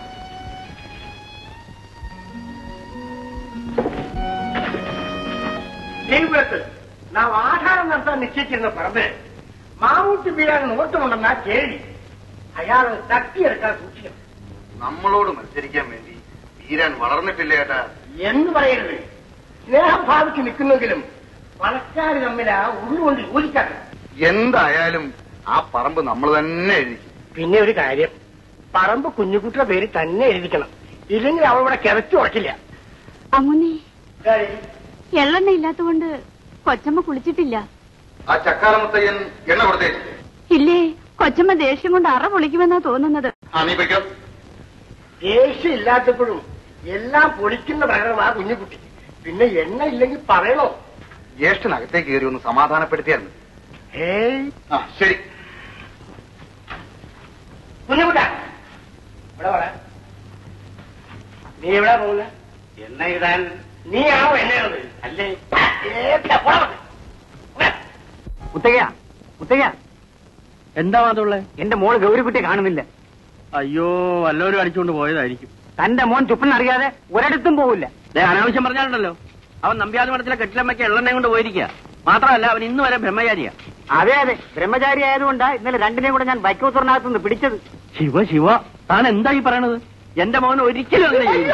ദൈവത്ത് നാം ആഹാരം നടത്താൻ നിശ്ചയിച്ചിരുന്ന പറമ്പ് മാമൂട്ടി വീഴാൻ നോട്ടമുണ്ടെന്നാ കേൾവി അയാൾ തട്ടിയെടുക്കാൻ സൂക്ഷിക്കണം നമ്മളോട് മത്സരിക്കാൻ വേണ്ടി വീരാൻ വളർന്നിട്ടില്ല ഏട്ടാ എന്ന് പറയരുത് സ്നേഹം ഭാവിച്ച് നിൽക്കുന്നെങ്കിലും പണക്കാർ തമ്മിൽ ആ ഉള്ളുകൊണ്ട് യോജിക്കാത്ത എന്തായാലും ആ പറമ്പ് നമ്മൾ തന്നെ എഴുതി പിന്നെ ഒരു കാര്യം പറമ്പ് കുഞ്ഞുകുട്ടിയുടെ പേര് തന്നെ എഴുതിക്കണം ഇല്ലെങ്കിൽ അവൾ ഇവിടെ കിതച്ചു ഉറക്കില്ല അമ്മുന്നി എള്ളെണ്ണ ഇല്ലാത്തതുകൊണ്ട് കൊച്ചമ്മ കുളിച്ചിട്ടില്ല ആ ചക്കാരമുത്തയ്യൻ എണ്ണ കൊടുത്തേ ഇല്ലേ കൊച്ചമ്മ ദേഷ്യം കൊണ്ട് അറ പൊളിക്കുമെന്നാ തോന്നുന്നത് ആ നീ പൊയ്ക്കോ ദേഷ്യം ഇല്ലാത്തപ്പോഴും എല്ലാം പൊളിക്കുന്ന പ്രകടനം ആ കുഞ്ഞുകുട്ടി പിന്നെ എണ്ണ ഇല്ലെങ്കിൽ പറയണോ ജ്യേഷ്ഠനകത്തേക്ക് കയറി ഒന്ന് സമാധാനപ്പെടുത്തിയായിരുന്നു ഏയ് ആ ശരി കുഞ്ഞുകുട്ട ഇവിടെ പറ നീ എവിടെ പോകുന്ന എണ്ണ ഇടാൻ നീ ആണോ എണ്ണ അല്ലേ മുത്തയ്യ മുത്തയ്യ എന്താ മാത്രമുള്ളേ എന്റെ മോള് ഗൗരിക്കുട്ടിയെ കാണുന്നില്ല അയ്യോ വല്ലവരും അടിച്ചുകൊണ്ട് പോയതായിരിക്കും തന്റെ മോൻ ചുപ്പനറിയാതെ ഒരിടത്തും പോവില്ല ദേ, അനാവശ്യം പറഞ്ഞാലുണ്ടല്ലോ അവൻ നമ്പ്യാതി മഠത്തിലെ കെട്ടിലമ്മയ്ക്ക് എള്ളെണ്ണയും കൊണ്ട് പോയിരിക്കുക മാത്രമല്ല അവൻ ഇന്ന് വരെ ബ്രഹ്മചാരിയാ അതെ അതെ ബ്രഹ്മചാരി ആയതുകൊണ്ടാ ഇന്നലെ രണ്ടിനെയും കൂടെ ഞാൻ ബൈക്കോത്തറിനകത്ത് നിന്ന് പിടിച്ചത് ശിവ ശിവ താൻ എന്താ ഈ പറയണത് എന്റെ മോൻ ഒരിക്കലും അങ്ങനെ ചെയ്യില്ല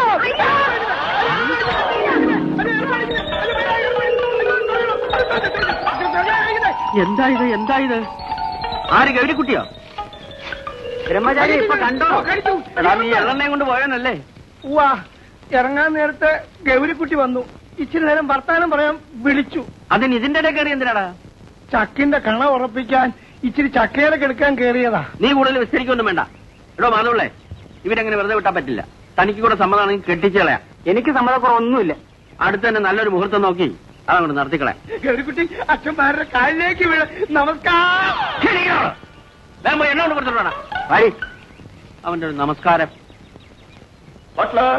എന്താ ഇത് എന്താ ഇത് ആര് ഗൗരിക്കുട്ടിയോ ബ്രഹ്മചാരി ഇപ്പൊ കണ്ടോ എടാ നീ എള്ളെണ്ണയും കൊണ്ട് പോയനല്ലേ ഉവാ ഇറങ്ങാൻ നേരത്തെ ഗൗരിക്കുട്ടി വന്നു ഇച്ചിരി നേരം വർത്താനം പറയാൻ വിളിച്ചു അതിന് ഇതിന്റെ ഇടയിൽ കയറി എന്തിനാടാ ചക്കിന്റെ കണ ഉറപ്പിക്കാൻ ഇച്ചിരി ചക്കയുടെ എടുക്കാൻ കേറിയതാ നീ കൂടുതൽ വിസ്തരിക്കൊന്നും വേണ്ട എടോ മാധവളെ ഇവരങ്ങനെ വെറുതെ വിട്ടാൻ പറ്റില്ല തനിക്ക് കൂടെ സമ്മതമാണെങ്കിൽ കെട്ടിച്ചു കളയാം എനിക്ക് സമ്മതക്കുറവൊന്നുമില്ല അടുത്ത് തന്നെ നല്ലൊരു മുഹൂർത്തം നോക്കി അതങ്ങോട്ട് നടത്തിക്കളെ ഗൗരിക്കുട്ടി അച്ഛന്മാരുടെ കാലിലേക്ക് വീഴ നമസ്കാരം എന്നോട് കൊടുത്തിട്ടാ അവന്റെ ഒരു നമസ്കാരം ബട്ട്ലർ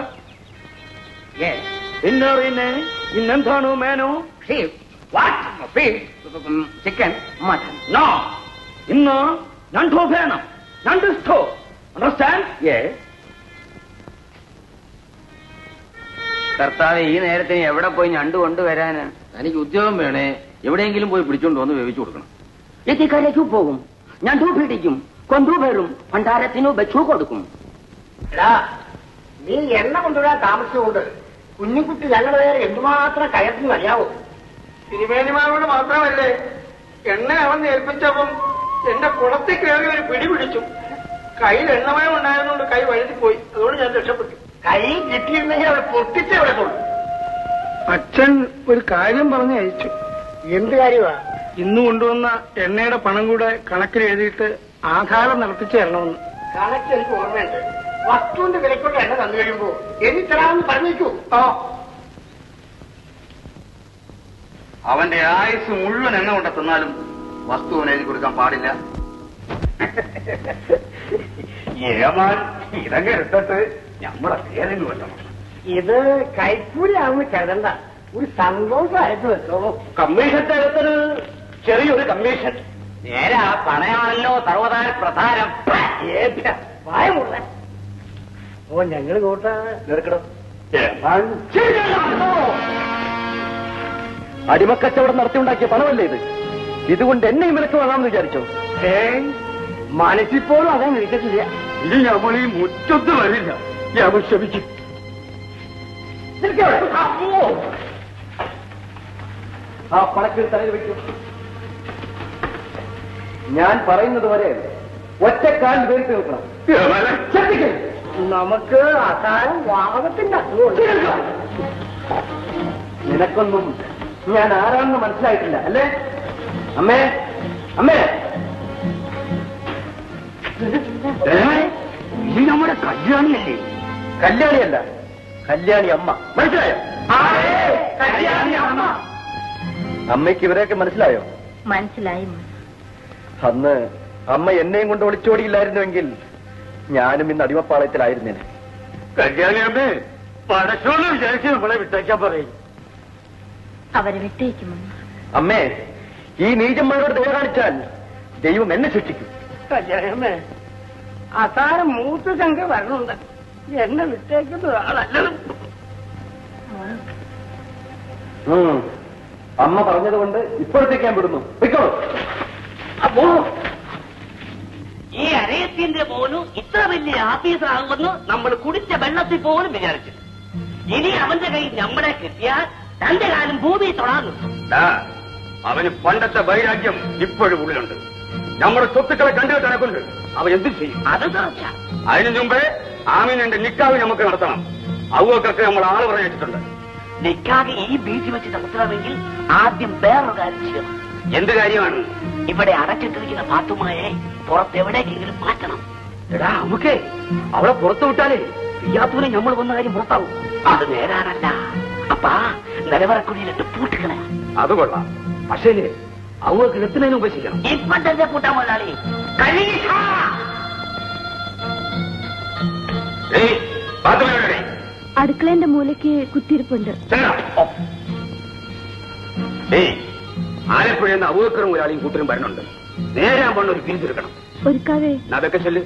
ഇന്നറിനെ ഇന്നെന്താണോ മേനോ ചിക്കൻ മട്ടൻ നോ ഇന്ന് രണ്ടോ വേണം രണ്ട് ഇഷ്ടോ അണ്ടർസ്റ്റാൻഡ് കർത്താവ് ഈ നേരത്തിന് എവിടെ പോയി ഞണ്ട് കൊണ്ടുവരാന് തനിക്ക് ഉദ്യോഗം വേണേ എവിടെയെങ്കിലും പോയി പിടിച്ചോണ്ട് വന്ന് വേവിച്ചു കൊടുക്കണം എത്തിക്കരയ്ക്കു പോകും ഞണ്ടു പിടിക്കും കൊണ്ടുവരും ഭണ്ഡാരത്തിനു വെച്ചു കൊടുക്കും നീ എണ്ണ കൊണ്ടുവരാൻ താമസിച്ചുകൊണ്ട് കുഞ്ഞുകുട്ടി ഞങ്ങളുടെ നേരെ എന്തുമാത്രം കയർന്നു അറിയാവോ തിരുമേനിമാരോട് മാത്രമല്ലേ എണ്ണ അവൻ ഏൽപ്പിച്ചപ്പം എന്റെ കുളത്തിൽ കയറി ഒരു പിടി പിടിച്ചു കയ്യിൽ എണ്ണമയം ഉണ്ടായിരുന്നുകൊണ്ട് കൈ വഴുതിപ്പോയി അതുകൊണ്ട് ഞാൻ രക്ഷപ്പെട്ടു കൈ കിട്ടിയിരുന്നെങ്കിൽ അവിടെ പൊട്ടിച്ചേ അവിടെ കൊള്ളു അച്ഛൻ ഒരു കാര്യം പറഞ്ഞ് അയച്ചു എന്ത് കാര്യമാ ഇന്ന് കൊണ്ടുവന്ന എണ്ണയുടെ പണം കൂടെ കണക്കിൽ എഴുതിയിട്ട് ആധാരം നടത്തിച്ചു തരണമെന്ന് കണക്ക് എനിക്ക് ഓർമ്മയുണ്ട് വസ്തുവിന്റെ വിലക്കൊണ്ട് എണ്ണ തന്നു കഴിയുമ്പോ എന്നിത്തരാന്ന് പറഞ്ഞേക്കൂ ആ അവന്റെ ആയുസ് മുഴുവൻ എണ്ണ കൊണ്ട് തിന്നാലും വസ്തുവിന് എഴുതി കൊടുക്കാൻ പാടില്ല ഏമാൻ ഇതൊക്കെ എടുത്തിട്ട് നമ്മളെ പേരിന് വെട്ടണം ഇത് കൈക്കൂലിയാവുന്ന കരുതണ്ട ഒരു സന്തോഷമായിട്ട് വെച്ചോളൂ കമ്മീഷൻ തരത്തിന് ചെറിയൊരു കമ്മീഷൻ നേരാ പണയാണല്ലോ സർവതാര പ്രധാനം ഭയമുള്ള ഓ ഞങ്ങള് കൂട്ടാ നിൽക്കണം അടിമക്കച്ചവടം നടത്തിയുണ്ടാക്കിയ പണമല്ലേ ഇത് ഇതുകൊണ്ട് എന്നെയും വിലക്ക് വാങ്ങാമെന്ന് വിചാരിച്ചോ മനസ്സിപ്പോഴും അതാ നിൽക്കത്തില്ല ഇനി നമ്മൾ ഈ മുറ്റത്ത് വരില്ല ഞാൻ ക്ഷമിക്കും ആ പണക്കിൽ തലയിൽ വെക്കും ഞാൻ പറയുന്നത് വരെ ഒറ്റക്കാലിൽ വേറിട്ട് നിൽക്കണം ശ്രദ്ധിക്കും നമുക്ക് അതാരം വാഹനത്തിന്റെ അസുഖമുണ്ട് നിനക്കൊന്നും ഞാൻ ആരാണെന്ന് മനസ്സിലായിട്ടില്ല അല്ലേ അമ്മേ അമ്മേ ഇത് നമ്മുടെ കല്യാണിയല്ലേ കല്യാണിയല്ല കല്യാണി അമ്മ മനസ്സിലായോ കല്യാണി അമ്മ അമ്മയ്ക്ക് ഇവരെയൊക്കെ മനസ്സിലായോ മനസ്സിലായി മോൻ. അന്ന് അമ്മ എന്നെയും കൊണ്ട് ഒളിച്ചോടിയില്ലായിരുന്നുവെങ്കിൽ ഞാനും ഇന്ന് അടിമപ്പാളയത്തിലായിരുന്നേനെ കല്യാണി അമ്മേ പടച്ചോളം വിചാരിച്ച് നമ്മളെ വിട്ടേക്കാൻ പറയും അവരെ വിട്ടേക്കും മോൻ. അമ്മേ ഈ നീചന്മാരോട് ദയ കാണിച്ചാൽ ദൈവം എന്നെ ശിക്ഷിക്കും കല്യാണമേ അസാരം മൂത്ത് ശങ്ക വരണുണ്ട് എന്നെ വിട്ടേക്കുന്ന ആളല്ലത് ഉം. അമ്മ പറഞ്ഞതുകൊണ്ട് ഇപ്പോഴത്തേക്ക് ഞാൻ വിടുന്നു പൊയ്ക്കോളൂ അപ്പോ ഈ അരയത്തിന്റെ മോനും ഇത്ര വലിയ ആഫീസറാകുമെന്ന് നമ്മൾ കുടിച്ച വെള്ളത്തിൽ പോലും വിചാരിച്ചു ഇനി അവന്റെ കയ്യിൽ നമ്മളെ കിട്ടിയാൽ തന്റെ കാലം ഭൂമി തൊടാൻ നിർത്തും അവന് പണ്ടത്തെ വൈരാഗ്യം ഇപ്പോഴും ഉള്ളിലുണ്ട് നമ്മുടെ സ്വത്തുക്കളെ കണ്ടു കണക്കുണ്ട് അവൻ എന്ത് ചെയ്യും അത് തീർച്ച അതിനു മുമ്പേ ആമീനന്റെ നിക്കാവ് നമുക്ക് നടത്തണം അവക്കൊക്കെ നമ്മൾ ആള് പറഞ്ഞിട്ടുണ്ട് നിക്കാതെ ഈ ബീച്ച് വെച്ച് നടത്തണമെങ്കിൽ ആദ്യം വേറൊരു കാര്യം ചെയ്യണം എന്ത് കാര്യമാണ് ഇവിടെ അടച്ചിട്ടിരിക്കുന്ന പാത്തുമായെ പുറത്തെവിടേക്കെങ്കിലും മാറ്റണം എടാ നമുക്ക് അവളെ പുറത്തു വിട്ടാലേ പിയാത്തൂരെ നമ്മൾ വന്ന കാര്യം പുറത്താവും അത് നേരാനല്ല അപ്പാ നിലവറക്കുഴിയിലിട്ട് പൂട്ടിക്കളയാ അത് കൊള്ളാം പക്ഷേ അവർക്ക് എത്തുന്നതിന് ഉപേക്ഷിക്കണം ഇപ്പം തന്നെ പൂട്ടാൻ മുതലാളി കഴുകി ഏയ് ബാത്റൂമിലെവിടെ? അടുക്കളേന്റെ മൂലയ്ക്ക് കുത്തിയിരിപ്പുണ്ട് ചെല്ലടാ. ഓ. ഏയ് ആലപ്പുഴയിൽ നിന്ന് അവക്കറും ഒരാളെയും കൂട്ടരും വരുന്നുണ്ട് നേരെ ആ ഒരു പിരിച്ചെടുക്കണം ഒരുക്കാതെ അതൊക്കെ ചെല്ല്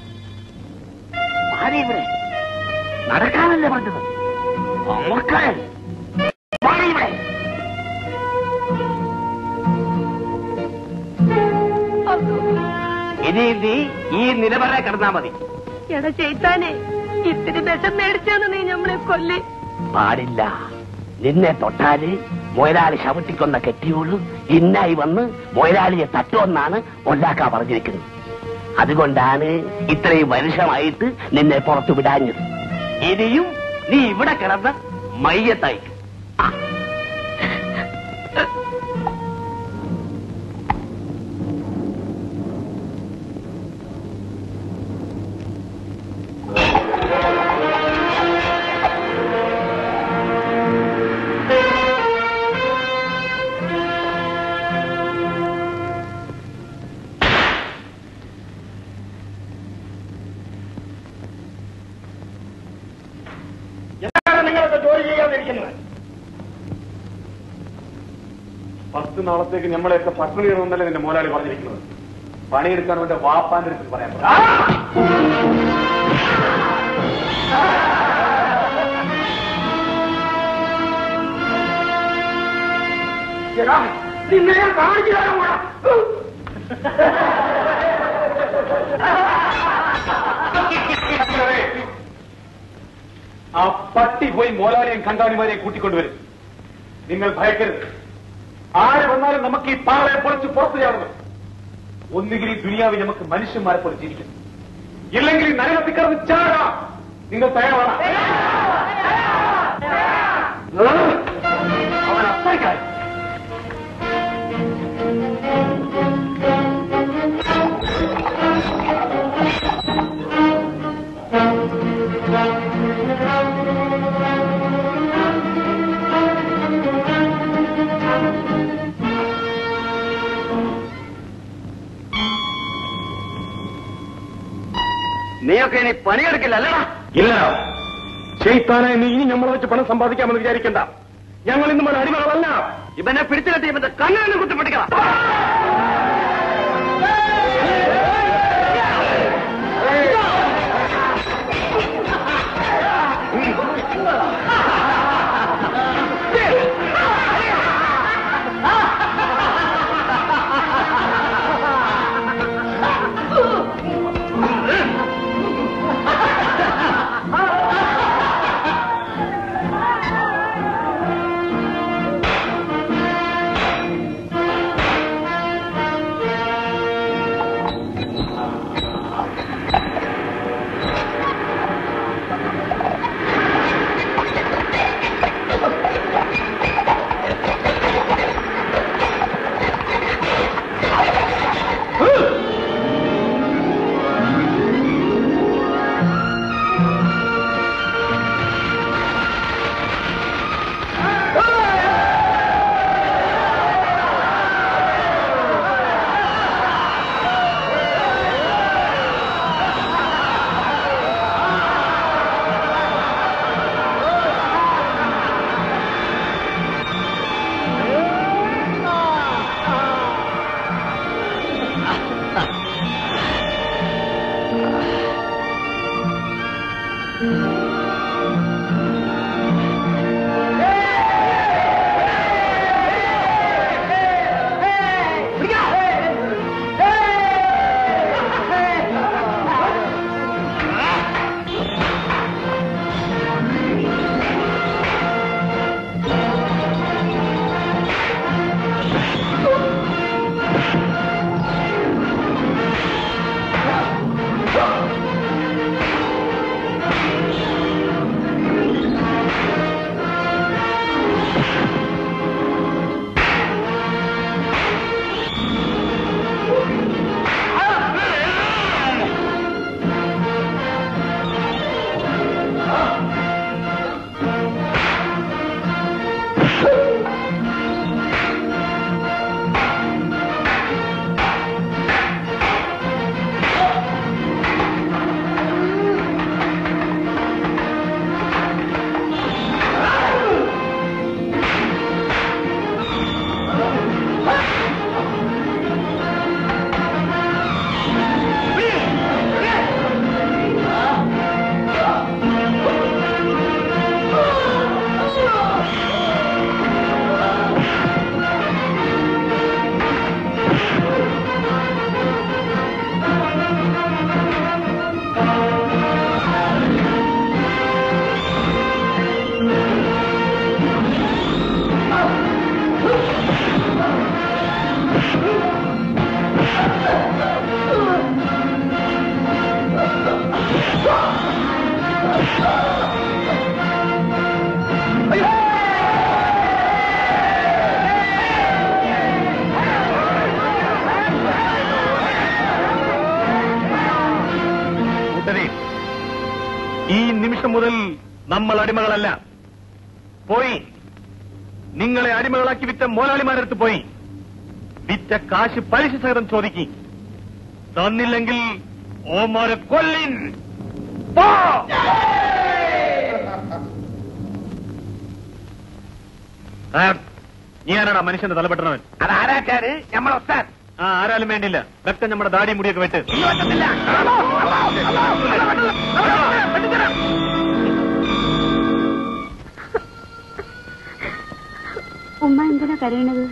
മാറി ഇവിടെ നടക്കാനല്ലേ പറഞ്ഞത് അമ്മക്കാൻ മാറി ഇവിടെ ഇനി നീ ഈ നിലവറ കിടന്നാ മതി എടാ ചെയ്താനെ ഇത്തിരി വിഷം മേടിച്ചാണ് നീ നമ്മളെ കൊല്ലേ പാടില്ല നിന്നെ തൊട്ടാല് മൊയലാളി ശവട്ടിക്കൊന്ന കെട്ടിയോളൂ ഇന്നായി വന്ന് മൊയലാളിയെ തട്ടുമെന്നാണ് ഒല്ലാക്ക പറഞ്ഞിരിക്കുന്നത് അതുകൊണ്ടാണ് ഇത്രയും വർഷമായിട്ട് നിന്നെ പുറത്തു വിടാഞ്ഞത് ഇനിയും നീ ഇവിടെ കിടന്ന് മയ്യത്തായി ആ എന്താണ് നിങ്ങളൊക്കെ ജോലി ചെയ്യാതിരിക്കുന്നത് പത്ത് നാളത്തേക്ക് നമ്മളെയൊക്കെ പട്ടിണി ഇടുന്നല്ലേ നിന്റെ മോലാളി പറഞ്ഞിരിക്കുന്നത് പണിയെടുക്കാൻ വേണ്ട വാപ്പാന്റെ അടുത്ത് പറയാൻ പറ. എടാ, നിന്നെ ഞാൻ കാണിച്ചു തരാൻ പോടാ. ആ പട്ടി പോയി മോലാളിയും കണ്ടാണിമാരെയും കൂട്ടിക്കൊണ്ടുവരും നിങ്ങൾ ഭയക്കരുത് ആര് വന്നാലും നമുക്ക് ഈ പാളയെ പൊളിച്ച് പുറത്തു ചാടണം ഒന്നുകിൽ ഈ ദുനിയാവിൽ നമുക്ക് മനുഷ്യന്മാരെ പോലെ ജീവിക്കണം ഇല്ലെങ്കിൽ ഈ നരകത്തിൽ കിടന്ന് ചാടാം നിങ്ങൾ തയ്യാറാണ് അവൻ അത്രയ്ക്കായി നീയൊക്കെ ഇനി പണിയെടുക്കില്ല അല്ലടാ ഇല്ല ചെയ്ത്താനായി നീ ഇനി നമ്മളെ വെച്ച് പണം സമ്പാദിക്കാമെന്ന് വിചാരിക്കണ്ട ഞങ്ങൾ ഇന്ന് മുതൽ അടിമകളല്ല ഇവനെ പിടിച്ചു കെട്ടി ഇവന്റെ കണ്ണിനെ കുത്തിപ്പിടിക്കണം നമ്മൾ അടിമകളല്ല പോയി നിങ്ങളെ അടിമകളാക്കി വിറ്റ മോലാളിമാരടുത്ത് പോയി വിറ്റ കാശ് പലിശ സഹിതം ചോദിക്കി തന്നില്ലെങ്കിൽ ഓമാരെ കൊല്ലിൻ പോ! ആ, നീ ആരാടാ മനുഷ്യന്റെ തലപ്പെട്ടവൻ അതാരാച്ചാര് നമ്മളൊത്താൻ ആ ആരാലും വേണ്ടില്ല ഇതൊക്കെ നമ്മുടെ ദാടി മുടിയൊക്കെ വെട്ട് ഉമ്മ എന്തിനാ കരയണത്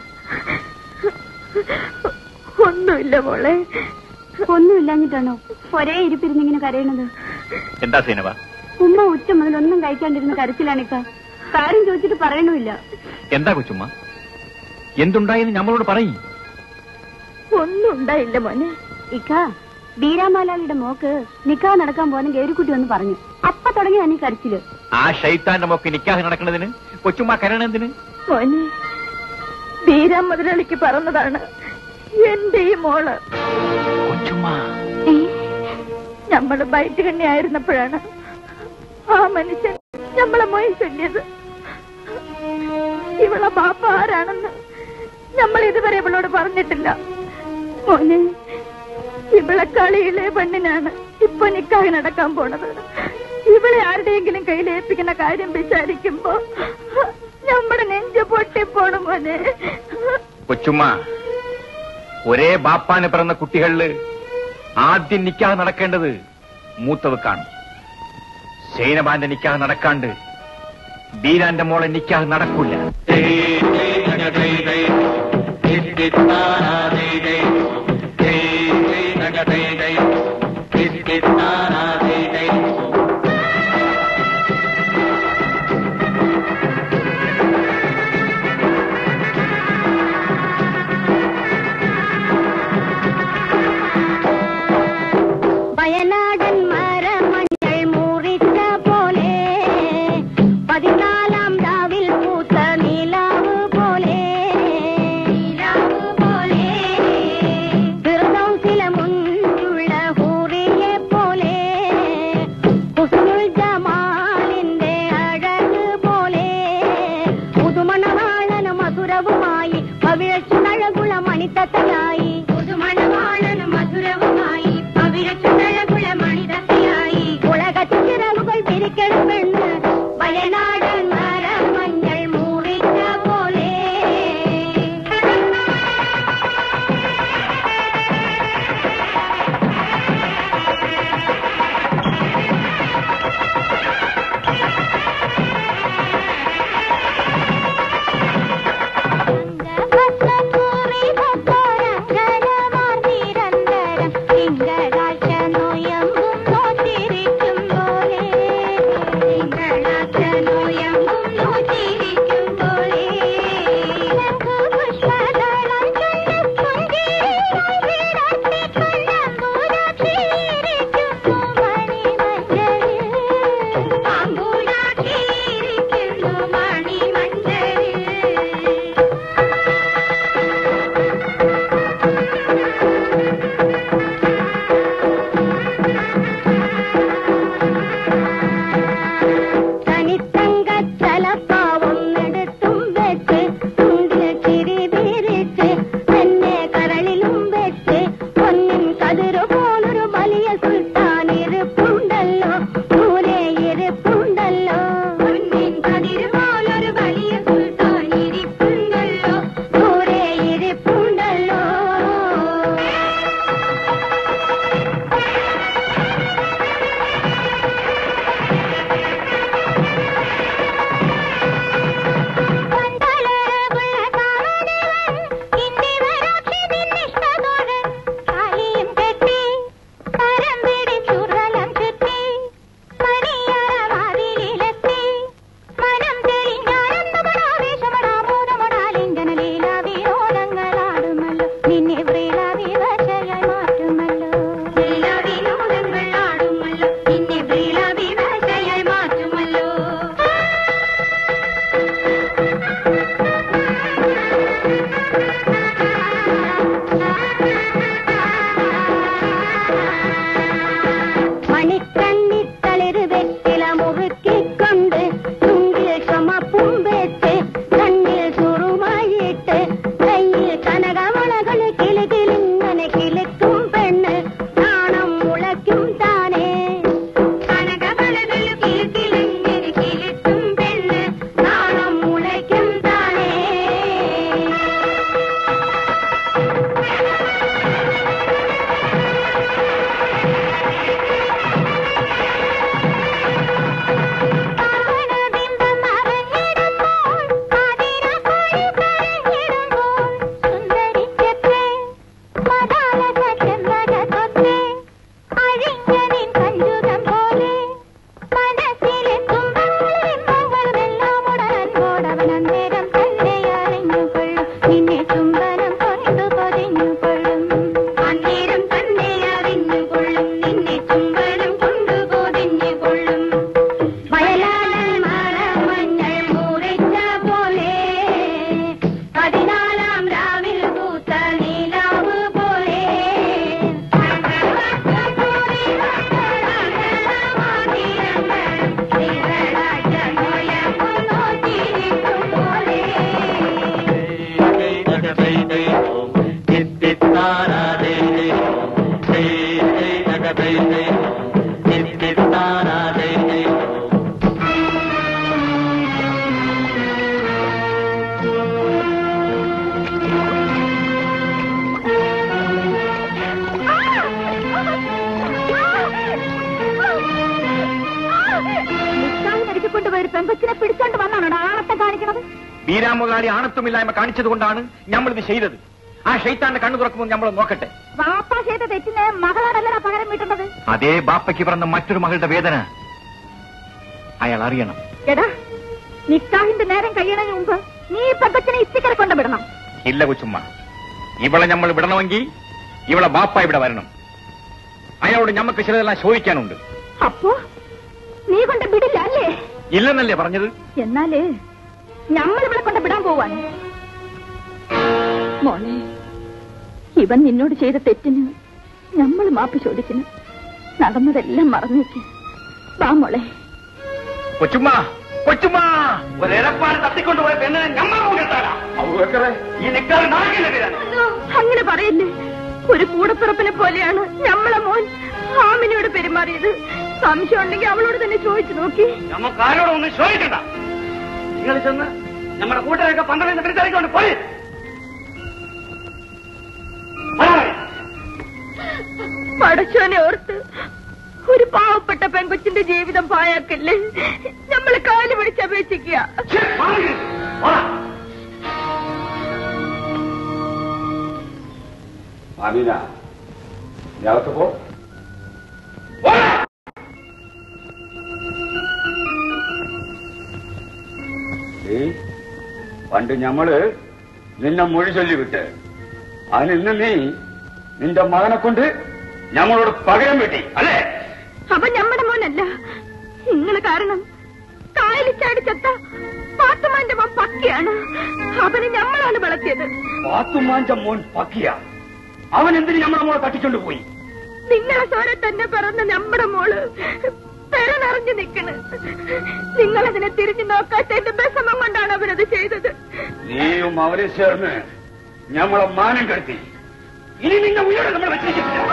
ഒന്നുമില്ല മോളെ ഒന്നുമില്ലാഞ്ഞിട്ടാണോ ഒരേ ഇരിപ്പിരുന്നിങ്ങനെ കരയണത് എന്താ സീനവ ഉമ്മ ഉച്ച മുതൽ ഒന്നും കഴിക്കാണ്ടിരുന്ന കരച്ചിലാണിക്ക കാര്യം ചോദിച്ചിട്ട് പറയണമില്ല എന്താ കൊച്ചുമ്മ എന്തുണ്ടായെന്ന് നമ്മളോട് പറയും ഒന്നും ഉണ്ടായില്ല മോനെ ഇക്ക ബീരാമാലാളിയുടെ മോക്ക് നിക്കാ നടക്കാൻ പോകുന്ന ഗേരിക്കുട്ടി ഒന്ന് പറഞ്ഞു അപ്പൊ തുടങ്ങി തന്നെ കരച്ചില് ആ ഷൈത്താന്റെ മോക്ക് നിക്കാഹ് നടക്കണതിന് കൊച്ചുമ്മ കരണതിന് മോനെ ബീരാം മുതലാളിക്ക് പറഞ്ഞതാണ് എന്റെ ഈ മോള് കൊച്ചുമ്മ നമ്മള് ബൈറ്റ് കണ്ണി ആയിരുന്നപ്പോഴാണ് ആ മനുഷ്യൻ നമ്മളെ മൊയ് ചൊല്ലിയത് ഇവളെ ബാപ്പ ആരാണെന്ന് നമ്മൾ ഇതുവരെ ഇവളോട് പറഞ്ഞിട്ടില്ല മോനെ ഇവളെ കളിയിലെ പെണ്ണിനാണ് ഇപ്പൊ നിക്കാഹ് നടക്കാൻ പോണത് ഇവളെ ആരുടെയെങ്കിലും കയ്യിൽ ഏൽപ്പിക്കുന്ന കാര്യം വിചാരിക്കുമ്പോ നമ്മുടെ നെഞ്ച് പൊട്ടിപ്പോണു മോനെ കൊച്ചുമ്മ ഒരേ ബാപ്പാന് പിറന്ന കുട്ടികളില് ആദ്യം നിക്കാഹ് നടക്കേണ്ടത് മൂത്തവക്കാണ് സൈനബാന്റെ നിക്കാഹ് നടക്കാണ്ട് ബീരാന്റെ മോളെ നിക്കാഹ് നടക്കൂല വയനാടൻ മരമഞ്ഞൾ മുറിച്ച പോലെ പതിനാലാം രാവിൽ പൂത്ത നിലാവ് പോലെ നിലാവ് പോലെ ഫിർദൗസിലെ മുഞ്ചുള്ള ഹൂറിയെ പോലെ ഹുസ്നുൽ ജമാലിന്റെ അഴക് പോലെ പുതുമണവാളനും മധുരവുമായി പവിഴച്ചുണഴകുള മണിത്തത്തയായി പുതുമണവാളനും മധുരവുമായി പവിഴച്ചുണഴകുള മണിതത്തയായി ഉലകത്തിൽ ചിറകുകൾ പിരിക്കണം പെണ്ണ് വയനാടൻ മരം മഞ്ഞൾ മൂറിച്ച പോലെ തിങ്കളാഴ്ച നോയമ്പും നോറ്റിരിക്കും പോലെ തിങ്കളാഴ്ച നോയമ്പും ബീരാമുതലാളി ആണത്വമില്ലായ്മ കാണിച്ചതുകൊണ്ടാണ് നമ്മളിത് ചെയ്തത് ആ ഷെയ്ത്താന്റെ കണ്ണു തുറക്കുമ്പോൾ നമ്മൾ നോക്കട്ടെ വാപ്പ ചെയ്ത തെറ്റിന് മകളാണല്ലടാ പകരം വീട്ടേണ്ടത് അതേ ബാപ്പയ്ക്ക് പിറന്ന മറ്റൊരു മകളുടെ വേദന അയാൾ അറിയണം എടാ നിക്കാഹിന്റെ നേരം കഴിയണതിന് മുമ്പ് നീ ഈ പെങ്കച്ചിനെ ഇത്തിക്കര കൊണ്ട് വിടണം ഇല്ല കൊച്ചുമ്മ ഇവളെ നമ്മൾ വിടണമെങ്കിൽ ഇവളെ ബാപ്പ ഇവിടെ വരണം അയാളോട് ഞമ്മക്ക് ചിലതെല്ലാം ചോദിക്കാനുണ്ട് അപ്പോ നീ കൊണ്ട് വിടില്ല അല്ലേ ഇല്ലെന്നല്ലേ പറഞ്ഞത് എന്നാല് നമ്മൾ ഇവിടെ കൊണ്ട് വിടാൻ പോവാൻ മോളെ ഇവൻ നിന്നോട് ചെയ്ത തെറ്റിന് നമ്മൾ മാപ്പ് ചോദിക്കുന്നു നടന്നതെല്ലാം മറന്നേക്ക് വാ മോളെ കൊച്ചുമ്മ കൊച്ചുമ്മ ഒരേറെപ്പാട് തട്ടിക്കൊണ്ടുപോയ പെണ്ണിനെ ഞമ്മൾ കൊണ്ടെത്താനാ ഈ നിക്കാറ് നാട്ടിലെതിരാണ് അങ്ങനെ പറയല്ലേ ഒരു കൂടപ്പിറപ്പിനെ പോലെയാണ് നമ്മളെ മോൻ ആമിനോട് പെരുമാറിയത് സംശയം ഉണ്ടെങ്കിൽ അവളോട് തന്നെ ചോദിച്ചു നോക്കി നമുക്ക് ആരോടും ഒന്നും ചോദിക്കണ്ട നിങ്ങൾ ചെന്ന് നമ്മുടെ കൂട്ടരൊക്കെ പന്ത്രണ്ട് പിടിച്ചിറക്കൊണ്ട് പോയി പടച്ചോനെ ഓർത്ത് ഒരു പാവപ്പെട്ട പെൺകൊച്ചിന്റെ ജീവിതം പായാക്കല്ലേ നമ്മള് കാല് പിടിച്ചപേക്ഷിക്കുക അമീന ഞാനകത്ത് പോ ഏയ് പണ്ട് ഞമ്മള് നിന്നെ മൊഴി ചൊല്ലിവിട്ട് അതിന് ഇന്ന് നീ നിന്റെ മകനെ കൊണ്ട് ഞങ്ങളോട് പകരം വെട്ടി അല്ലേ അവൻ നമ്മുടെ മോനല്ല നിങ്ങള് കാരണം കായലിൽ ചാടി ചത്ത പാത്തുമാന്റെ മോൻ പക്കിയാണ് അവനെ ഞമ്മളാണ് വളർത്തിയത് പാത്തുമാഞ്ച മോൻ പക്കിയ അവൻ എന്തിന് ഞമ്മടെ മോളെ തട്ടിക്കൊണ്ട് പോയി നിങ്ങളെ സോരെ തന്നെ പിറന്ന നമ്മുടെ മോള് പെരനറിഞ്ഞു നിക്കണ് നിങ്ങളതിനെ തിരിഞ്ഞു നോക്കാത്തതിന്റെ വിഷമം കൊണ്ടാണ് അവരത് ചെയ്തത് നീയും അവരെ ചേർന്ന് ഞമ്മളെ മാനം കെടുത്തി ഇനി നിന്നെ ഉയരെ നമ്മൾ വെച്ചിരിക്കുന്നില്ല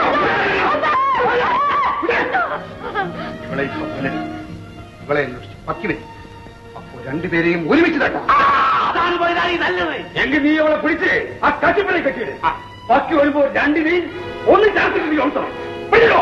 ഇവളെ ഇപ്പൊ കൊല്ലരുത്. ഇവളെ അന്വേഷിച്ച് പക്കി വരും അപ്പോ രണ്ടുപേരെയും ഒരുമിച്ച് തട്ടാം അതാണ് പോയതാണ് ഈ നല്ലത് എങ്കിൽ നീ അവളെ പിടിച്ച് ആ കട്ടിപ്പണി കെട്ടിയിട് ബാക്കി വരുമ്പോ രണ്ടിനെയും ഒന്ന് ചേർത്തിട്ട് നീ ഓർത്തണം പിടിച്ചോ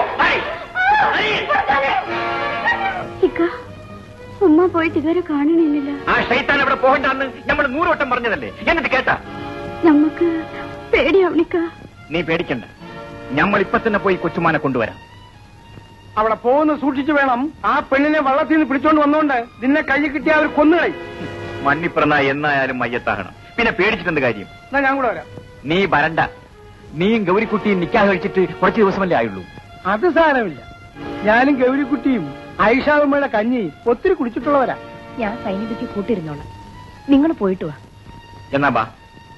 ഇക്ക ഉമ്മ പോയിട്ട് ഇതുവരെ കാണണില്ല ആ ഷെയ്ത്താൻ അവിടെ പോകണ്ടെന്ന് നമ്മൾ നൂറുവട്ടം പറഞ്ഞതല്ലേ എന്നിട്ട് കേട്ടാ നമുക്ക് പേടിയാവണിക്ക നീ പേടിക്കണ്ട നമ്മൾ ഇപ്പൊ തന്നെ പോയി കൊച്ചുമാനെ കൊണ്ടുവരാം അവിടെ പോകുന്ന സൂക്ഷിച്ചു വേണം ആ പെണ്ണിനെ വള്ളത്തിൽ നിന്ന് പിടിച്ചോണ്ട് വന്നോണ്ട് നിന്നെ കൈ കിട്ടിയ അവർ കൊന്നുകളി മണ്ണിപ്പിറന്ന എന്നായാലും മയ്യത്താകണം പിന്നെ പേടിച്ചിട്ടെന്ത് കാര്യം എന്നാ ഞാൻ കൂടെ വരാം നീ വരണ്ട നീയും ഗൗരിക്കുട്ടിയും നിക്കാഹ് കഴിച്ചിട്ട് കുറച്ച് ദിവസമല്ലേ ആയുള്ളൂ അത് സാരമില്ല ഞാനും ഗൗരിക്കുട്ടിയും ഐഷാവുമ്മയുടെ കഞ്ഞി ഒത്തിരി കുടിച്ചിട്ടുള്ളവരാ ഞാൻ സൈനികയ്ക്ക് കൂട്ടിരുന്നോളാം നിങ്ങൾ പോയിട്ട് വാ എന്നാ ബാ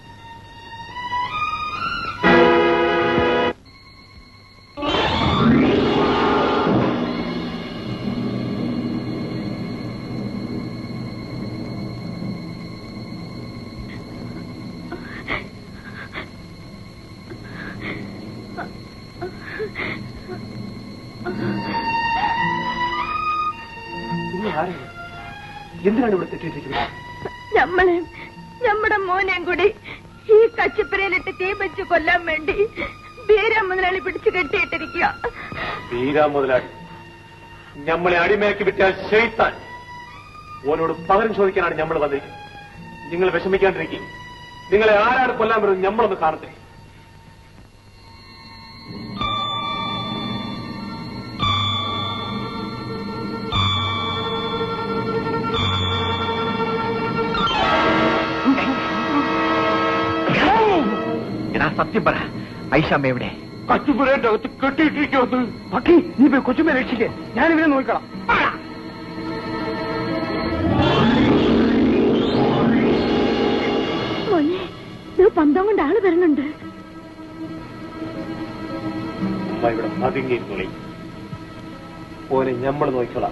എന്തിനാണ് ഇവിടെ തെറ്റിയിരിക്കുന്നത് നമ്മളെ നമ്മുടെ മോനെയും കൂടി ഈ കച്ചിപ്പരയിലിട്ട് തീ വെച്ച് കൊല്ലാൻ വേണ്ടി ബീരാ മുതലാളി പിടിച്ചു കെട്ടിയിട്ടിരിക്കുക വീരാ മുതലാളി ഞമ്മളെ അടിമയാക്കി വിട്ടാൽ ഷെയ്ത്താൻ ഓനോട് പകരം ചോദിക്കാനാണ് നമ്മൾ വന്നിരിക്കുന്നത് നിങ്ങൾ വിഷമിക്കാണ്ടിരിക്കും നിങ്ങളെ ആരാണ് കൊല്ലാൻ വരുന്നത് നമ്മളൊന്ന് കാണട്ടെ എടാ സത്യം പറ ഐഷാമ്മ എവിടെ കച്ചുപുരന്റെ അകത്ത് കെട്ടിയിട്ടിരിക്കുന്നത് പട്ടി നീ പോയി കൊച്ചുമ്മ രക്ഷിക്കേ ഞാൻ ഇവരെ നോക്കണം മോനെ ഇത് പന്തം കൊണ്ട് ആള് വരുന്നുണ്ട് ഉമ്മ ഇവിടെ പതുങ്ങിയിരുന്നോളി ഓനെ ഞമ്മൾ നോക്കിക്കോളാം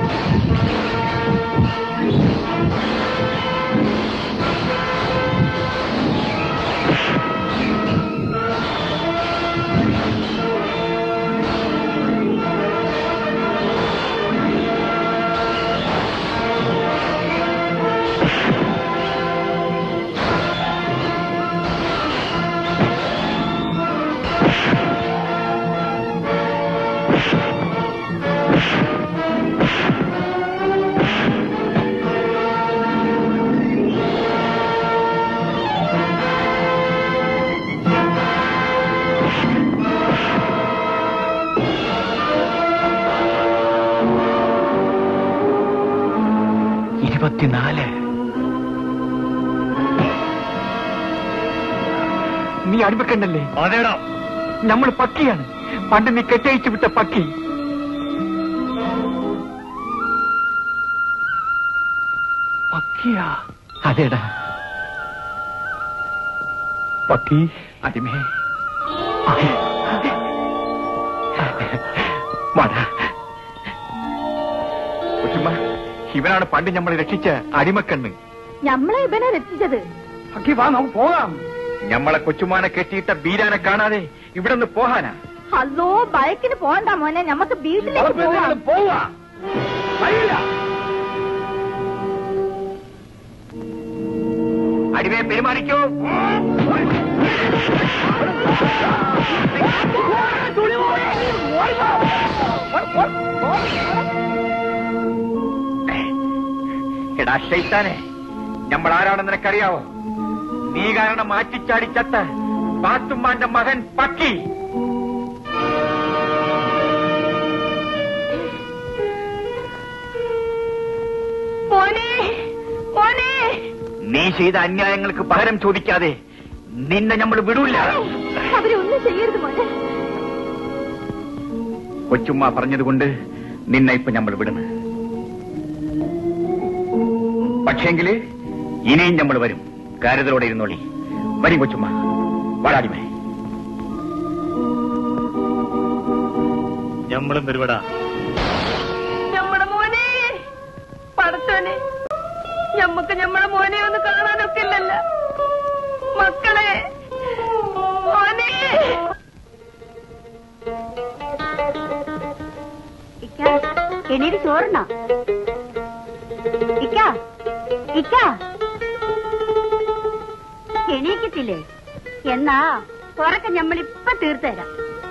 ഇരുപത്തിനാല് നീ അടിമക്കണ്ടല്ലേ അതേടാ നമ്മൾ പക്കിയാണ് പണ്ട് നീ കെട്ടയച്ചു വിട്ട പക്കി പക്കിയാ അതേടാ പക്കി അടിമേ വാടാ കൊച്ചുമ്മ ഇവനാണ് പണ്ട് നമ്മളെ രക്ഷിച്ച അടിമക്കണ്ണ് നമ്മളെ ഇവനെ രക്ഷിച്ചത് അക്കി വാ നമുക്ക് പോകാം ഞമ്മളെ കൊച്ചുമാനെ കെട്ടിയിട്ട ബീരാനെ കാണാതെ ഇവിടെ നിന്ന് പോകാനാ അല്ലോ ബൈക്കിന് പോകണ്ട മോനെ നമുക്ക് വീട്ടിലേക്ക് പോവാം പോവാ അടിമയെ പെരുമാറിക്കോ എടാ ഷെയ്ത്താനെ നമ്മൾ ആരാണെന്ന് നിനക്കറിയാവോ നീ കാരണം മാറ്റിച്ചാടിച്ചത്ത പാത്തുമ്മാന്റെ മകൻ പക്കി മോനെ മോനെ നീ ചെയ്ത അന്യായങ്ങൾക്ക് പകരം ചോദിക്കാതെ നിന്നെ നമ്മൾ വിടൂല അവരൊന്നും ചെയ്യരുത് മോനെ കൊച്ചുമ്മ പറഞ്ഞതുകൊണ്ട് നിന്നെ ഇപ്പൊ നമ്മൾ വിടുന്നു പക്ഷേങ്കില് ഇനിയും നമ്മൾ വരും കരുതലോടെ ഇരുന്നോളി വരും കൊച്ചുമ്മ വാടാടിമേ ഞമ്മളും വരുവടാ നമ്മുടെ മോനെ പടച്ചോനെ ഞമ്മക്ക് ഞമ്മടെ മോനെ ഒന്ന് കാണാനൊക്കെ ഇല്ലല്ല മക്കളെ മോനെ എണീറ്റ് ചോറുണ്ണ ഇക്ക ഇക്ക എണീക്കത്തില്ലേ എന്നാ ഉറക്കം ഞമ്മളിപ്പൊ തീർത്തുതരാം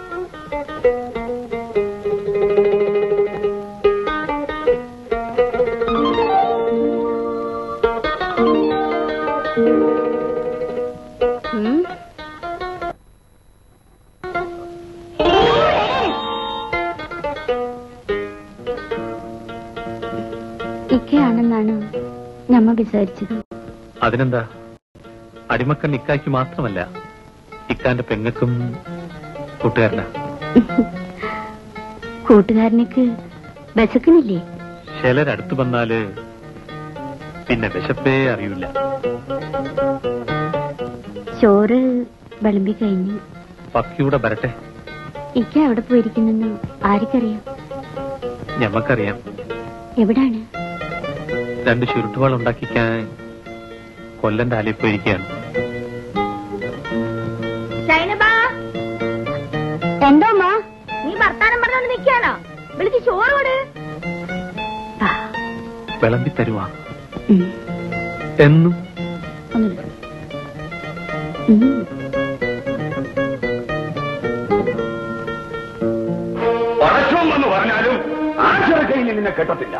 ഉം. ഇക്കയാണെന്നാണ് ഞമ്മ വിചാരിച്ചത് അതിനെന്താ അടിമക്കൻ ഇക്കായ്ക്ക് മാത്രമല്ല ഇക്കാന്റെ പെങ്ങൾക്കും കൂട്ടുകാരനാ കൂട്ടുകാരനക്ക് വിശക്കണില്ലേ ചിലരടുത്ത് വന്നാല് പിന്നെ വിശപ്പേ അറിയില്ല ചോറ് വിളമ്പി കഴിഞ്ഞു പക്കിയൂടെ വരട്ടെ ഇക്ക അവിടെ പോയിരിക്കുന്നെന്ന് ആർക്കറിയാം ഞമ്മക്കറിയാം എവിടാണ് രണ്ട് ചുരുട്ടുവാൾ ഉണ്ടാക്കിക്കാൻ കൊല്ലന്റെ ആലയിൽ പോയിരിക്കുകയാണ് എന്തോ അമ്മ നീ വർത്താനം പറഞ്ഞോണ്ട് നിൽക്കാണോ വിളിച്ച് ചോറ് കൊടു വിളമ്പി തരുവാ എന്നും പടച്ചോം എന്ന് പറഞ്ഞാലും ആശ്ര കയ്യിൽ നിന്നെ കെട്ടത്തില്ല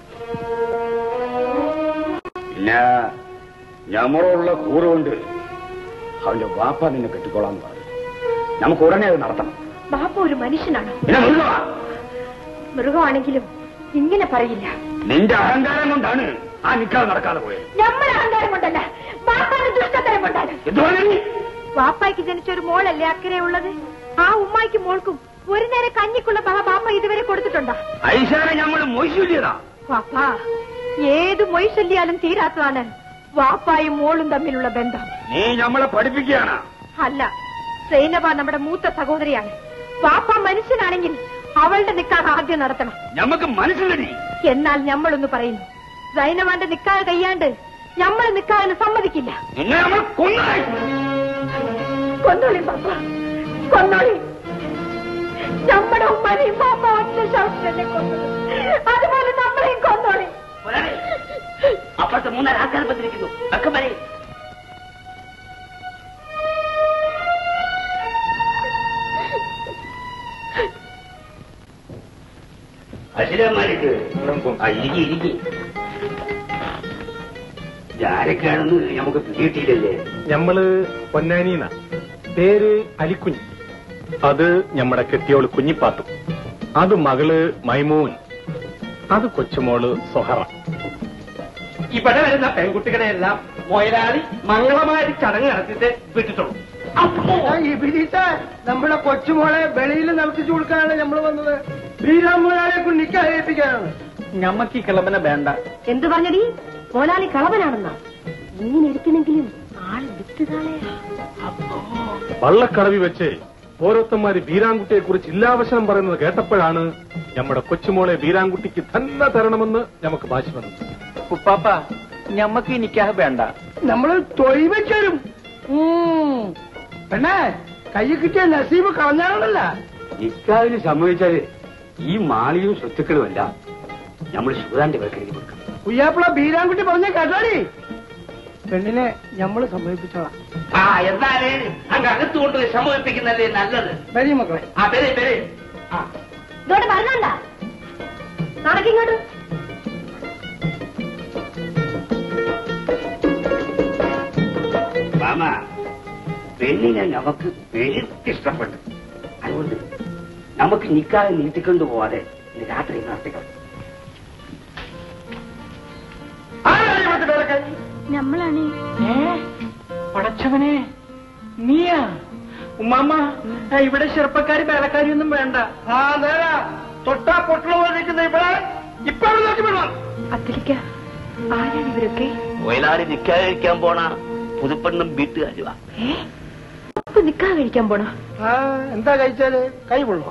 പിന്നെ ഞമ്മളുള്ള കൂറുകൊണ്ട് അവന്റെ വാപ്പ നിന്നെ കെട്ടിക്കോളാന്ന് പറഞ്ഞു നമുക്ക് ഉടനെ അത് നടത്തണം ബാപ്പ ഒരു മനുഷ്യനാണ് പിന്നെ മൃഗമാ മൃഗമാണെങ്കിലും ഇങ്ങനെ പറയില്ല നിന്റെ അഹങ്കാരം കൊണ്ടാണ് ആ നിക്കാതെ നടക്കാതെ പോയത് നമ്മൾ അഹങ്കാരം കൊണ്ടല്ല ബാപ്പാന്റെ ദുഷ്ടത്തരം കൊണ്ടാണ് എന്ത് പറഞ്ഞു നീ? വാപ്പായ്ക്ക് ജനിച്ച ഒരു മോളല്ലേ അക്കരെ ഉള്ളത് ആ ഉമ്മായ്ക്കും മോൾക്കും ഒരു നേരം കഞ്ഞിക്കുള്ള പക ബാപ്പ ഇതുവരെ കൊടുത്തിട്ടുണ്ടോ ഐശാനെ ഞമ്മൾ മൊയ്ശൂല്യതാ വാപ്പ ഏത് മൊയ്ശല്യാലും തീരാത്തതാണ് വാപ്പായും മോളും തമ്മിലുള്ള ബന്ധം നീ ഞമ്മളെ പഠിപ്പിക്കുകയാണ് അല്ല സൈനബ നമ്മുടെ മൂത്ത സഹോദരിയാണ് വാപ്പ മനുഷ്യനാണെങ്കിൽ അവളുടെ നിക്കാഹ് ആദ്യം നടത്തണം ഞമ്മക്ക് മനസ്സിലടി എന്നാൽ ഞമ്മളൊന്ന് പറയുന്നു സൈനവാന്റെ നിക്കാഹ് കഴിയാണ്ട് ഞമ്മൾ നിക്കാഹിന് സമ്മതിക്കില്ല നിന്നെ നമ്മൾ കൊന്നായി കൊന്നോളി പാപ്പ കൊന്നോളി നമ്മുടെ ഉമ്മനെയും പാപ്പ ഒറ്റ ശാസ്ത്രനെ കൊന്നത് അതുപോലെ നമ്മളെയും കൊന്നോളി അപ്പുറത്ത് മൂന്നര ആൾക്കാർ വന്നിരിക്കുന്നു ഒക്കെ വരെ അശിരമായിട്ട് ഇരിക്കി ഇരിക്കി ആരൊക്കെയാണെന്ന് നമുക്ക് കിട്ടിയില്ലല്ലേ ഞമ്മള് പൊന്നാനീന പേര് അലിക്കുഞ്ഞ് അത് ഞമ്മടെ കെട്ടിയോള് കുഞ്ഞിപ്പാത്തു അത് മകള് മൈമൂൻ അത് കൊച്ചുമോള് സൊഹറ ഇവിടെ വരുന്ന പെൺകുട്ടികളെല്ലാം മൊയലാളി മംഗളമായ ചടങ്ങ് നടത്തിയിട്ട് വിട്ടിട്ടുള്ളൂ ഇബിലീസ നമ്മുടെ കൊച്ചുമോളെ വെളിയിൽ നടത്തിച്ചു കൊടുക്കാനാണ് നമ്മൾ വന്നത് ശ്രീരാമുരാളെ കൊണ്ട് നിക്കാഹിപ്പിക്കാനാണ് ഞമ്മക്ക് ഈ കിളമ്പനെ വേണ്ട എന്ത് പറഞ്ഞടി മോലാലി കളവനാണെന്നാ ഇങ്ങനെ ഇരിക്കണെങ്കിലും ആള് വിത്തുതാളയാ വള്ളക്കടവി വെച്ച് ഓരോരുത്തന്മാര് വീരാൻകുട്ടിയെ കുറിച്ച് ഇല്ലാവശനം പറയുന്നത് കേട്ടപ്പോഴാണ് നമ്മുടെ കൊച്ചുമോളെ വീരാൻകുട്ടിക്ക് തന്നെ തരണമെന്ന് നമുക്ക് വാശി വന്നത് ഉപ്പാപ്പ ഞമ്മക്ക് ഈ നിക്കാഹ് വേണ്ട നമ്മള് തൊഴിൽ വെച്ചരും പെണ്ണേ കയ്യിൽ കിട്ടിയ നസീബ് കളഞ്ഞാണല്ല ഇക്കാതിന് സമ്മതിച്ചാല് ഈ മാളിയും സ്വത്തുക്കളും എല്ലാം നമ്മൾ ശിവദാന്റെ പേർക്ക് എഴുതി കൊടുക്കാം കുയ്യാപ്പിള ബീരാൻകുട്ടി പറഞ്ഞ കേട്ടാടി പെണ്ണിനെ ഞമ്മള് സംഭവിപ്പിച്ചോളാം ആ എന്നാലേ അങ്ങ് അകത്തുകൊണ്ട് സമ്മതിപ്പിക്കുന്നതല്ലേ നല്ലത് വരി മക്കളെ ആ പേര് പേര് ഇതോടെ പറഞ്ഞണ്ട നടക്കിങ്ങോട്ട് മാമ പെണ്ണിനെ നമുക്ക് പെരുത്ത് ഇഷ്ടപ്പെട്ടു അതുകൊണ്ട് നമുക്ക് നിക്കാതെ നീട്ടിക്കൊണ്ടു പോവാതെ ഇന്ന് രാത്രി നടത്തിക്കണം നമ്മളാണ് പടച്ചവനെ നീയാ ഉമ്മാമ്മ ഇവിടെ ചെറുപ്പക്കാരി വേലക്കാരി ഒന്നും വേണ്ട ആ നേരാ തൊട്ടാ പൊട്ടണ പോലെ നിൽക്കുന്ന ഇവിടെ ഇപ്പൊ അവിടെ നോക്കി വിടണം അത്തിരിക്ക ആരാണ് ഇവരൊക്കെ വയലാളി നിക്കാതെ കഴിക്കാൻ പോണ പുതുപ്പെണ്ണും വീട്ടുകാരുവാ അപ്പൊ നിക്കാ കഴിക്കാൻ പോണോ ആ എന്താ കഴിച്ചാല് കൈ കൊള്ളോ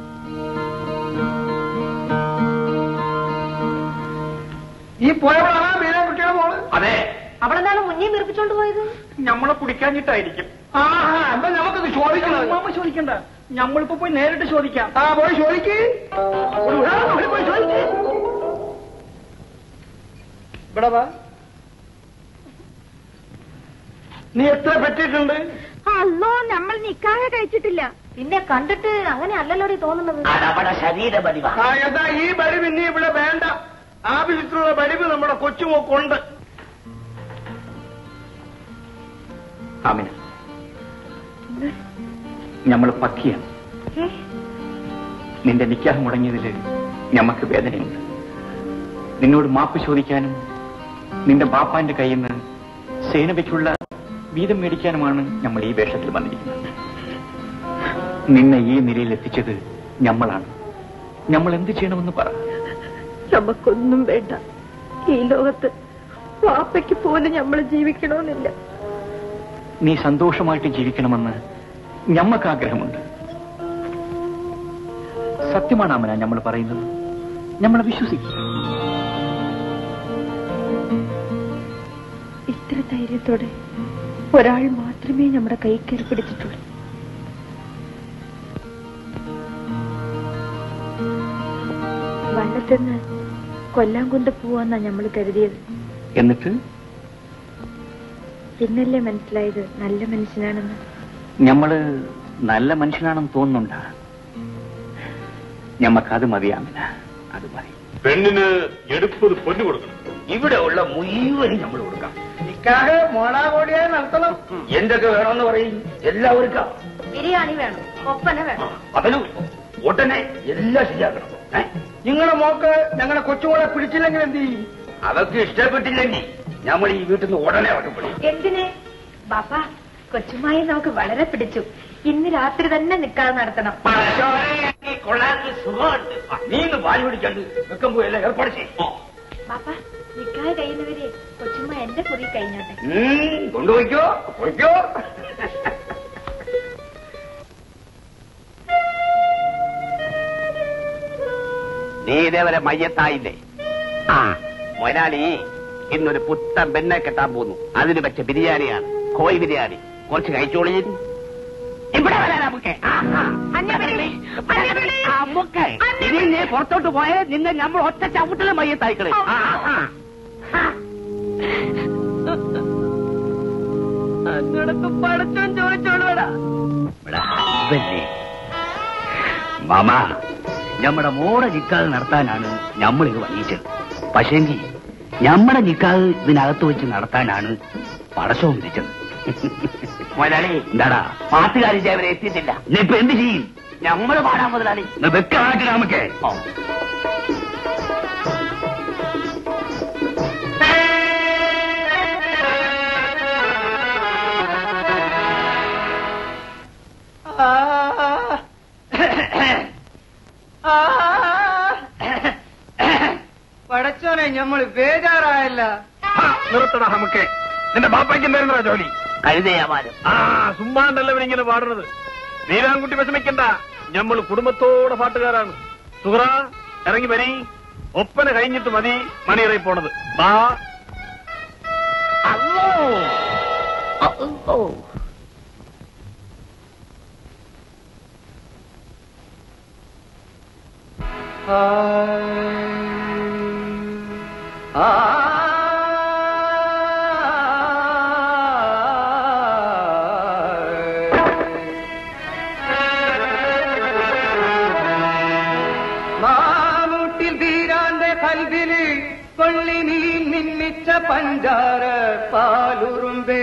ഈ പോയവളാണ് ബീരാൻകുട്ടിയുടെ മോള് അതെ അവളെന്താണ് മുന്നേ വീർപ്പിച്ചോണ്ട് പോയത് ഞമ്മളെ കുടിക്കാഞ്ഞിട്ടായിരിക്കും ആ എന്താ നമുക്കത് ചോദിക്കണം ഉമ്മാമ്മ ചോദിക്കണ്ട ഞമ്മളിപ്പോ പോയി നേരിട്ട് ചോദിക്കാം ആ പോയി ചോദിക്ക് ഒരു ഉടാ, പോയി പോയി ചോദിക്ക് ഇവിടെ വാ നീ എത്ര പറ്റിയിട്ടുണ്ട് അല്ലോ നമ്മൾ നിക്കാഹ കഴിച്ചിട്ടില്ല പിന്നെ കണ്ടിട്ട് അങ്ങനെ അല്ലല്ലോടി തോന്നുന്നത് അതവിടെ ശരീര പതിവാ ആ എന്താ ഈ ബലിവ് ഇനി ഇവിടെ വേണ്ട ആവശ്യത്തിലുള്ള ബലിവ് നമ്മുടെ കൊച്ചുമോക്കുണ്ട് ആമിന ഞമ്മള് പക്കിയാണ് നിന്റെ നിക്കാഹ് മുടങ്ങിയതില് ഞമ്മക്ക് വേദനയുണ്ട് നിന്നോട് മാപ്പ് ചോദിക്കാനും നിന്റെ ബാപ്പാന്റെ കയ്യിൽ നിന്ന് സേനവയ്ക്കുള്ള വീതം മേടിക്കാനുമാണ് നമ്മൾ ഈ വേഷത്തിൽ വന്നിരിക്കുന്നത് നിന്നെ ഈ നിലയിൽ എത്തിച്ചത് ഞമ്മളാണ് നമ്മൾ എന്ത് ചെയ്യണമെന്ന് പറ നമുക്കൊന്നും വേണ്ട ഈ ലോകത്ത് വാപ്പയ്ക്ക് പോലും നമ്മൾ ജീവിക്കണമെന്നില്ല നീ സന്തോഷമായിട്ട് ജീവിക്കണമെന്ന് ഞമ്മക്ക് ആഗ്രഹമുണ്ട് സത്യമാണ് അമന നമ്മൾ പറയുന്നത് നമ്മളെ വിശ്വസിക്കുക ഇത്ര ധൈര്യത്തോടെ ഒരാൾ മാത്രമേ നമ്മുടെ കൈ കയറി പിടിച്ചിട്ടുള്ളൂ വള്ളത്തിന്ന് കൊല്ലാൻ കൊണ്ട് പോവാന്നാ നമ്മൾ കരുതിയത് എന്നിട്ട് പിന്നല്ലേ മനസ്സിലായത് നല്ല മനുഷ്യനാണെന്ന് ഞമ്മള് നല്ല മനുഷ്യനാണെന്ന് തോന്നുന്നുണ്ടാ ഞമ്മക്കത് മതിയാമിന അത് മതി പെണ്ണിന് എടുപ്പത് പൊന്നു കൊടുക്കണം ഇവിടെ ഉള്ള മുഴുവനും നമ്മൾ കൊടുക്കാം നിക്കാഹ് മോണാകോടിയായി നടത്തണം എന്തൊക്കെ വേണമെന്ന് പറയും എല്ലാവർക്കും ബിരിയാണി വേണം ഒപ്പന വേണം അവനും ഉടനെ എല്ലാം ശരിയാക്കണം ഏ? നിങ്ങളുടെ മോക്ക് ഞങ്ങളുടെ കൊച്ചുമോളെ പിടിച്ചില്ലെങ്കിൽ എന്ത് ചെയ്യും അവർക്ക് ഇഷ്ടപ്പെട്ടില്ലെങ്കിൽ നമ്മൾ ഈ വീട്ടിൽ നിന്ന് ഉടനെ ഉറക്കപ്പെടും എന്തിന് ബാപ്പ കൊച്ചുമായി നമുക്ക് വളരെ പിടിച്ചു ഇന്ന് രാത്രി തന്നെ നിക്കാതെ നടത്തണം കൊള്ളാൻ സുഖമുണ്ട് ആ, നീ ഇന്ന് പാല് പിടിക്കണ്ട് വെക്കുമ്പോ എല്ലാം ഏർപ്പാട് ചെയ്യും ബാപ്പ നിക്കാതെ കഴിയുന്നവരെ കൊച്ചുമ്മ എന്റെ കുറി കഴിഞ്ഞോട്ടെ ഉം, കൊണ്ടുപോയിക്കോ പോയിക്കോ നീ ഇതേവരെ മയ്യത്തായില്ലേ ആ മൊലാളി ഇന്നൊരു പുത്തൻ പെണ്ണെ കെട്ടാൻ പോന്നു അതിന് വെച്ച ബിരിയാണിയാണ് കോഴി ബിരിയാണി കുറച്ച് കഴിച്ചോളി ഇവിടെ വരാൻ നമുക്ക് ഇനി നീ പുറത്തോട്ട് പോയാൽ നിന്നെ നമ്മൾ ഒറ്റ ചവിട്ടിലെ മയ്യത്തായിക്കളെ അങ്ങോടൊക്കെ പടച്ചോൻ ചോദിച്ചോളൂടാ മാമ നമ്മുടെ മോടെ നിക്കാഹ് നടത്താനാണ് നമ്മൾ ഇത് വന്നിച്ചത് പക്ഷേങ്കി നമ്മുടെ നിക്കാഹ് ഇതിനകത്ത് വെച്ച് നടത്താനാണ് പടശവും വിധിച്ചത് മുതലാളി എന്താടാ പാട്ടുകാരി ചേവരെ എത്തിയിട്ടില്ല ഇപ്പൊ എന്ത് ചെയ്യും നമ്മള് പാടാൻ മുതലാളി വെക്കാനായിട്ട് നമുക്ക് പടച്ചോനെ ഞമ്മള് ബേജാറായല്ല നിർത്തടാ നമുക്ക് നിന്റെ ബാപ്പയ്ക്ക് എന്തായിരുന്നടാ ജോലി കഴുതയാവാനും ആ സുമ്മാണ്ടല്ലവൻ ഇങ്ങനെ പാടുന്നത് നീലാൻകുട്ടി വിഷമിക്കണ്ട ഞമ്മൾ കുടുംബത്തോടെ പാട്ടുകാരാണ് സുഹറ ഇറങ്ങി വരി ഒപ്പന കഴിഞ്ഞിട്ട് മതി മണിയറയിൽ പോണത് ബാ മാമൂട്ടിൽ വീരാന്റെ കൽവില് കൊള്ളി നീ നിന്നിച്ച പഞ്ചാര പാലുറുമ്പേ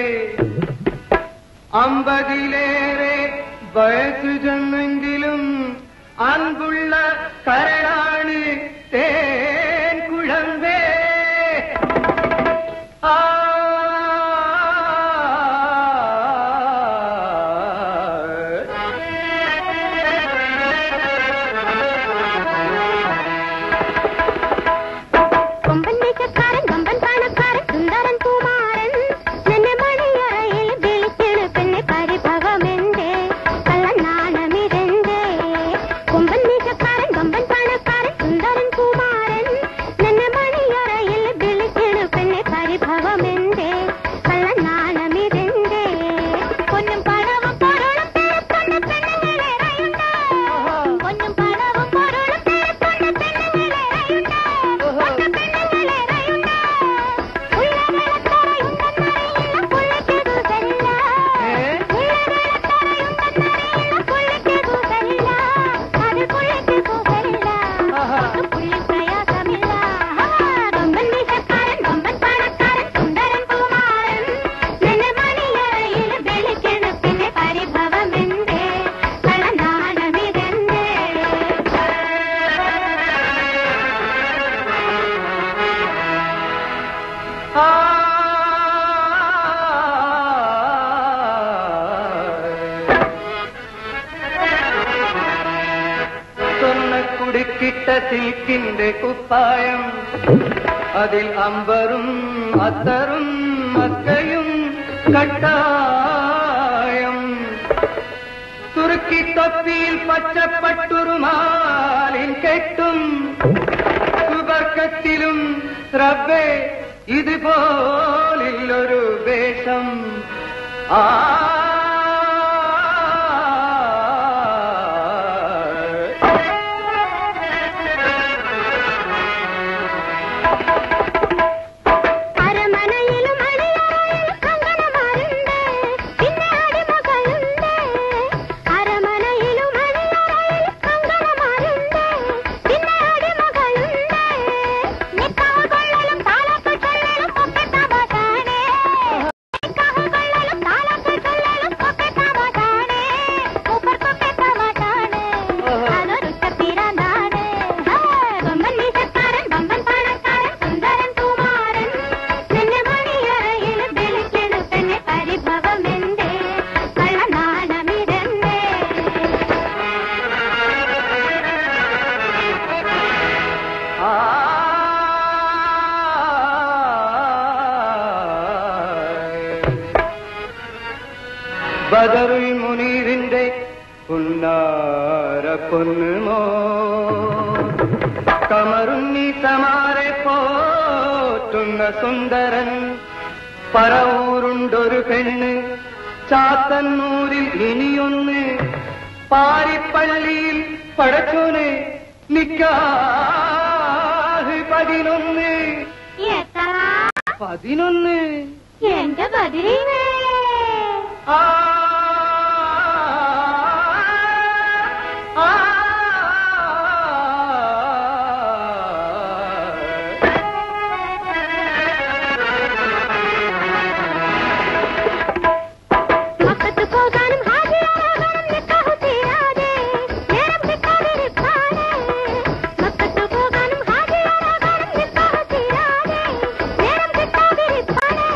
അമ്പതിലേറെ വയസ്സു ചെന്നെങ്കിലും അൻപുള്ള കരളാണ് തേൻ കുഴമ്പേ ആ കൊമ്പൻ വേഷക്കാരൻ കൊമ്പൻ പാണക്കാരൻ സുന്ദരൻ കുമാരൻ നിന്നെ മണിയറയിൽ വിളിക്കണ പെണ്ണെ പരിഭവമെന്തേ കള്ളനാണമിതെന്തേ കൊമ്പൻ വേഷക്കാരൻ കൊമ്പൻ പാണക്കാരൻ സുന്ദരൻ കുമാരൻ നിന്നെ മണിയറയിൽ വിളിക്കണ പെണ്ണെ പരിഭവമെന്തേ കള്ളനാണമിതെന്തേ പൊന്നും പണവും പൊരുളും തിരക്കൊണ്ട പെണ്ണുങ്ങളേറെയുണ്ട് പൊന്നും പണവും പൊരുളും തിരക്കൊണ്ട പെണ്ണുങ്ങളേറെയുണ്ട് പരിഭവമെന്തേ കളനാണമിതെന്തേ സ്വർണ്ണക്കുടുക്കിട്ട സിൽക്കിന്റെ കുപ്പായം അതിൽ അമ്പറും അത്തറും മക്കയും കട്ടായം തുറുക്കി തൊപ്പിയിൽ പച്ചപ്പട്ടുറുമാലിൻ കെട്ടും സുബർക്കത്തിലും റബ്ബേ ഇതുപോലില്ലൊരു വേഷം ആ അരമനയിലും അണിയറയിലും കങ്കണമാരുണ്ട് പിന്നെ അടിമകളുണ്ട് അരമനയിലും അണിയറയിലും കങ്കണമാരുണ്ട് പിന്നെ അടിമകളുണ്ട് നിക്കാഹ് കൊള്ളലും താലൊക്കെ ചൊല്ലലും ഒക്കെ തമാശാണ് നിക്കാഹ് കൊള്ളലും താലൊക്കെ ചൊല്ലലും ഒക്കെ തമാശാണ് മൂപ്പർക്കൊക്കെ തമാശാണ് അതൊരുച്ച പിറന്നാണ് കൊമ്പൻ വീശക്കാരൻ കൊമ്പൻ പാണക്കാരൻ സുന്ദരൻ കുമാരൻ നിന്നെ മണിയറയിൽ വിളിക്കണ പെണ്ണെ പരിഭവമെന്തേ കള്ളനാണമിടണ്ടേ ബദറുൽ മുനീറിന്റെ പുന്നാര പൊന്നുമോ കമറുണ്ണി സമാരെ പോറ്റുന്ന സുന്ദരൻ പറവൂരുണ്ടൊരു പെണ്ണ് ചാത്തന്നൂരിൽ ഇനിയൊന്ന് പാരിപ്പള്ളിയിൽ പടച്ചോന് നിക്കാഹ് പതിനൊന്ന് പതിനൊന്ന് എന്റെ ബദിരീവേ ആ ആ മക്കത്ത് പോകാനും ഹാജിയാകാനും നിക്കാഹ് തീരാതെ നേരം കിട്ടാതിരിപ്പാനേ മക്കത്ത് പോകാനും ഹാജിയാകാനും നിക്കാഹ് തീരാതെ നേരം കിട്ടാതിരിപ്പാനേ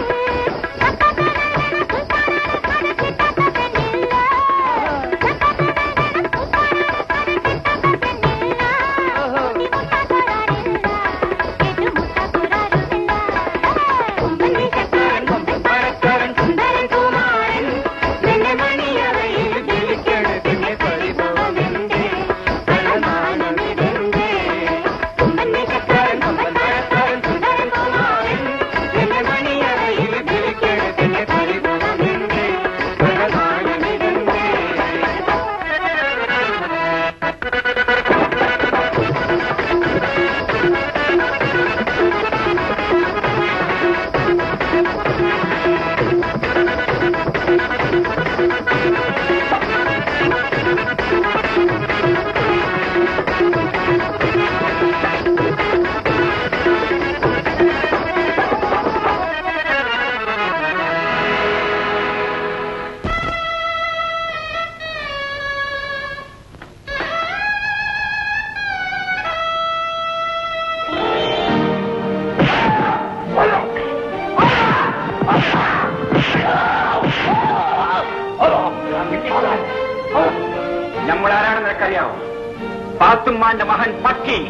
നമ്മൾ ആരാണെന്ന് നിനക്കറിയാവോ പാത്തുമ്മാന്റെ മകൻ പക്കി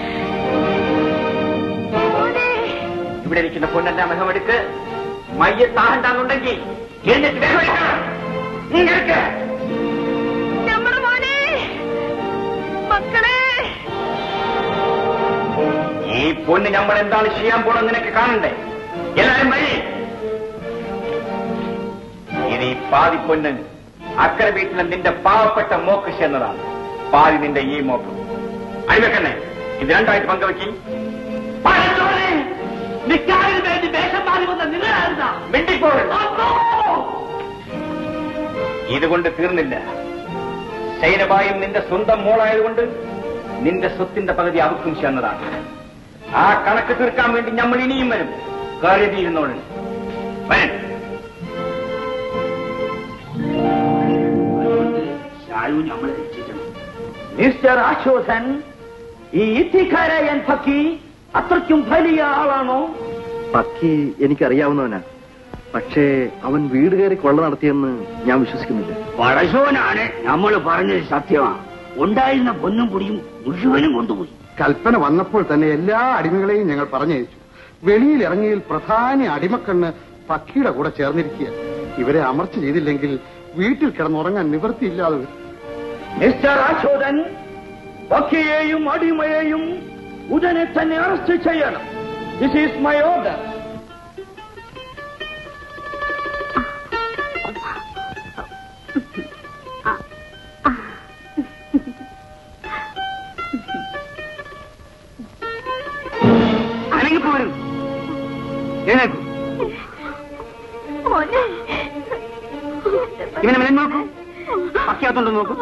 ഇവിടെ ഇരിക്കുന്ന പൊന്നെല്ലാം മുഖമെടുക്ക് മയ്യത്താഹണ്ടെന്നുണ്ടെങ്കിൽ എന്നിട്ട് വേഗം എടുക്കണം. ഇങ്ങ് എടുക്ക്. നമ്മുടെ മോനെ മക്കളെ ഈ പൊന്ന് നമ്മൾ എന്താണ് ചെയ്യാൻ പോണെന്ന് നിനക്ക് കാണണ്ടേ എല്ലാരും വഴി ഇനി ഈ പാതി പൊന്ന് അക്കരെ വീട്ടിലെ നിന്റെ പാവപ്പെട്ട മോക്ക് ചെന്നതാണ് പാതി നിന്റെ ഈ മോക്ക് അഴിവെക്കണ്ണേ ഇത് രണ്ടായിട്ട് പങ്കുവെക്കി നിക്കാഹിന് വേണ്ടി വേഷം മാറി വന്ന നിങ്ങളായിരുന്ന മിണ്ടിപ്പോകരുത് ഇതുകൊണ്ട് തീർന്നില്ല ശൈനബായും നിന്റെ സ്വന്തം മോളായതുകൊണ്ട് നിന്റെ സ്വത്തിന്റെ പകുതി അവക്കും ചെന്നതാണ് ആ കണക്ക് തീർക്കാൻ വേണ്ടി നമ്മൾ ഇനിയും വരും കരുതിയിരുന്നോളൂ വരും ഷായു നമ്മളെ രക്ഷിക്കണം മിസ്റ്റർ അശോധൻ ഈ ഇത്തിക്കാരായൻ ഫക്കി അത്രയ്ക്കും വലിയ ആളാണോ പക്കി എനിക്കറിയാവുന്നവനാ പക്ഷേ അവൻ വീട് കയറി കൊള്ള നടത്തിയെന്ന് ഞാൻ വിശ്വസിക്കുന്നില്ല പടശോനാണ് നമ്മൾ പറഞ്ഞത് സത്യമാണ് ഉണ്ടായിരുന്ന പൊന്നും പൊടിയും മുഴുവനും കൊണ്ടുപോയി കൽപ്പന വന്നപ്പോൾ തന്നെ എല്ലാ അടിമകളെയും ഞങ്ങൾ പറഞ്ഞയച്ചു വെളിയിൽ ഇറങ്ങിയിൽ പ്രധാന അടിമക്കണ്ണ് പക്കിയുടെ കൂടെ ചേർന്നിരിക്കുക ഇവരെ അമർച്ച ചെയ്തില്ലെങ്കിൽ വീട്ടിൽ കിടന്നുറങ്ങാൻ നിവൃത്തിയില്ലാതെ വരും മിസ്റ്റർ അശോധൻ ഫക്കിയെയും അടിമയെയും ഉടനെ തന്നെ അറസ്റ്റ് ചെയ്യണം ദിസ് ഈസ് മൈ ഓർഡർ അനങ്ങിപ്പോരും എഴുന്നേക്കൂ മോനെ ഇവനെ മെല്ലെ നോക്കൂ പക്കകത്തുണ്ടോ നോക്കൂ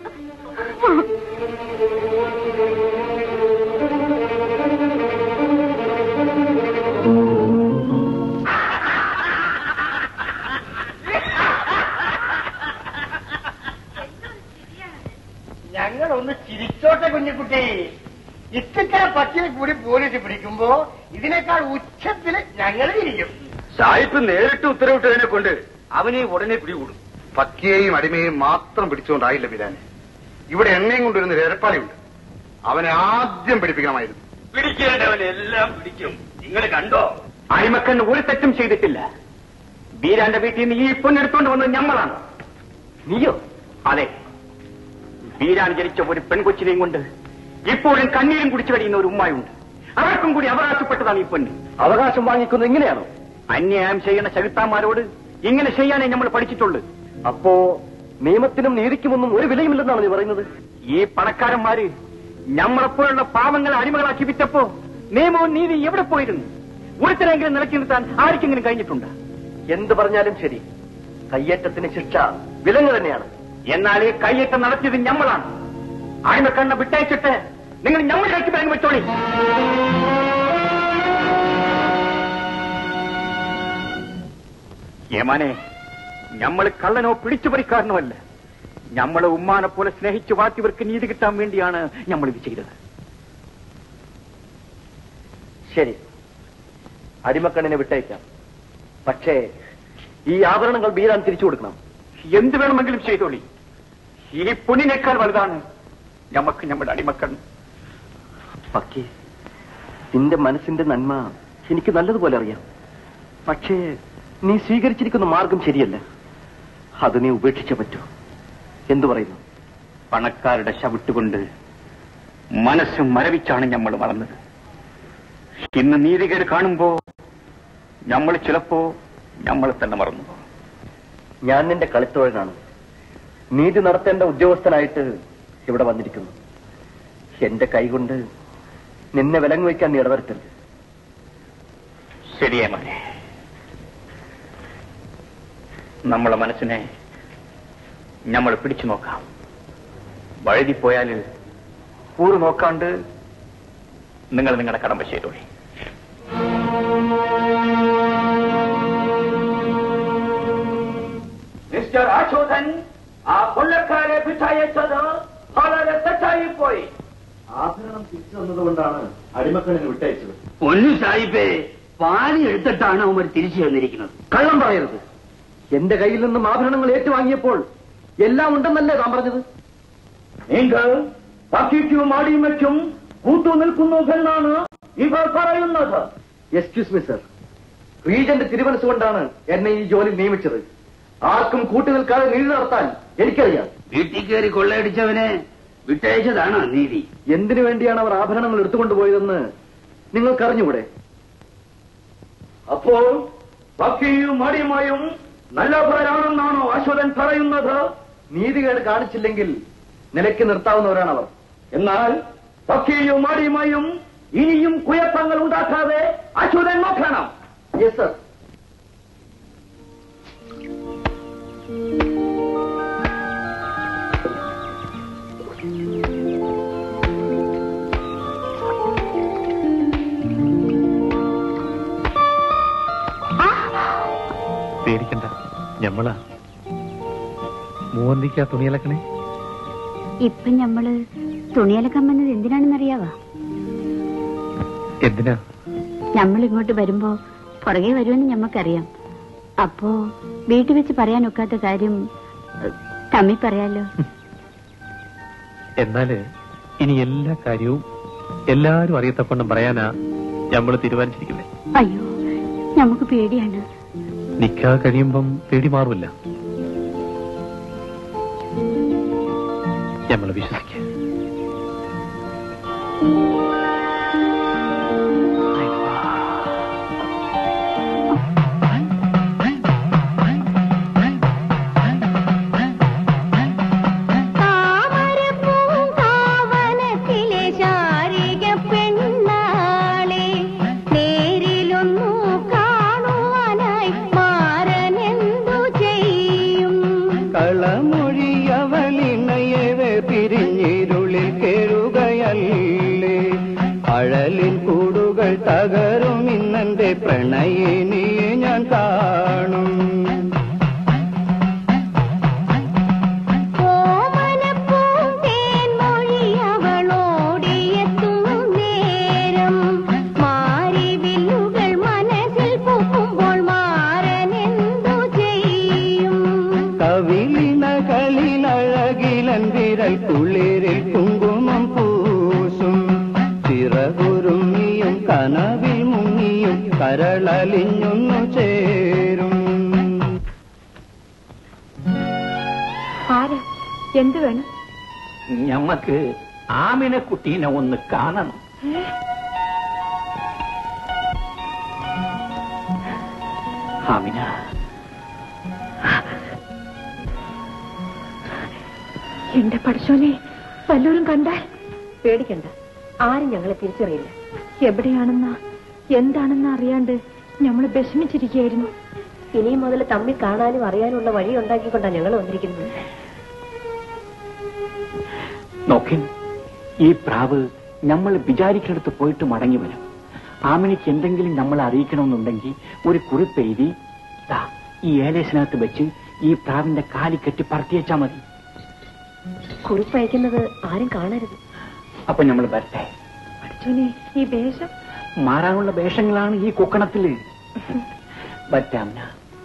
ഞങ്ങൾ ഒന്ന് ചിരിച്ചോട്ടെ കുഞ്ഞുകുട്ടി ഇത്തിക്കര പട്ടിയെ കൂടി പോലീസ് പിടിക്കുമ്പോ ഇതിനേക്കാൾ ഉച്ചത്തില് ഞങ്ങൾ ഇരിക്കും സായിപ്പ് നേരിട്ട് ഉത്തരവിട്ടതിനെ കൊണ്ട് അവനെ ഉടനെ പിടികൂടും പക്കിയെയും അടിമയെയും മാത്രം പിടിച്ചുകൊണ്ടായില്ല ബിലാനെ ഇവിടെ എണ്ണയും കൊണ്ടുവരുന്ന വേരപ്പാളിയുണ്ട് അവനെ ആദ്യം പിടിപ്പിക്കണമായിരുന്നു പിടിക്കേണ്ടവനെല്ലാം പിടിക്കും നിങ്ങൾ കണ്ടോ അഴിമക്കൻ ഒരു തെറ്റും ചെയ്തിട്ടില്ല ബീരാന്റെ വീട്ടിൽ നിന്ന് ഈ പൊന്നെടുത്തോണ്ട് വന്നത് ഞമ്മളാണ് നീയോ അതെ ബീരാൻ ജനിച്ച ഒരു പെൺകൊച്ചിനെയും കൊണ്ട് ഇപ്പോഴും കണ്ണീരും കുടിച്ചു കഴിയുന്ന ഒരു ഉമ്മായുണ്ട് അവർക്കും കൂടി അവകാശപ്പെട്ടതാണ് ഈ പെണ്ണ് അവകാശം വാങ്ങിക്കുന്നത് ഇങ്ങനെയാണോ അന്യായം ചെയ്യുന്ന ചകിത്താന്മാരോട് ഇങ്ങനെ ചെയ്യാനേ നമ്മൾ പഠിച്ചിട്ടുള്ളൂ അപ്പോ നിയമത്തിനും നീതിക്കുമൊന്നും ഒരു വിലയുമില്ലെന്നാണ് നീ പറയുന്നത് ഈ പണക്കാരന്മാര് നമ്മളെപ്പോലുള്ള പാവങ്ങളെ അടിമകളാക്കി വിറ്റപ്പോ നിയമവും നീതി എവിടെ പോയിരുന്നു ഒരുത്തരെങ്കിലും നിലക്കി നിർത്താൻ ആർക്കെങ്കിലും കഴിഞ്ഞിട്ടുണ്ട് എന്ത് പറഞ്ഞാലും ശരി കയ്യേറ്റത്തിന് ശിക്ഷ വിലങ്ങ് തന്നെയാണ് എന്നാൽ ഈ കയ്യേറ്റം നടത്തിയത് ഞമ്മളാണ് അടിമക്കണ്ണ വിട്ടയച്ചിട്ട് നിങ്ങൾ ഞമ്മളിലേക്ക് ബാങ്ക് വെച്ചോളി ഏമാനെ ഞമ്മള് കള്ളനോ പിടിച്ചുപറിക്കാരനോ അല്ല ഞമ്മളെ ഉമ്മാനെ പോലെ സ്നേഹിച്ചു വാത്തിയവർക്ക് നീതി കിട്ടാൻ വേണ്ടിയാണ് നമ്മൾ ഇത് ചെയ്തത് ശരി അടിമക്കണ്ണിനെ വിട്ടയക്കാം പക്ഷേ ഈ ആഭരണങ്ങൾ ബീരാൻ തിരിച്ചു കൊടുക്കണം എന്ത് വേണമെങ്കിലും ചെയ്തോളി ഈ പൊന്നിനേക്കാൾ വലുതാണ് ഞമ്മക്ക് നമ്മുടെ അടിമക്കണ്ണ് പക്കി നിന്റെ മനസ്സിന്റെ നന്മ എനിക്ക് നല്ലതുപോലെ അറിയാം പക്ഷേ നീ സ്വീകരിച്ചിരിക്കുന്ന മാർഗം ശരിയല്ല അത് നീ ഉപേക്ഷിച്ചേ പറ്റൂ എന്തു പറയുന്നു പണക്കാരുടെ ചവിട്ടുകൊണ്ട് മനസ്സ് മരവിച്ചാണ് നമ്മൾ വളർന്നത് ഇന്ന് നീതികേട് കാണുമ്പോ നമ്മൾ ചിലപ്പോ നമ്മളെ തന്നെ മറന്നു പോകും. ഞാൻ നിന്റെ കളിത്തോഴനാണ് നീതി നടത്തേണ്ട ഉദ്യോഗസ്ഥനായിട്ട് ഇവിടെ വന്നിരിക്കുന്നു എന്റെ കൈകൊണ്ട് നിന്നെ വിലങ്ങ് വയ്ക്കാൻ നീ ഇടവരുത്തരുത് ശരിയേ മോനെ നമ്മളെ മനസ്സിനെ നമ്മൾ പിടിച്ചു നോക്കാം വഴുതിപ്പോയാൽ കൂറ് നോക്കാണ്ട് നിങ്ങൾ നിങ്ങളുടെ കടമ്പ ചെയ്തോളി മിസ്റ്റർ ആശോധൻ ആ കൊള്ളക്കാരെ വിട്ടയച്ചത് വളരെ തെറ്റായി പോയി ആഭരണം തിരിച്ചു തന്നതുകൊണ്ടാണ് അടിമക്കണ്ണിന് വിട്ടയച്ചത് പൊന്നു സാഹിബേ പാതി എടുത്തിട്ടാണ് അവന്മാർ തിരിച്ചു വന്നിരിക്കുന്നത് കള്ളം പറയരുത് എന്റെ കയ്യിൽ നിന്നും ആഭരണങ്ങൾ ഏറ്റുവാങ്ങിയപ്പോൾ എല്ലാം ഉണ്ടെന്നല്ലേ താൻ പറഞ്ഞത് നിങ്ങൾ പക്കിക്കും അടിമയ്ക്കും കൂട്ടു നിൽക്കുന്നു എന്നാണ് ഇവർ പറയുന്നത് എക്സ്ക്യൂസ് മി സർ റീജന്റ് തിരുമനസ്സുകൊണ്ടാണ് എന്നെ ഈ ജോലി നിയമിച്ചത് ആർക്കും കൂട്ടു നിൽക്കാതെ നീതി നടത്താൻ എനിക്കറിയാം വീട്ടിൽ കയറി കൊള്ളയടിച്ചവനെ വിട്ടയച്ചതാണോ നീതി എന്തിനു വേണ്ടിയാണ് അവർ ആഭരണങ്ങൾ എടുത്തുകൊണ്ടുപോയതെന്ന് നിങ്ങൾക്കറിഞ്ഞുകൂടെ അപ്പോൾ പക്കിയും അടിമയും നല്ലവരാണെന്നാണോ അശ്വതൻ പറയുന്നത് നീതികേട് കാണിച്ചില്ലെങ്കിൽ നിലയ്ക്ക് നിർത്താവുന്നവരാണ് അവർ എന്നാൽ പക്കിയും അടിമയും ഇനിയും കുഴപ്പങ്ങൾ ഉണ്ടാക്കാതെ അശ്വതൻ നോക്കണം യെസ് സർ പേടിക്കണ്ട ഞമ്മളാ മൂവന്തിക്കാ തുണിയലക്കണേ ഇപ്പൊ ഞമ്മള് തുണിയലക്കാൻ വന്നത് എന്തിനാണെന്നറിയാവാ എന്തിനാ നമ്മൾ ഇങ്ങോട്ട് വരുമ്പോ പുറകെ വരുമെന്ന് ഞമ്മക്കറിയാം അപ്പോ വീട്ടിൽ വെച്ച് പറയാൻ ഒക്കാത്ത കാര്യം ഏഹ്, തമ്മി പറയാലോ എന്നാല് ഇനി എല്ലാ കാര്യവും എല്ലാരും അറിയത്തക്കൊണ്ടും പറയാനാ ഞമ്മള് തീരുമാനിച്ചിരിക്കുന്നത് അയ്യോ നമുക്ക് പേടിയാണ് നിക്കാ കഴിയുമ്പം പേടി മാറുമല്ല ഞമ്മള് വിശ്വസിക്ക താമരപ്പൂങ്കാവനത്തിലെ ശാരിക പെണ്ണാളെ നേരിലൊന്നു കാണുവാനായി മാറനെന്തു ചെയ്യും കളമൊഴിയവളിണയവെ പിരിഞ്ഞിരുളിൽ കേറുകയല്ലേ അഴലിൻ കൂടുകൾ തകരും ഇന്നെന്റെ പ്രണയിനിയെ ഞാൻ കാണും ഓമനപ്പൂന്തേൻമൊഴി അവളോടിയെത്തും നേരം മാരിവില്ലുകൾ മനസ്സിൽ പൂക്കുമ്പോൾ മാറനെന്തു ചെയ്യും കവിളിനകളിലഴകിലൻ വിരൽ കുളിരിൽ കുങ്കുമം പൂസും ചിറകുരുങ്ങിയും കനവിൽ മുങ്ങിയും കരളലിഞ്ഞൊന്നു ചേരും ആരാ എന്ത് വേണം ഞമ്മക്ക് ആമിനക്കുട്ടീനെ ഒന്ന് കാണണം ആമിന എന്റെ പഠിച്ചോനെ വല്ലവരും കണ്ടാൽ പേടിക്കണ്ട ആരും ഞങ്ങളെ തിരിച്ചറിയില്ല എവിടെയാണെന്നാ എന്താണെന്ന് അറിയാണ്ട് നമ്മൾ വിഷമിച്ചിരിക്കുകയായിരുന്നു ഇനിയും മുതൽ തമ്മിൽ കാണാനും അറിയാനുള്ള വഴി ഉണ്ടാക്കിക്കൊണ്ടാണ് ഞങ്ങൾ വന്നിരിക്കുന്നത് നോക്കിൻ ഈ പ്രാവ് നമ്മൾ വിചാരിക്കുന്നിടത്ത് പോയിട്ട് മടങ്ങി വരും ആമിനിക്ക് എന്തെങ്കിലും നമ്മളെ അറിയിക്കണമെന്നുണ്ടെങ്കിൽ ഒരു കുറിപ്പ് എഴുതി ദാ ഈ ഏലേസിനകത്ത് വെച്ച് ഈ പ്രാവിന്റെ കാലി കെട്ടി പറത്തിയേച്ചാ മതി കുറിപ്പ് അയക്കുന്നത് ആരും കാണരുത് അപ്പൊ നമ്മൾ വരട്ടെ പഠിച്ചോനെ ഈ വേഷം മാറാനുള്ള വേഷങ്ങളാണ് ഈ കുക്കണത്തില് വറ്റാമിന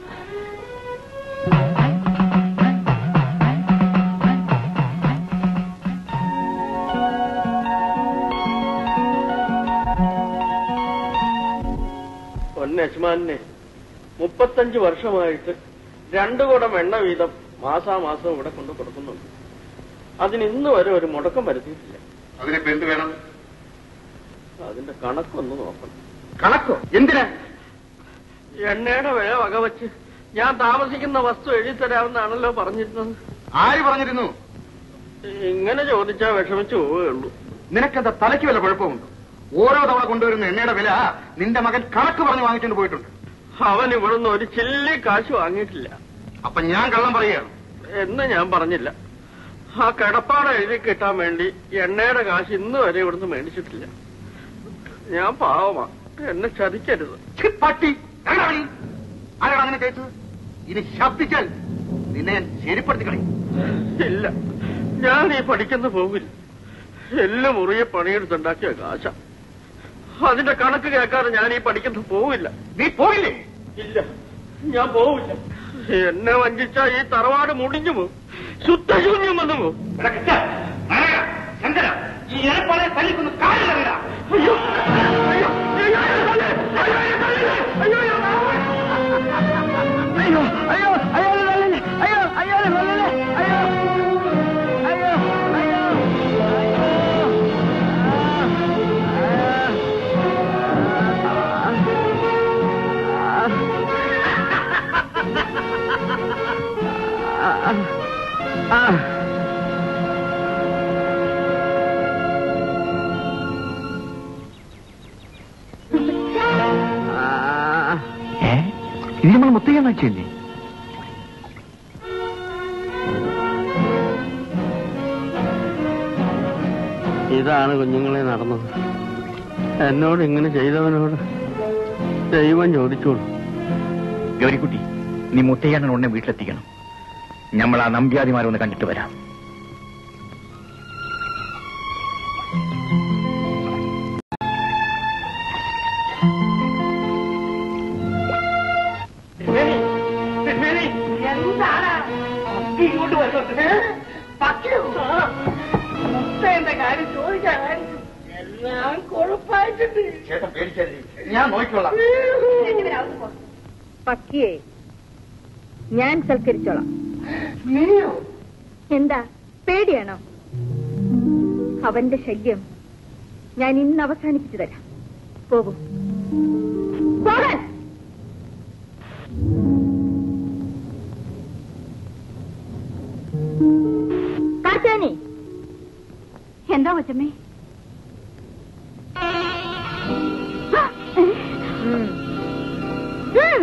പൊന്നശ്മാനെ മുപ്പത്തഞ്ച് വർഷമായിട്ട് രണ്ടു കുടം എണ്ണ വീതം മാസാമാസം ഇവിടെ കൊണ്ട് കൊടുക്കുന്നുണ്ട് അതിന് ഇന്ന് വരെ ഒരു മുടക്കം വരുത്തിയിട്ടില്ല അതിനിപ്പോ എന്ത് വേണം അതിന്റെ കണക്കൊന്ന് നോക്കണം കണക്കോ എന്തിനാ എണ്ണയുടെ വില വകവച്ച് ഞാൻ താമസിക്കുന്ന വസ്തു എഴുതിത്തരാമെന്നാണല്ലോ പറഞ്ഞിരുന്നത് ആര് പറഞ്ഞിരുന്നു ഇങ്ങനെ ചോദിച്ചാൽ വിഷമിച്ചു പോവുകയുള്ളൂ നിനക്കെന്താ തലയ്ക്ക് വല്ല കുഴപ്പമുണ്ടോ ഓരോ തവണ കൊണ്ടുവരുന്ന എണ്ണയുടെ വില നിന്റെ മകൻ കണക്ക് പറഞ്ഞ് വാങ്ങിച്ചുകൊണ്ട് പോയിട്ടുണ്ട് അവൻ ഇവിടുന്ന് ഒരു ചില്ലി കാശ് വാങ്ങിയിട്ടില്ല അപ്പൊ ഞാൻ കള്ളം പറയുകയാണ് എന്ന് ഞാൻ പറഞ്ഞില്ല ആ കിടപ്പാട് എഴുതി കിട്ടാൻ വേണ്ടി എണ്ണയുടെ കാശ് ഇന്ന് വരെ ഇവിടുന്ന് മേടിച്ചിട്ടില്ല ഞാൻ പാവമാ എന്നെ ചതിക്കരുത് ഛി, പട്ടി എടാ നീ. ആരാണ് അങ്ങനെ കഴിച്ചത് ഇനി ശബ്ദിച്ചാൽ നിന്നെ ഞാൻ ശരിപ്പെടുത്തി കളയും ഇല്ല ഞാൻ ഈ പഠിക്കുന്ന പോകില്ല എല്ലാം മുറിയെ പണിയെടുത്തുണ്ടാക്കിയ കാശ അതിന്റെ കണക്ക് കേൾക്കാതെ ഞാൻ ഈ പഠിക്കുന്ന പോവില്ല നീ പോയില്ലേ ഇല്ല ഞാൻ പോവില്ല എന്നെ വഞ്ചിച്ച ഈ തറവാട് മുടിഞ്ഞു പോകും ശുദ്ധശൂന്യം വന്നു പോകും ശങ്കര ഈ ഏർപ്പാടെ തല്ലിക്കൊന്ന് കാലിലറിയാ അയ്യോ അയ്യോ അയ്യോ അയ്യോ അയ്യോ അയ്യോ അയ്യോ അയ്യോ അയ്യോ അയ്യോ അയ്യോ ഏ ഇത് നമ്മൾ മുത്തയ്യാഴ്ചയല്ലേ ഇതാണ് കുഞ്ഞുങ്ങളെ നടന്നത് എന്നോട് ഇങ്ങനെ ചെയ്തവനോട് ദൈവം ചോദിച്ചോളൂ ഗൗരിക്കുട്ടി നീ മുത്തയ്യാനെ ഉടനെ വീട്ടിലെത്തിക്കണം നമ്മൾ ആ നമ്പ്യാതിമാരൊന്ന് കണ്ടിട്ട് വരാം എന്താണ് ഇങ്ങോട്ട് വരുന്നത് പറ്റൂ മുത്തേന്റെ കാര്യം ചോദിക്കാനായിരുന്നു എല്ലാം കൊഴുപ്പായിട്ടുണ്ട് ചേട്ടൻ പേടിച്ചല്ലേ ഞാൻ നോക്കിക്കൊള്ളാം പക്കിയെ ഞാൻ സൽക്കരിച്ചോളാം നീയോ എന്താ പേടിയാണോ അവന്റെ ശല്യം ഞാൻ ഇന്ന് അവസാനിപ്പിച്ചു തരാം പോകൂ പോകാൻ കാറ്റാനി എന്താ കൊച്ചമ്മേ ഉം. ഉം.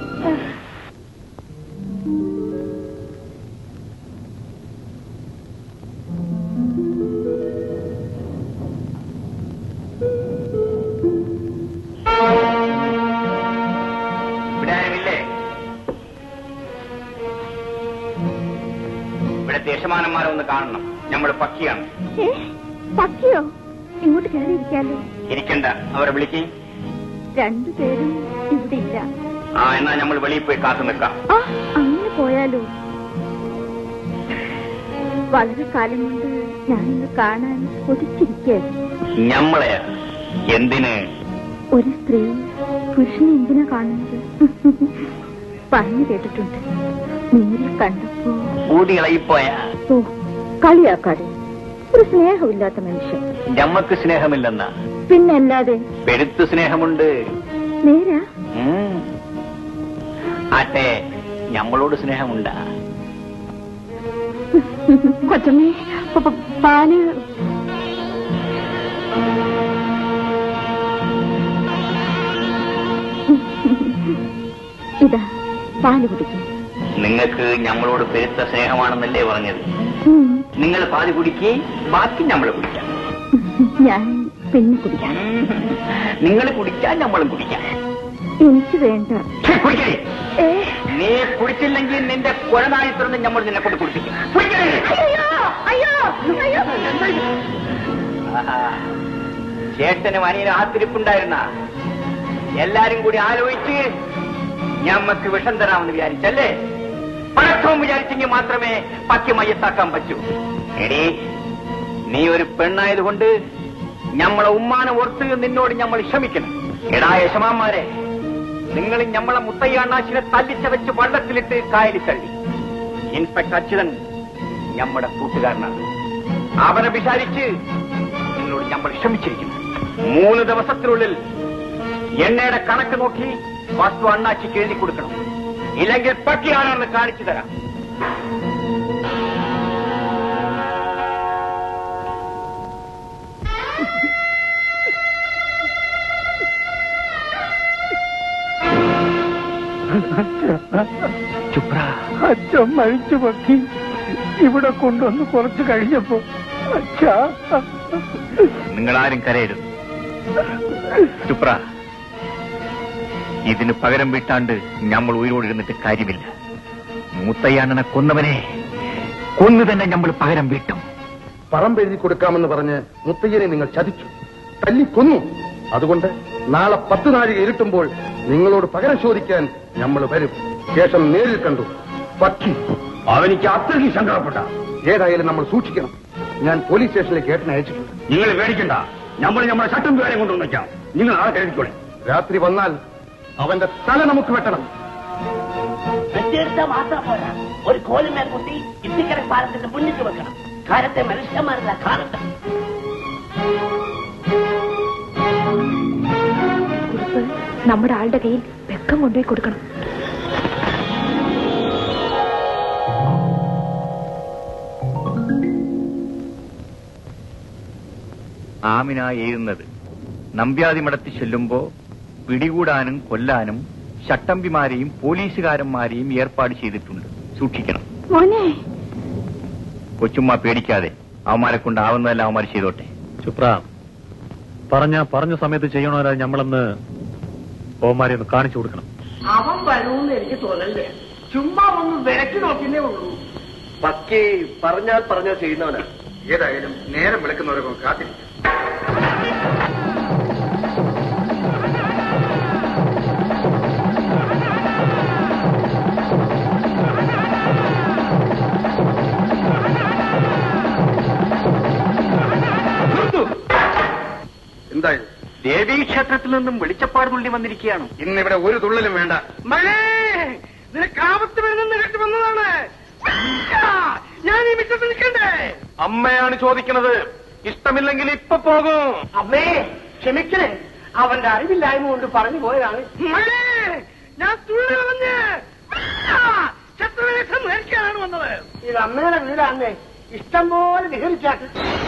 ഇവിടെ ആരുമില്ലേ ഇവിടെ ദേശമാനന്മാരെ ഒന്ന് കാണണം നമ്മുടെ പക്കിയാണ് ഏ, പക്കിയോ ഇങ്ങോട്ട് കയറിയിരിക്കാലോ ഇരിക്കണ്ട അവരെ വിളിക്ക് രണ്ടുപേരും ഇവിടെ ഇല്ല ആ എന്നാ നമ്മൾ വെളിയിൽ പോയി കാത്തു നിൽക്കാം ആ അങ്ങനെ പോയാലോ വളരെ കാലം കൊണ്ട് ഞാനിന്ന് കാണാൻ കൊതിച്ചിരിക്കുകയായിരുന്നു ഞമ്മളെ എന്തിന് ഒരു സ്ത്രീ പുരുഷനെ എന്തിനാ കാണുന്നത് പറഞ്ഞു കേട്ടിട്ടുണ്ട് നേരിൽ കണ്ടപ്പോ ഊതി ഇളകിപ്പോയ ഓ കളിയാക്കാതെ ഒരു സ്നേഹമില്ലാത്ത മനുഷ്യൻ ഞമ്മക്ക് സ്നേഹമില്ലെന്ന പിന്നല്ലാതെ പെരുത്ത് സ്നേഹമുണ്ട് നേരാ ഉം. ആട്ടെ ഞമ്മളോട് സ്നേഹമുണ്ടാ കൊച്ചമ്മേ പ- പ- പാല് ഇതാ പാല് കുടിക്കും നിങ്ങൾക്ക് ഞമ്മളോട് പെരുത്ത സ്നേഹമാണെന്നല്ലേ പറഞ്ഞത് ഉം. നിങ്ങൾ പാതി കുടിക്കേ ബാക്കി നമ്മൾ കുടിക്കാം ഞാൻ പിന്നെ കുടിക്കാം നിങ്ങൾ കുടിക്കാൻ നമ്മളും കുടിക്കാം എനിക്ക് വേണ്ട ഛെ, കുടിക്കരുത്. ഏ നീ കുടിച്ചില്ലെങ്കിൽ നിന്റെ കുഴനായി തുറന്ന് നമ്മൾ നിന്നെ കൊണ്ട് കുടിപ്പിക്കും കുടിക്കരുത്. അയ്യോ അയ്യോ അയ്യോ ആഹാ. ചേട്ടനും അനിയനും ആത്തിരിപ്പുണ്ടായിരുന്ന എല്ലാരും കൂടി ആലോചിച്ച് ഞമ്മക്ക് വിഷം തരാമെന്ന് വിചാരിച്ചല്ലേ പഴക്കവും വിചാരിച്ചെങ്കിൽ മാത്രമേ പക്കി മയ്യത്താക്കാൻ പറ്റൂ എടീ നീ ഒരു പെണ്ണായതുകൊണ്ട് ഞമ്മളെ ഉമ്മാനെ ഓർത്ത് നിന്നോട് നമ്മൾ ക്ഷമിക്കണം എടാ യശമാന്മാരെ നിങ്ങൾ ഞമ്മളെ മുത്തയ്യാണ്ണാശിനെ തല്ലിച്ച വെച്ച് വള്ളത്തിലിട്ട് കായലി തള്ളി ഇൻസ്പെക്ടർ അച്യുതൻ നമ്മുടെ കൂട്ടുകാരനാണ് അവനെ വിചാരിച്ച് നിങ്ങളോട് നമ്മൾ ക്ഷമിച്ചിരിക്കുന്നു മൂന്ന് ദിവസത്തിനുള്ളിൽ എണ്ണയുടെ കണക്ക് നോക്കി വസ്തു അണ്ണാച്ചിക്ക് എഴുതി കൊടുക്കണം ഇല്ലെങ്കിൽ പട്ടിയാണെന്ന് കാണിച്ചു തരാം അച്ഛൻ മരിച്ചു പറ്റി ഇവിടെ കൊണ്ടുവന്ന് കുറച്ച് കഴിഞ്ഞപ്പോ അച്ഛാ നിങ്ങളാരും കരയരുത് ചുപ്ര ഇതിന് പകരം വീട്ടാണ്ട് നമ്മൾ ഉയരോടിരുന്നിട്ട് കാര്യമില്ല മുത്തയ്യാണനെ കൊന്നവനെ കൊന്നു തന്നെ നമ്മൾ പകരം വീട്ടും പറമ്പെഴുതി കൊടുക്കാമെന്ന് പറഞ്ഞ് മുത്തയ്യനെ നിങ്ങൾ ചതിച്ചു തല്ലിക്കൊന്നു അതുകൊണ്ട് നാളെ പത്ത് നാഴിക ഇരുട്ടുമ്പോൾ നിങ്ങളോട് പകരം ചോദിക്കാൻ നമ്മൾ വരും ശേഷം നേരിൽ കണ്ടു പക്ഷി അവനിക്ക് അത്രയ്ക്ക് സങ്കടപ്പെട്ട ഏതായാലും നമ്മൾ സൂക്ഷിക്കണം ഞാൻ പോലീസ് സ്റ്റേഷനിലേക്ക് ഏട്ടനെ അയച്ചിട്ടുണ്ട് നിങ്ങൾ പേടിക്കണ്ട നമ്മൾ നമ്മുടെ ചട്ടം പേരെ കൊണ്ടുവന്ന് വെക്കാം നിങ്ങൾ ആളെ കരുതിക്കോളെ രാത്രി വന്നാൽ അവന്റെ തല നമുക്ക് വെട്ടണം വെട്ടിയെടുത്താൽ മാത്രം പോരാ ഒരു കോലുമേ കുട്ടി ഇത്തിക്കര പാലത്തിന്റെ മുന്നിട്ട് വെക്കണം കാലത്തെ മനുഷ്യന്മാരുടെ കാണട്ടെ കുറിപ്പ് നമ്മുടെ ആളുടെ കയ്യിൽ വെക്കം കൊണ്ടുപോയി കൊടുക്കണം ആമിന എഴുതുന്നത് നമ്പ്യാതി മടത്തി ചെല്ലുമ്പോ പിടികൂടാനും കൊല്ലാനും ചട്ടമ്പിമാരെയും പോലീസുകാരന്മാരെയും ഏർപ്പാട് ചെയ്തിട്ടുണ്ട് സൂക്ഷിക്കണം മോനെ കൊച്ചുമ്മ പേടിക്കാതെ അവന്മാരെ കൊണ്ടാവുന്നതെല്ലാം അവന്മാർ ചെയ്തോട്ടെ ചുപ്ര പറഞ്ഞ പറഞ്ഞ സമയത്ത് ചെയ്യണവരാ നമ്മളൊന്ന് ഓമാരെ ഒന്ന് കാണിച്ചു കൊടുക്കണം അവൻ വരൂന്ന് എനിക്ക് തോന്നല്ലേ ചുമ്മാ ഒന്ന് വിലക്കി നോക്കിയേ ഉള്ളൂ പക്കി പറഞ്ഞാൽ പറഞ്ഞാൽ ചെയ്യുന്നവനാ ഏതായാലും നേരം വിളക്കുന്നവരൊക്കെ കാത്തിരിക്കും എന്തായാലും ദേവീക്ഷേത്രത്തിൽ നിന്നും വെളിച്ചപ്പാട് തുള്ളി വന്നിരിക്കുകയാണ് ഇന്നിവിടെ ഒരു തുള്ളലും വേണ്ട മഴേ നിനക്ക് ആപത്ത് വേണമെന്ന് കേട്ട് വന്നതാണ് ആ, ഞാൻ ഈ മിറ്റത്ത് നിൽക്കണ്ടേ അമ്മയാണ് ചോദിക്കുന്നത് ഇഷ്ടമില്ലെങ്കിൽ ഇപ്പൊ പോകും അമ്മേ ക്ഷമിക്കണേ അവന്റെ അറിവില്ലായ്മ കൊണ്ട് പറഞ്ഞു പോയതാണ് മഴേ ഞാൻ തുള്ളി വന്ന് ശത്രുവേഷം നേരിക്കാനാണ് വന്നത് ഇത് അമ്മയുടെ വീടാണ് ഇഷ്ടം പോലെ വിഹരിച്ചാട്ട്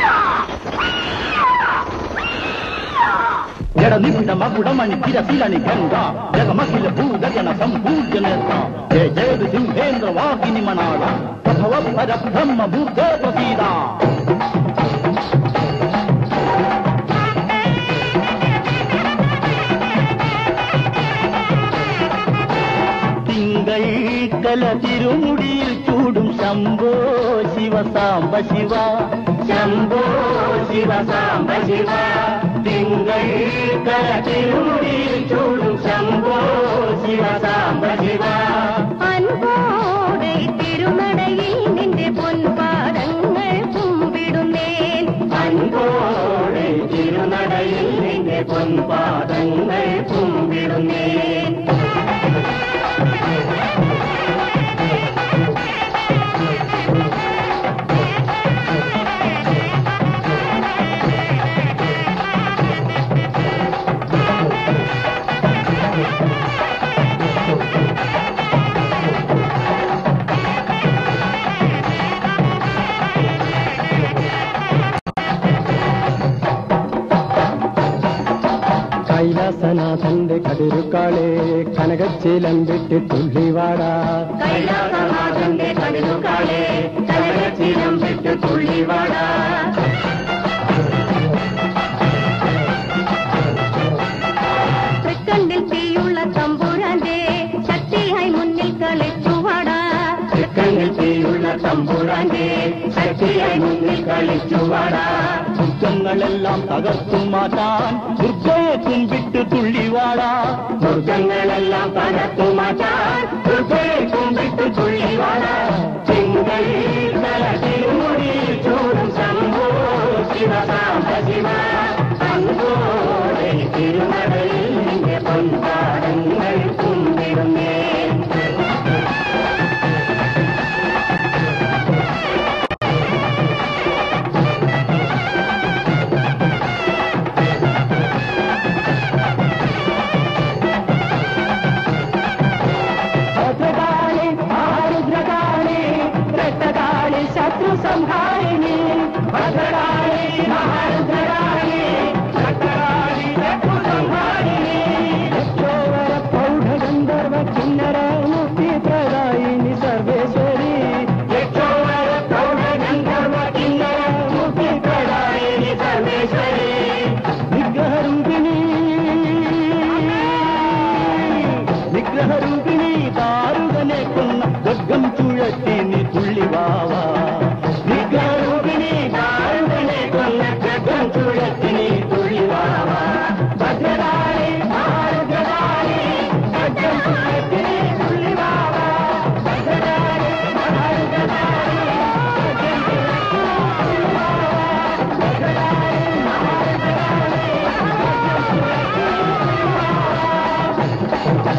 జడనిండ మగుడమణి చిరశిలని గంగ జగమఖిల భూగగన సంపూజనేత జయ జయ సింహేంద్ర వాగిని మనాళ ప్రభవ పర బ్రహ్మ భూదేవ సీదా തിങ്കൾ കല തിരുമുടിയിൽ ചൂടും ശംഭോ ശിവ സാംബ ശിവ ശംഭോ ശിവ സാംബ ശിവ തിങ്കൾ കല തിരുമുടിയിൽ ചൂടും ശംഭോ ശിവ സാംബ ശിവ അൻപോടെ തിരുനടയിൽ നിന്റെ പൊൻപാദങ്ങൾ കുമ്പിടുന്നേൻ അൻപോടെ തിരുനടയിൽ നിന്റെ പൊൻപാദങ്ങൾ കുമ്പിടുന്നേൻ കൈലാസനാഥന്റെ കതിരുക്കാളെ കനകച്ചിലമ്പിട്ട് തുള്ളിവാടാ കൈലാസനാഥന്റെ കടിലുകാളെ കനകച്ചിലം വിട്ട് തുള്ളിവാടാ തൃക്കണ്ണിൽ തീയുള്ള തമ്പുരാന്റെ ശക്തിയായി മുന്നിൽ കളിച്ചുവാടാ തൃക്കണ്ണിൽ തീയുള്ള തമ്പുരാന്റെ ശക്തിയായി മുന്നിൽ കളിച്ചുവാടാ ദുർഗങ്ങളെല്ലാം തകർത്തു മാറ്റാൻ ദുർഗയെ കുമ്പിട്ട് തുള്ളിവാടാ ദുർഗങ്ങളെല്ലാം തകർത്തു മാറ്റാൻ ദുർഗയെ കുമ്പിട്ട് തുള്ളിവാടാ തിങ്കൾ തിരുമുടി ചൂടും ശംഭോ ശിവ സാംബ ശിവ അൻപോടെ തിരുമടയിൽ നിന്റെ പൊൻപാടങ്ങൾ കുമ്പിടുന്നേ ഭദ്രകാളി മഹാരുദ്രകാളി രക്തകാളി ശത്രു സംഹാരിണി ഭദ്രകാളി മഹാരുദ്രകാളി രക്തകാളി ശത്രു സംഹാരിണി യക്ഷോവര പ്രൗഢ ഗന്ധർവ കിന്നര മുക്തി പ്രദായിനി സർവേശ്വരി യക്ഷോവര പ്രൗഢ ഗന്ധർവ കിന്നര മുക്തി പ്രദായിനി സർവേശ്വരി വിഗ്രഹരൂപിണി വിഗ്രഹരൂപിണി ദാരുകനെ കൊന്ന ദുർഗം ചുഴറ്റി നീ തുള്ളിവാവാ വിഗ്രഹരൂപിണി ദാരുകനെ കൊന്ന ദുർഗം ചുഴറ്റി നീ തുള്ളിവാവാ ഭദ്രകാളി മഹാരുദ്രകാളി ദുർഗം ചുഴറ്റി നീ തുള്ളിവാവാ ഭദ്രകാളി മഹാരുദ്രകാളി ദുർഗം ചുഴറ്റി നീ തുള്ളിവാവാ ഭദ്രകാളി മഹാരുദ്രകാളി ദുർഗം ചുഴറ്റി നീ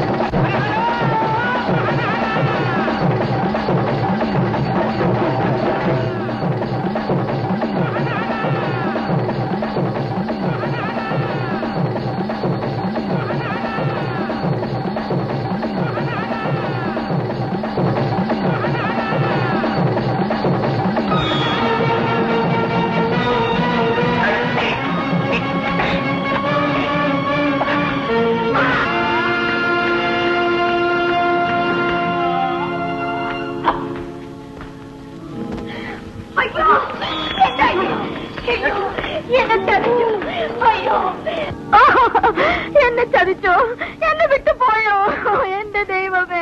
അയ്യോ എന്തായി? അയ്യോ, എന്നെ ചതിച്ചു അയ്യോ ആ, എന്നെ ചതിച്ചു എന്നെ വിട്ടു പോയോ എന്റെ ദൈവമേ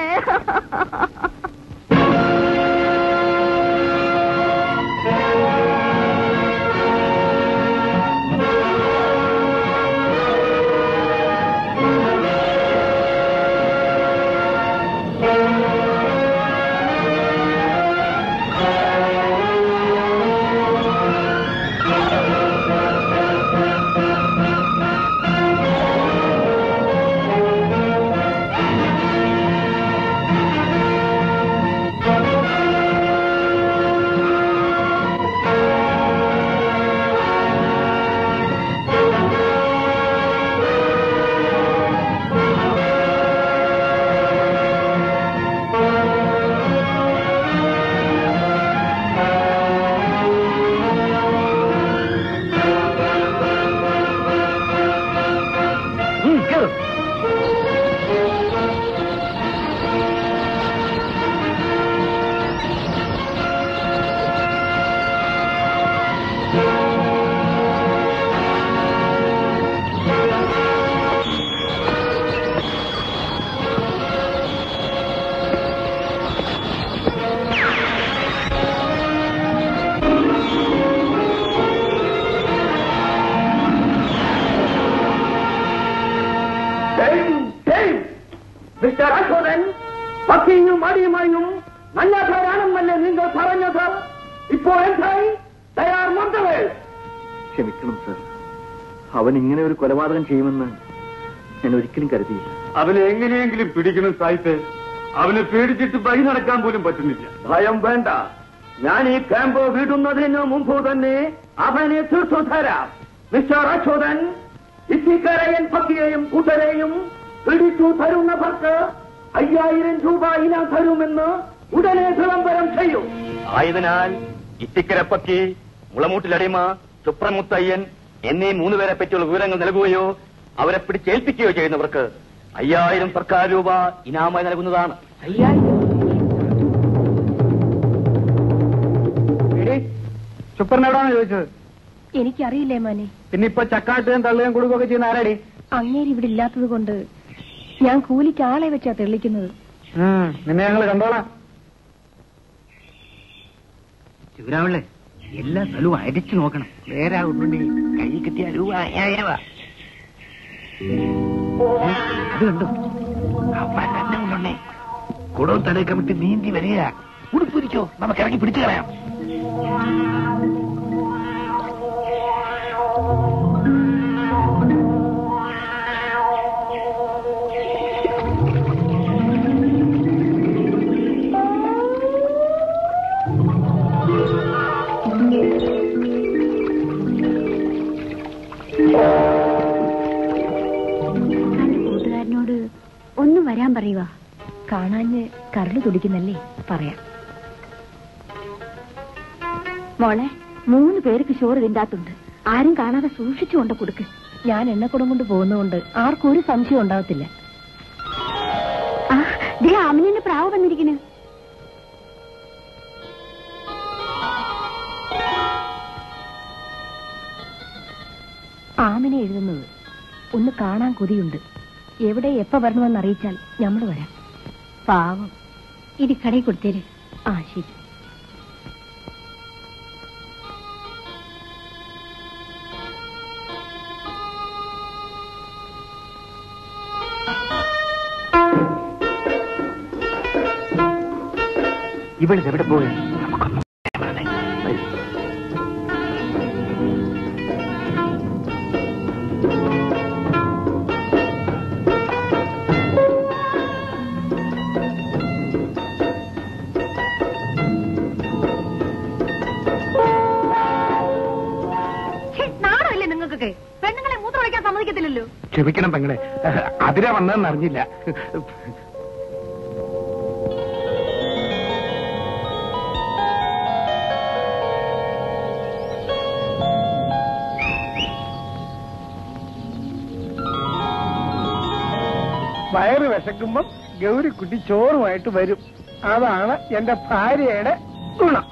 മിസ്റ്റർ അശോകൻ പത്തിയും അടിയുമായും നല്ലവരാണെന്നല്ലേ നിങ്ങൾ പറഞ്ഞത് ഇപ്പോൾ എന്തായി തയ്യാർ മന്ത്രവേ ക്ഷമിക്കണം സർ അവൻ ഇങ്ങനെ ഒരു കൊലപാതകം ചെയ്യുമെന്ന് ഞാൻ ഒരിക്കലും കരുതിയില്ല അവനെ എങ്ങനെയെങ്കിലും പിടിക്കണം സായിപ്പേ അവനെ പേടിച്ചിട്ട് വഴി നടക്കാൻ പോലും പറ്റുന്നില്ല ഭയം വേണ്ട ഞാൻ ഈ ക്യാമ്പ് വിടുന്നതിന് മുമ്പ് തന്നെ അവനെ തീർത്തു തരാം മിസ്റ്റർ അച്യുതൻ ഇത്തിക്കരയൻ പക്കിയെയും കൂട്ടരെയും പിടിച്ചു തരുന്നവർക്ക് അയ്യായിരം രൂപ ഇനം തരുമെന്ന് ഉടനെ വിളംബരം ചെയ്യും ആയതിനാൽ ഇത്തിക്കരപ്പക്കി മുളമൂട്ടിലടിമ ചുപ്രമുത്തയ്യൻ എന്നീ മൂന്നുപേരെ പറ്റിയുള്ള വിവരങ്ങൾ നൽകുകയോ അവരെ പിടിച്ചേൽപ്പിക്കുകയോ ചെയ്യുന്നവർക്ക് അയ്യായിരം സർക്കാർ രൂപ ഇനാമായി നൽകുന്നതാണ് ചുപ്പറിനെവിടാണ് ചോദിച്ചത് എനിക്കറിയില്ലേ മോനെ പിന്നെ ഇപ്പൊ ചക്കാട്ടുകയും തള്ളുകയും കൊടുക്കുകയൊക്കെ ചെയ്യുന്ന ആരാടി അങ്ങേര് ഇവിടെ ഇല്ലാത്തത് കൊണ്ട് ഞാൻ കൂലിക്ക് ആളെ വെച്ചാ തെളിക്കുന്നത് ഉം, നിന്നെ ഞങ്ങൾ കണ്ടോളാം ശിവരാമല്ലേ എല്ലാ സ്ഥലവും അരിച്ചു നോക്കണം വേറെ ഉണ്ടെങ്കിൽ കൈ കിട്ടിയ രൂപ അയ്യായിരം അത് കണ്ടു അവൻ തന്നെ ഉണ്ടേ കുടവും തലയൊക്കെ വിട്ട് നീന്തി വരിക ഉടുപ്പിരിക്കോ നമുക്ക് ഇറങ്ങി പിടിച്ചു കളയാം കൂട്ടുകാരനോട് ഒന്ന് വരാൻ പറയുക കാണാഞ്ഞ് കരള് തുടിക്കുന്നല്ലേ പറയാം മോളെ മൂന്ന് പേർക്ക് ചോറ് ഇതിൻ്റകത്തുണ്ട് ആരും കാണാതെ സൂക്ഷിച്ചു കൊണ്ട് കൊടുക്ക് ഞാൻ എണ്ണക്കുടം കൊണ്ട് പോകുന്നതുകൊണ്ട് ആർക്കും ഒരു സംശയം ഉണ്ടാകത്തില്ല ആ ദേ ആമിനെ പ്രാവ് വന്നിരിക്കുന്നു ആമിനെ എഴുതുന്നത് ഒന്ന് കാണാൻ കൊതിയുണ്ട് എവിടെ എപ്പ വരണമെന്ന് അറിയിച്ചാൽ നമ്മൾ വരാം പാവം ഇത് കടയിൽ കൊടുത്തേര് ആ ശരി ഇവളിത് എവിടെ പോയി നാണമല്ലേ നിങ്ങൾക്കൊക്കെ പെണ്ണുങ്ങളെ മൂത്രം ഒഴിക്കാൻ സമ്മതിക്കത്തില്ലല്ലോ ക്ഷമിക്കണം പെങ്ങളെ അതിരാ വന്നതെന്ന് അറിഞ്ഞില്ല വയറ് വിശക്കുമ്പം ഗൗരിക്കുട്ടി ചോറുമായിട്ട് വരും അതാണ് എന്റെ ഭാര്യയുടെ ഗുണം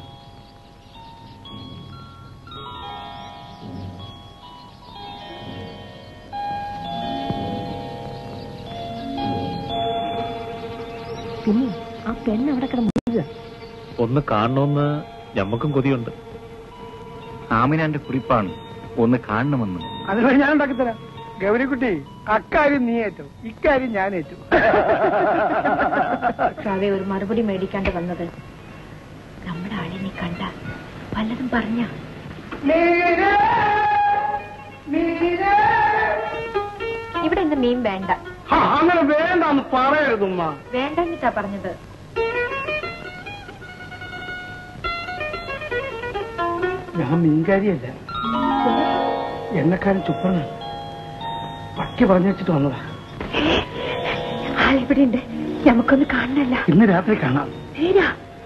പിന്നെ ആ പെണ്ണ് അവിടെ കിടന്ന് ഒന്ന് കാണണമെന്ന് ഞമ്മക്കും കൊതിയുണ്ട് ആമിനാന്റെ കുറിപ്പാണ് ഒന്ന് കാണണമെന്ന് അത് ഞാൻ ഉണ്ടാക്കിത്തരാം ഗൗരിക്കുട്ടി അക്കാര്യം നീ ഏറ്റു ഇക്കാര്യം ഞാൻ ഏറ്റു പ്രാവേ ഒരു മറുപടി മേടിക്കാണ്ട് വന്നത് നമ്മുടെ ആളിനെ കണ്ട വല്ലതും പറഞ്ഞ ഇവിടെ എന്ത് മീൻ വേണ്ട ആ, അങ്ങനെ വേണ്ടെന്ന് പറയരുതുമ്മ വേണ്ടെന്നിട്ടാ പറഞ്ഞത് ഞാൻ മീൻകാരിയല്ല എന്നെക്കാരൻ ചുപ്പറാണ് പട്ടി പറഞ്ഞു വെച്ചിട്ട് വന്നതാ ആളിവിടെ ഉണ്ട് നമുക്കൊന്ന് കാണണല്ല ഇന്ന് രാത്രി കാണാം നേരാ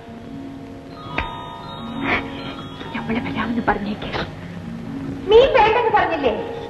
നമ്മളെ വരാമെന്ന് പറഞ്ഞേക്ക് മീൻ വേണ്ടെന്ന് പറഞ്ഞില്ലേ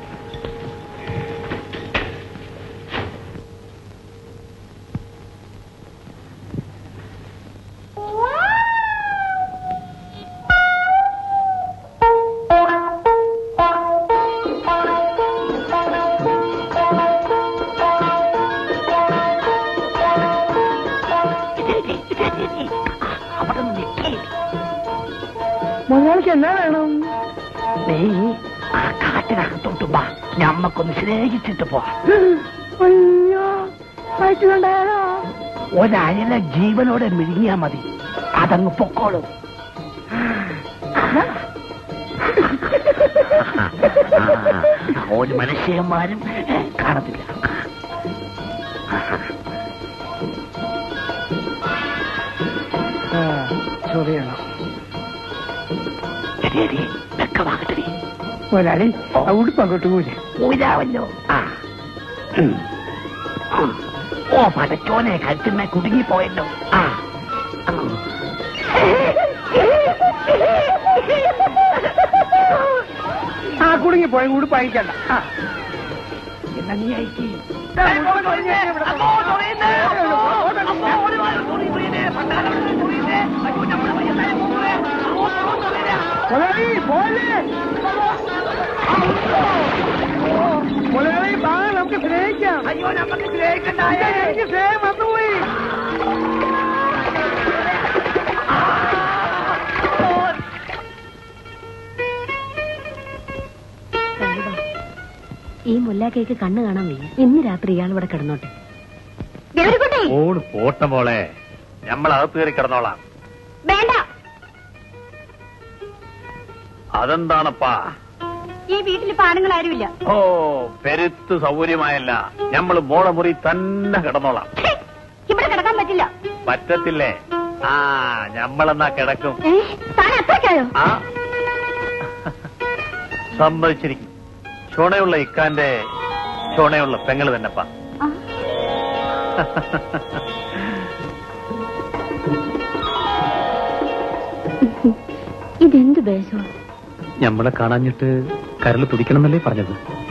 മുതലാളിക്ക് എന്നാ വേണം നീ ആ കാട്ടിനകത്തോട്ട് വാ ഞമ്മക്കൊന്ന് സ്നേഹിച്ചിട്ട് പോ അയ്യോ വയറ്റിലുണ്ടായാലോ ഒരയല ജീവനോടെ മിഴുങ്ങിയാ മതി അതങ്ങ് പൊക്കോളും ഒരു മനുഷ്യന്മാരും ഏ, കാണത്തില്ല ചൊറിയണം എടി, എടി, വെക്കമാകട്ടെടി. മുതലാളി ആ ഉടുപ്പ് അങ്ങോട്ട് പോരെ ഊരാവല്ലോ ആ ഉം. ഉം. ഓ പടച്ചോനെ കഴുത്തിന്മേ കുടുങ്ങിപ്പോയല്ലോ ആ ആ കുടുങ്ങിപ്പോയി ഉടുപ്പ് അയക്കണ്ട ആ എന്നാ നീ അയക്കി മുതലാളി പോലെ മുതലാളി വാ നമുക്ക് സ്നേഹിക്കാം അയ്യോ നമുക്ക് സ്നേഹിക്കണ്ടായേ എനിക്ക് സ്നേഹം വന്നുപോയി ഈ മുല്ലാക്കേക്ക് കണ്ണ് കാണാൻ വയ്യ ഇന്ന് രാത്രി ഇയാൾ ഇവിടെ കിടന്നോട്ടെ ഓട് പോട്ട മോളെ നമ്മൾ അകത്ത് കയറി കിടന്നോളാം വേണ്ട അതെന്താണപ്പാ ഈ വീട്ടിൽ ഇപ്പൊ ആണുങ്ങൾ ആരുമില്ല ഓ പെരുത്ത് സൗകര്യമായല്ല നമ്മൾ മോളെ മുറി തന്നെ കിടന്നോളാം ഇവിടെ കിടക്കാൻ പറ്റില്ല പറ്റത്തില്ലേ ആ ഞമ്മളെന്നാ കിടക്കും ഏ, താൻ അത്രയ്ക്കായോ ആ സമ്മതിച്ചിരിക്കും ചുണയുള്ള ഇക്കാന്റെ ചുണയുള്ള പെങ്ങള് തന്നെപ്പാ ആ. ഇതെന്ത് ബേസോ ഞമ്മളെ കാണാഞ്ഞിട്ട് കരൾ തുടിക്കണമെന്നല്ലേ പറഞ്ഞത്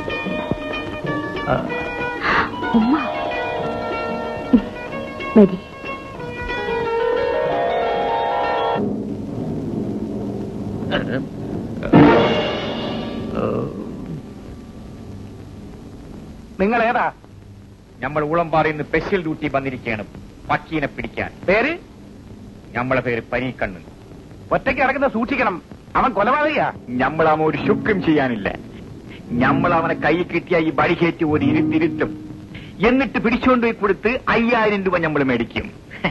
ഉമ്മ വരി നിങ്ങൾ ഏതാ നമ്മൾ ഉളമ്പാറിന്ന് സ്പെഷ്യൽ ഡ്യൂട്ടി വന്നിരിക്കുകയാണ് പക്കീനെ പിടിക്കാൻ പേര് നമ്മളെ പേര് പരീക്കണ്ണ് ഒറ്റയ്ക്ക് ഇറങ്ങുന്ന സൂക്ഷിക്കണം അവൻ കൊലപാതകയാ ഞമ്മളാമ ഒരു ശുക്രം ചെയ്യാനില്ല ഞമ്മൾ അവനെ കൈ കിട്ടിയ ഈ ബടികേറ്റ് ഒരു ഇരുത്തിരുത്തും എന്നിട്ട് പിടിച്ചുകൊണ്ട് പോയി കൊടുത്ത് അയ്യായിരം രൂപ നമ്മൾ മേടിക്കും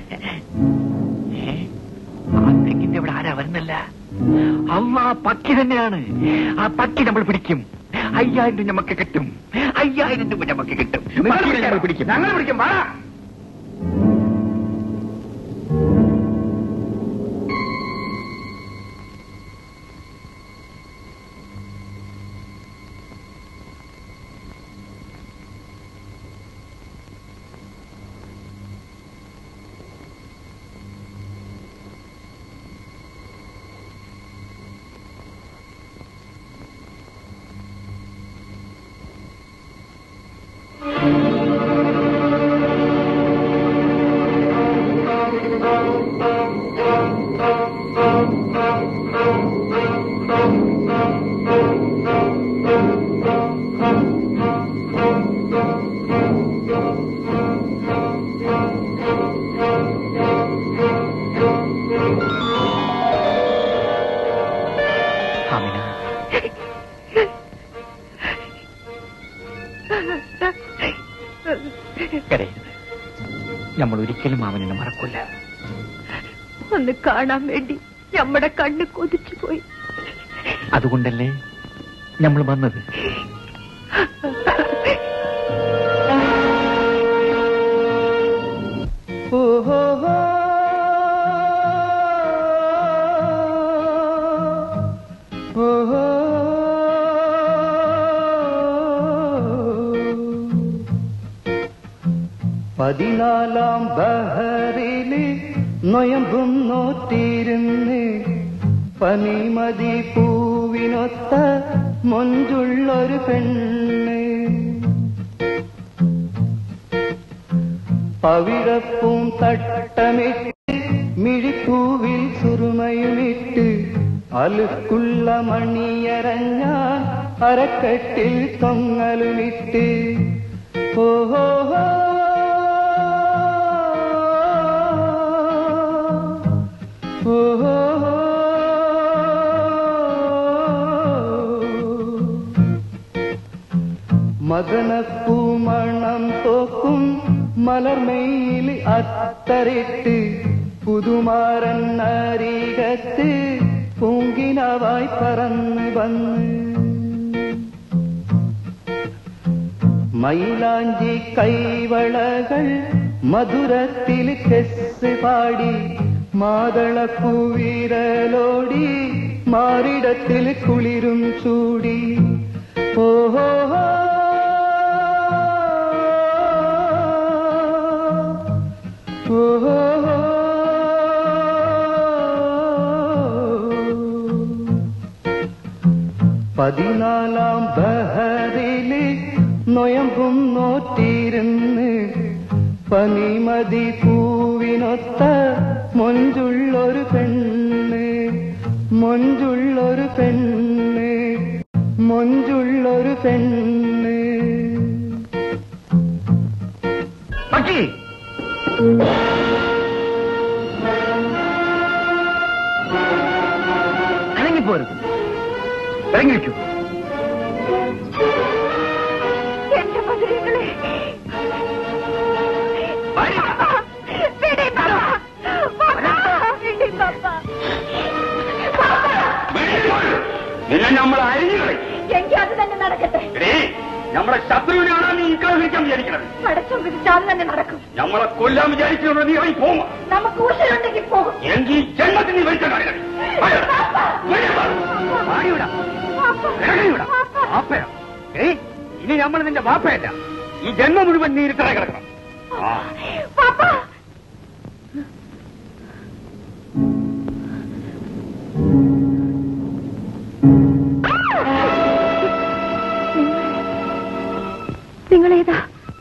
ഏ? ആ തെങ്ങിന്റെ ഇവിടെ ആരാ വരുന്നല്ല അമ്മ പക്കി തന്നെയാണ് ആ പക്കി നമ്മൾ പിടിക്കും അയ്യായിരം രൂപ നമുക്ക് കിട്ടും അയ്യായിരം രൂപ നമുക്ക് കിട്ടും പക്കീനെ നമ്മൾ പിടിക്കും ഞങ്ങൾ പിടിക്കും വാ ആമിന കരയരുത് നമ്മൾ ഒരിക്കലും മാമനെ മറക്കില്ല ഒന്ന് കാണാൻ വേണ്ടി നമ്മുടെ കണ്ണ് കൊതിച്ചു പോയി അതുകൊണ്ടല്ലേ നമ്മൾ വന്നത് പതിനാലാം ബഹറില് നൊയമ്പും നോറ്റിരുന്ന് പനിമതി പൂവിനൊത്ത മൊഞ്ചുള്ളൊരു പെണ്ണ് പവിഴപ്പൂം തട്ടമിട്ട് മിഴിപ്പൂവിൽ സുറുമയുമിട്ട് അലുക്കുള്ള മണിയരഞ്ഞാൻ അരക്കെട്ടിൽ തൊങ്ങലുമിട്ട് ഓഹോ മദനപ്പൂമണം തോക്കും മലർമയിൽ അത്തറിട്ട് പുതുമാരൻ അരികത്ത് പൂങ്കിനവായി പറന്ന് വന്ന് മൈലാഞ്ചി കൈവളകൾ മധുരത്തിൽ ചെസ് പാടി മാതളപ്പൂവിരലോടി മാറിടത്തിൽ കുളിരും ചൂടി ഓഹോ പതിനാലാം ബഹറില് നൊയമ്പും നോറ്റിരുന്ന് പനിമതി പൂവിനൊത്ത മൊഞ്ചുള്ളൊരു പെണ്ണ് മൊഞ്ചുള്ളൊരു പെണ്ണ് മൊഞ്ചുള്ളൊരു പെണ്ണ് പക്ഷി അനങ്ങിപ്പോരുത് ഇറങ്ങി വെക്കൂ എന്റെ മധുരങ്ങളെ വിടി പാപ്പ വിടി പാപ്പ നിന്നെ നമ്മൾ അരിഞ്ഞുകളെ എങ്കിൽ അത് തന്നെ നടക്കട്ടെ നമ്മളെ ശത്രുവിനാണ് നീ ഇക്കളിക്കാൻ വിചാരിക്കണത് പടച്ചം വിധിച്ചാൽ തന്നെ നടക്കും നമ്മളെ കൊല്ലാൻ വിചാരിച്ചു നീ ഇറങ്ങി പോകും നമുക്ക് ഊഷലുണ്ടെങ്കിൽ പോകും എങ്കിൽ ജന്മത്തിൽ നീ വലിച്ച കാര്യം വാപ്പയാ ഏയ് ഇനി നമ്മൾ നിന്റെ വാപ്പയല്ല ഈ ജന്മം മുഴുവൻ നീ ഇരുത്തറ കിടക്കണം ആ പാപ്പ നിങ്ങളേതാ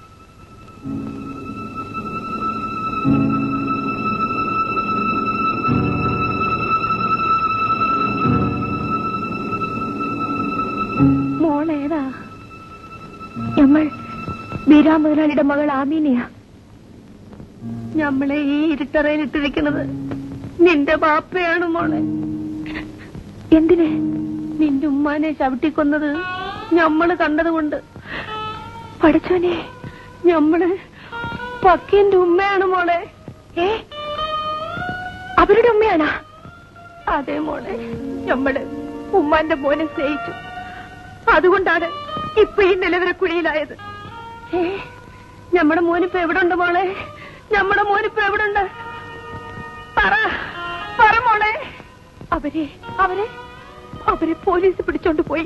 മോളേതാ നമ്മൾ ബീരാ മുതലാളിയുടെ മകൾ ആമീനയാ ഞമ്മളെ ഈ ഇരുട്ടറയിൽ ഇട്ടിരിക്കുന്നത് നിന്റെ ബാപ്പയാണ് മോളെ എന്തിന് നിന്റെ ഉമ്മാനെ ചവിട്ടിക്കൊന്നത് ഞമ്മള് കണ്ടതുകൊണ്ട് പഠിച്ചോനെ ഞമ്മള് പക്കിന്റെ ഉമ്മയാണ് മോളെ ഏ അവരുടെ ഉമ്മയാണാ അതെ മോളെ ഞമ്മള് ഉമ്മാന്റെ മോനെ സ്നേഹിച്ചു അതുകൊണ്ടാണ് ഇപ്പൊ ഈ നിലവരെ കുഴിയിലായത് ഏ നമ്മുടെ മോനിപ്പോ എവിടെ ഉണ്ട് മോളെ നമ്മുടെ മോനിപ്പോ എവിടെ ഉണ്ട് പറ പറ മോളെ അവരെ അവരെ അവരെ പോലീസ് പിടിച്ചോണ്ട് പോയി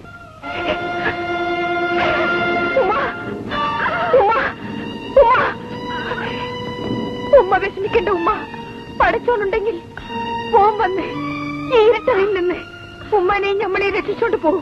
ഉമ്മ ഉമ്മ ഉമ്മ ഉമ്മ വിഷമിക്കണ്ട ഉമ്മ പഠിച്ചോണ്ടുണ്ടെങ്കിൽ പോം വന്ന് ഈ ഇരുട്ടറിൽ നിന്ന് ഉമ്മനെ നമ്മളെ രക്ഷിച്ചോണ്ട് പോകും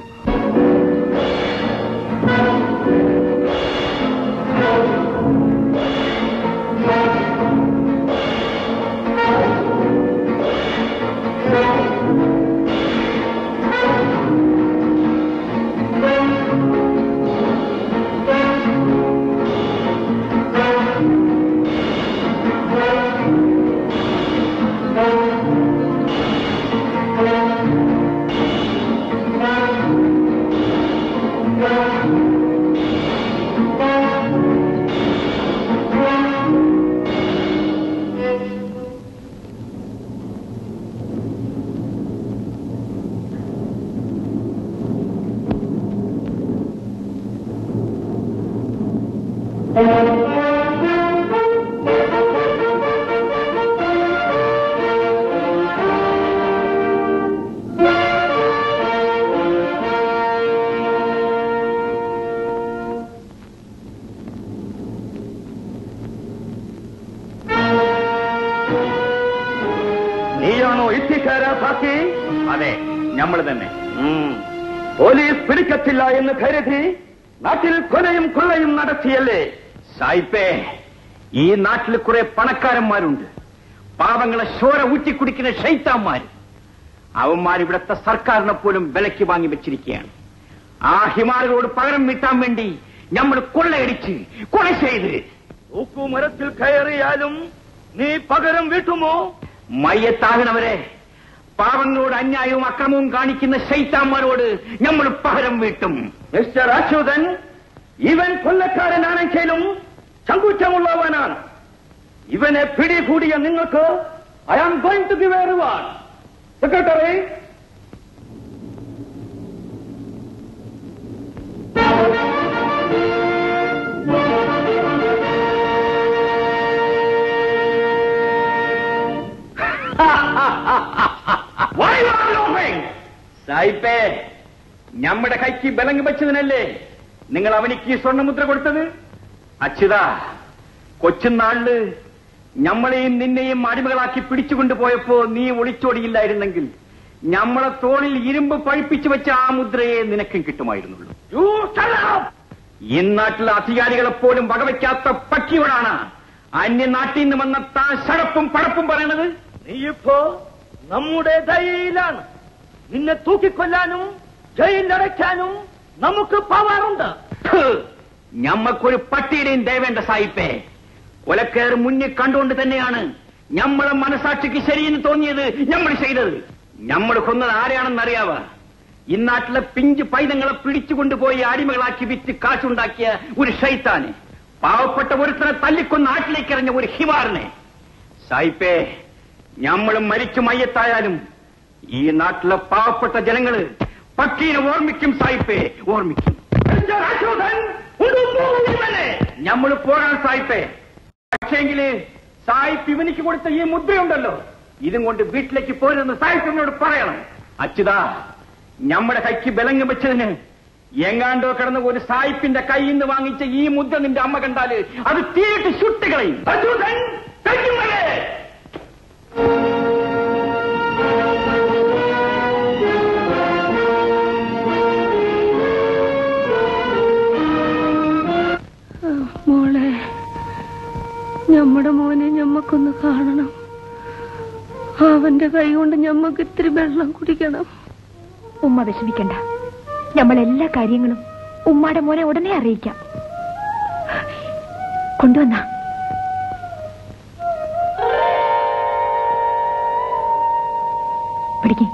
നീയാണോ ഇത്തിക്കാര സാക്ഷി അതെ നമ്മൾ തന്നെ ഉം. പോലീസ് പിടിക്കത്തില്ല എന്ന് കരുതി നാട്ടിൽ കൊലയും കൊള്ളയും നടത്തിയല്ലേ സായിപ്പേ ഈ നാട്ടിൽ കുറെ പണക്കാരന്മാരുണ്ട് പാവങ്ങളെ ശോര ഊറ്റിക്കുടിക്കുന്ന ഷൈത്താന്മാര് അവന്മാർ ഇവിടുത്തെ സർക്കാരിനെ പോലും വിലയ്ക്ക് വാങ്ങി വെച്ചിരിക്കുകയാണ് ആ ഹിമാലയോട് പകരം വീട്ടാൻ വേണ്ടി നമ്മൾ കൊള്ളയടിച്ച് കൊല ചെയ്ത് മരത്തിൽ കയറിയാലും നീ പകരം വീട്ടുമോ മയ്യത്താകണവരെ പാവങ്ങളോട് അന്യായവും അക്രമവും കാണിക്കുന്ന ശൈത്താന്മാരോട് നമ്മൾ പകരം വീട്ടും മിസ്റ്റർ അച്യുതൻ ഇവൻ കൊല്ലക്കാരനാണെങ്കിലും ചങ്കുറ്റമുള്ളവനാണ് ഇവനെ പിടികൂടിയ നിങ്ങൾക്ക് I am going to give a reward secretary സായിപ്പേ നമ്മുടെ കൈക്ക് ബലങ്ങ് വെച്ചതിനല്ലേ നിങ്ങൾ അവനിക്ക് ഈ സ്വർണ്ണമുദ്ര കൊടുത്തത് അച്യുത കൊച്ചുനാളില് ഞമ്മളെയും നിന്നെയും അടിമകളാക്കി പിടിച്ചുകൊണ്ടുപോയപ്പോ നീ ഒളിച്ചോടിയില്ലായിരുന്നെങ്കിൽ ഞമ്മളെ തോളിൽ ഇരുമ്പ് പഴിപ്പിച്ചു വെച്ച ആ മുദ്രയെ നിനക്കും കിട്ടുമായിരുന്നുള്ളൂ ഈ നാട്ടിലെ അധികാരികളെ പോലും വകവയ്ക്കാത്ത പക്കിയോടാണ് അന്യനാട്ടിൽ നിന്ന് വന്ന താൻ ശടപ്പും പടപ്പും പറയണത് നീയിപ്പോ നമ്മുടെ ദയയിലാണ് നിന്നെ തൂക്കിക്കൊല്ലാനും ജയിലിലടയ്ക്കാനും നമുക്ക് പവറുണ്ട് ഞമ്മക്കൊരു പട്ടിയുടെയും ദയവേണ്ട സായിപ്പേ കൊലക്കേർ മുന്നിൽ കണ്ടുകൊണ്ട് തന്നെയാണ് ഞമ്മളെ മനസാക്ഷിക്ക് ശരിയെന്ന് തോന്നിയത് നമ്മൾ ചെയ്തത് നമ്മൾ കൊന്നത് ആരെയാണെന്നറിയാവ ഇന്നാട്ടിലെ പിഞ്ച് പൈതങ്ങളെ പിടിച്ചുകൊണ്ടുപോയി അടിമകളാക്കി വിറ്റ് കാശുണ്ടാക്കിയ ഒരു ഷൈത്താന് പാവപ്പെട്ട ഒരുത്തനെ തല്ലിക്കൊന്ന് നാട്ടിലേക്ക് എറിഞ്ഞ ഒരു ഹിമാറിനെ സായിപ്പേ ഞമ്മൾ മരിച്ചു മയ്യത്തായാലും ഈ നാട്ടിലെ പാവപ്പെട്ട ജനങ്ങള് പക്കീനെ ഓർമ്മിക്കും സായിപ്പേ ഓർമ്മിക്കും നമ്മൾ പോകാൻ സായിപ്പേ പക്ഷേങ്കില് സായിപ്പ് ഇവനിക്ക് കൊടുത്ത ഈ മുദ്രയുണ്ടല്ലോ ഇതും കൊണ്ട് വീട്ടിലേക്ക് പോരുന്ന സായിപ്പിനോട് പറയണം അച്യുതാ നമ്മുടെ കൈക്ക് ബലങ്ങ് വെച്ചതിന് എങ്ങാണ്ടോ കിടന്ന ഒരു സായിപ്പിന്റെ കയ്യിൽ നിന്ന് വാങ്ങിച്ച ഈ മുദ്ര നിന്റെ അമ്മ കണ്ടാല് അത് തീയിട്ട് ചുട്ടുകളയും അച്യുതൻ കയ്യുമലേ മോളെ നമ്മുടെ മോനെ ഞമ്മക്കൊന്ന് കാണണം അവന്റെ കൈ കൊണ്ട് ഞമ്മക്ക് ഇത്തിരി വെള്ളം കുടിക്കണം ഉമ്മ വിഷമിക്കണ്ട നമ്മൾ എല്ലാ കാര്യങ്ങളും ഉമ്മാടെ മോനെ ഉടനെ അറിയിക്കാം കൊണ്ടുവന്ന പിടിക്കേ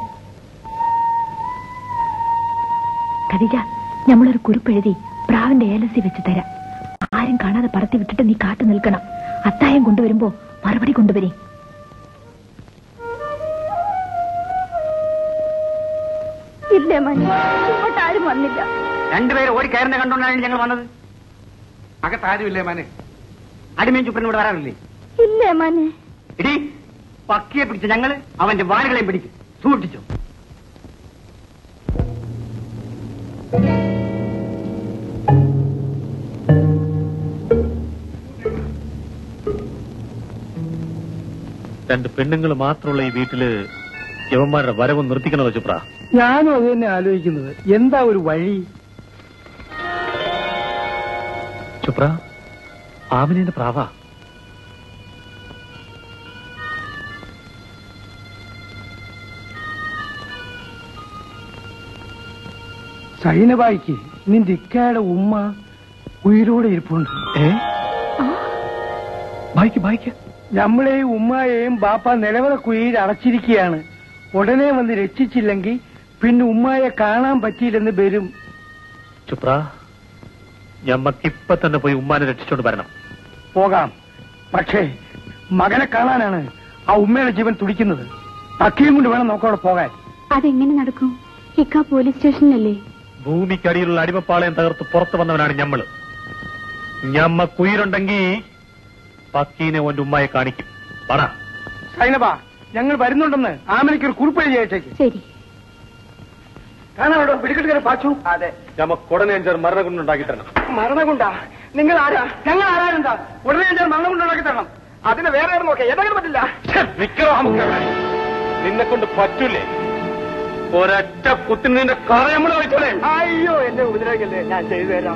ഖദീജ നമ്മളൊരു കുറിപ്പെഴുതി പ്രാവിന്റെ ഏലസി വെച്ച് തരാം ആരും കാണാതെ പറത്തി വിട്ടിട്ട് നീ കാത്തു നിൽക്കണം അത്തായം കൊണ്ടുവരുമ്പോ മറുപടി കൊണ്ടുവരേ ഇല്ലേ മണി ഇങ്ങോട്ട് ആരും വന്നില്ല രണ്ടുപേരും ഓടി കയറുന്ന കണ്ടുകൊണ്ടാണ് ഞങ്ങൾ വന്നത് അകത്താരുമില്ലേ മാനെ അടിമയും ചുപ്പനും ഇവിടെ വരാറില്ലേ ഇല്ലേ മനെ ഇടി പക്കിയെ പിടിച്ച ഞങ്ങള് അവന്റെ വാലുകളെയും പിടിക്കും സൂക്ഷിച്ചു രണ്ട് പെണ്ണുങ്ങൾ മാത്രമുള്ള ഈ വീട്ടില് യവന്മാരുടെ വരവ് നിർത്തിക്കണമല്ലോ ചുപ്ര ഞാനും അത് തന്നെ ആലോചിക്കുന്നത് എന്താ ഒരു വഴി ചുപ്ര ആമിനെ പ്രാവ സൈനബായിക്ക് നിന്റെ ഇക്കയുടെ ഉമ്മ ഉയിരോടെ ഇരിപ്പുണ്ട് ഏ ബായിക്ക് ബായിക്ക് നമ്മളെയും ഉമ്മായെയും ബാപ്പ നിലവറ കുഴിയിൽ അടച്ചിരിക്കുകയാണ് ഉടനെ വന്ന് രക്ഷിച്ചില്ലെങ്കിൽ പിന്നെ ഉമ്മായെ കാണാൻ പറ്റിയില്ലെന്ന് വരും ചുപ്ര ഞമ്മക്കിപ്പൊ തന്നെ പോയി ഉമ്മാനെ രക്ഷിച്ചോണ്ട് വരണം പോകാം പക്ഷേ മകനെ കാണാനാണ് ആ ഉമ്മയുടെ ജീവൻ തുടിക്കുന്നത് അക്കിയും കൊണ്ട് വേണം നമുക്കവിടെ പോകാൻ അതെങ്ങനെ നടക്കും ഇക്ക പോലീസ് സ്റ്റേഷനിലല്ലേ ഭൂമിക്കടിയിലുള്ള അടിമപ്പാളയം തകർത്ത് പുറത്തു വന്നവനാണ് ഞമ്മള് ഞമ്മ കുയിരുണ്ടെങ്കിൽ പക്കീനെ ഓന്റെ ഉമ്മായെ കാണിക്കും പറ സൈനബ ഞങ്ങൾ വരുന്നുണ്ടെന്ന് ആമനയ്ക്ക് ഒരു കുറിപ്പ് എഴുതി അയച്ചേക്ക് ശരി കാണാനോടോ പിടിക്കെട്ടുകാരെ പാച്ചു അതെ ഞമ്മക്ക് ഉടനെ അഞ്ചാറ് മരണകൊണ്ടുണ്ടാക്കി തരണം മരണകുണ്ട നിങ്ങൾ ആരാ ഞങ്ങൾ ആരാരെന്താ ഉടനെ ഞാൻ മരണകുണ്ട ഉണ്ടാക്കി തരണം അതിന് വേറെ ആരും നോക്കാം ഏതെങ്കിലും പറ്റില്ല നിന്നെ കൊണ്ട് പറ്റൂലേ ഒരൊറ്റ കുത്തിന് നിന്റെ കറ നമ്മൾ വെച്ചോളേ അയ്യോ എന്നെ ഉപദ്രവിക്കല്ലേ ഞാൻ ചെയ്തു തരാം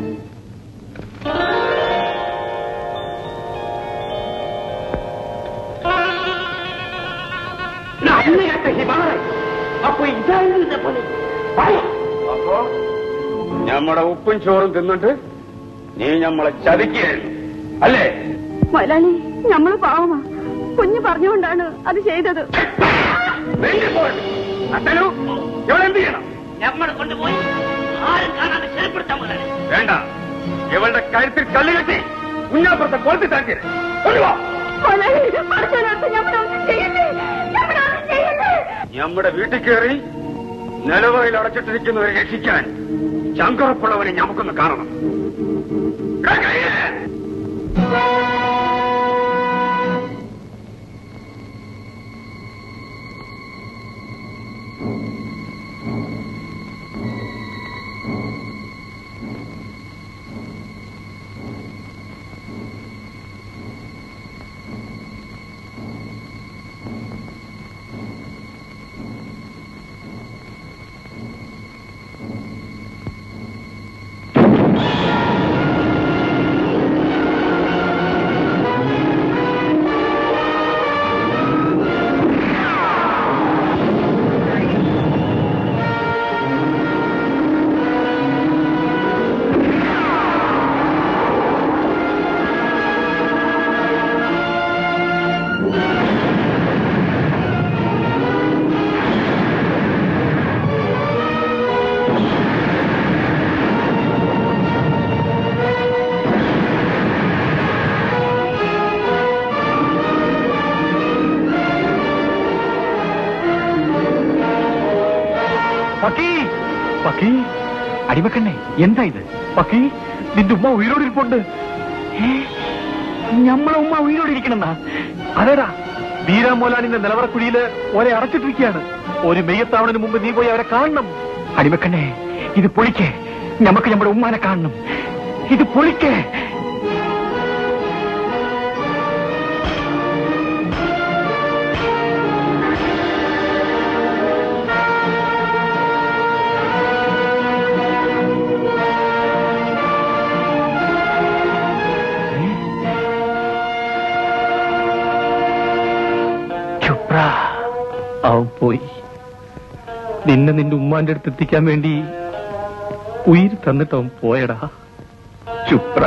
അപ്പൊ ഇതായിരുന്നു പണി അപ്പോ ഞമ്മടെ ഉപ്പും ചോറും തിന്നിട്ട് നീ ഞമ്മളെ ചതിക്കുകയായിരുന്നു അല്ലേ മുതലാളി നമ്മള് പാവമാ കുഞ്ഞു പറഞ്ഞുകൊണ്ടാണ് അത് ചെയ്തത് അത്തനു ഇവളെന്ത് ചെയ്യണം ഞമ്മളെ കൊണ്ടുപോയി ആരും കാണാതെ ശരിപ്പെടുത്താൻ മുതലേ വേണ്ട ഇവളുടെ കഴുത്തിൽ കല്ല് കെട്ടി കുഞ്ഞാപ്പുറത്തെ കൊളുത്തി താക്കിയത് കൊണ്ടുവാ മുതലാളി പഠിച്ചവനടുത്ത് ഞമ്മളൊന്നും ചെയ്യല്ലേ ഞമ്മളൊന്നും ചെയ്യല്ലേ നമ്മുടെ വീട്ടിൽ കയറി നിലവറയിൽ അടച്ചിട്ടിരിക്കുന്നവരെ രക്ഷിക്കാൻ ചങ്കുറപ്പുള്ളവനെ നമുക്കൊന്ന് കാണണം ഇടാ കയ്യ്. പക്കി പക്കി അടിമക്കണ്ണേ എന്താ ഇത് പക്കി നിന്റെ ഉമ്മ ഉയിരോടിരിപ്പുണ്ട് ഏ? ഞമ്മളെ ഉമ്മ ഉയിരോടിരിക്കണെന്നാ അതേടാ വീരാമോലാനിന്റെ നിലവറക്കുഴിയില് ഓരെ അടച്ചിട്ടിരിക്കുകയാണ് ഒരു മെയ്യത്താവണന് മുമ്പ് നീ പോയി അവരെ കാണണം അടിമക്കണ്ണേ ഇത് പൊളിക്കേ നമുക്ക് നമ്മുടെ ഉമ്മാനെ കാണണം ഇത് പൊളിക്കേ ചുപ്ര അവൻ പോയി നിന്നെ നിന്റെ ഉമ്മാന്റെ അടുത്ത് എത്തിക്കാൻ വേണ്ടി ഉയിർ തന്നിട്ട് അവൻ പോയടാ ചുപ്ര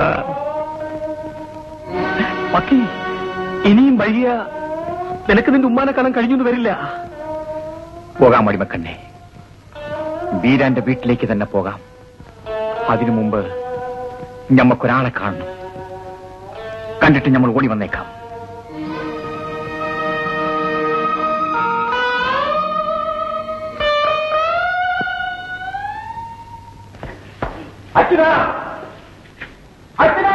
പക്കി ഇനിയും വഴിയ നിനക്ക് നിന്റെ ഉമ്മാനെ കാണാൻ കഴിഞ്ഞു വരില്ല പോകാം അടിമക്കണ്ണേ വീരാന്റെ വീട്ടിലേക്ക് തന്നെ പോകാം അതിനു മുമ്പ് ഞമ്മക്കൊരാളെ കാണണം കണ്ടിട്ട് നമ്മൾ ഓടി വന്നേക്കാം അച്ഛനാ അച്ഛനാ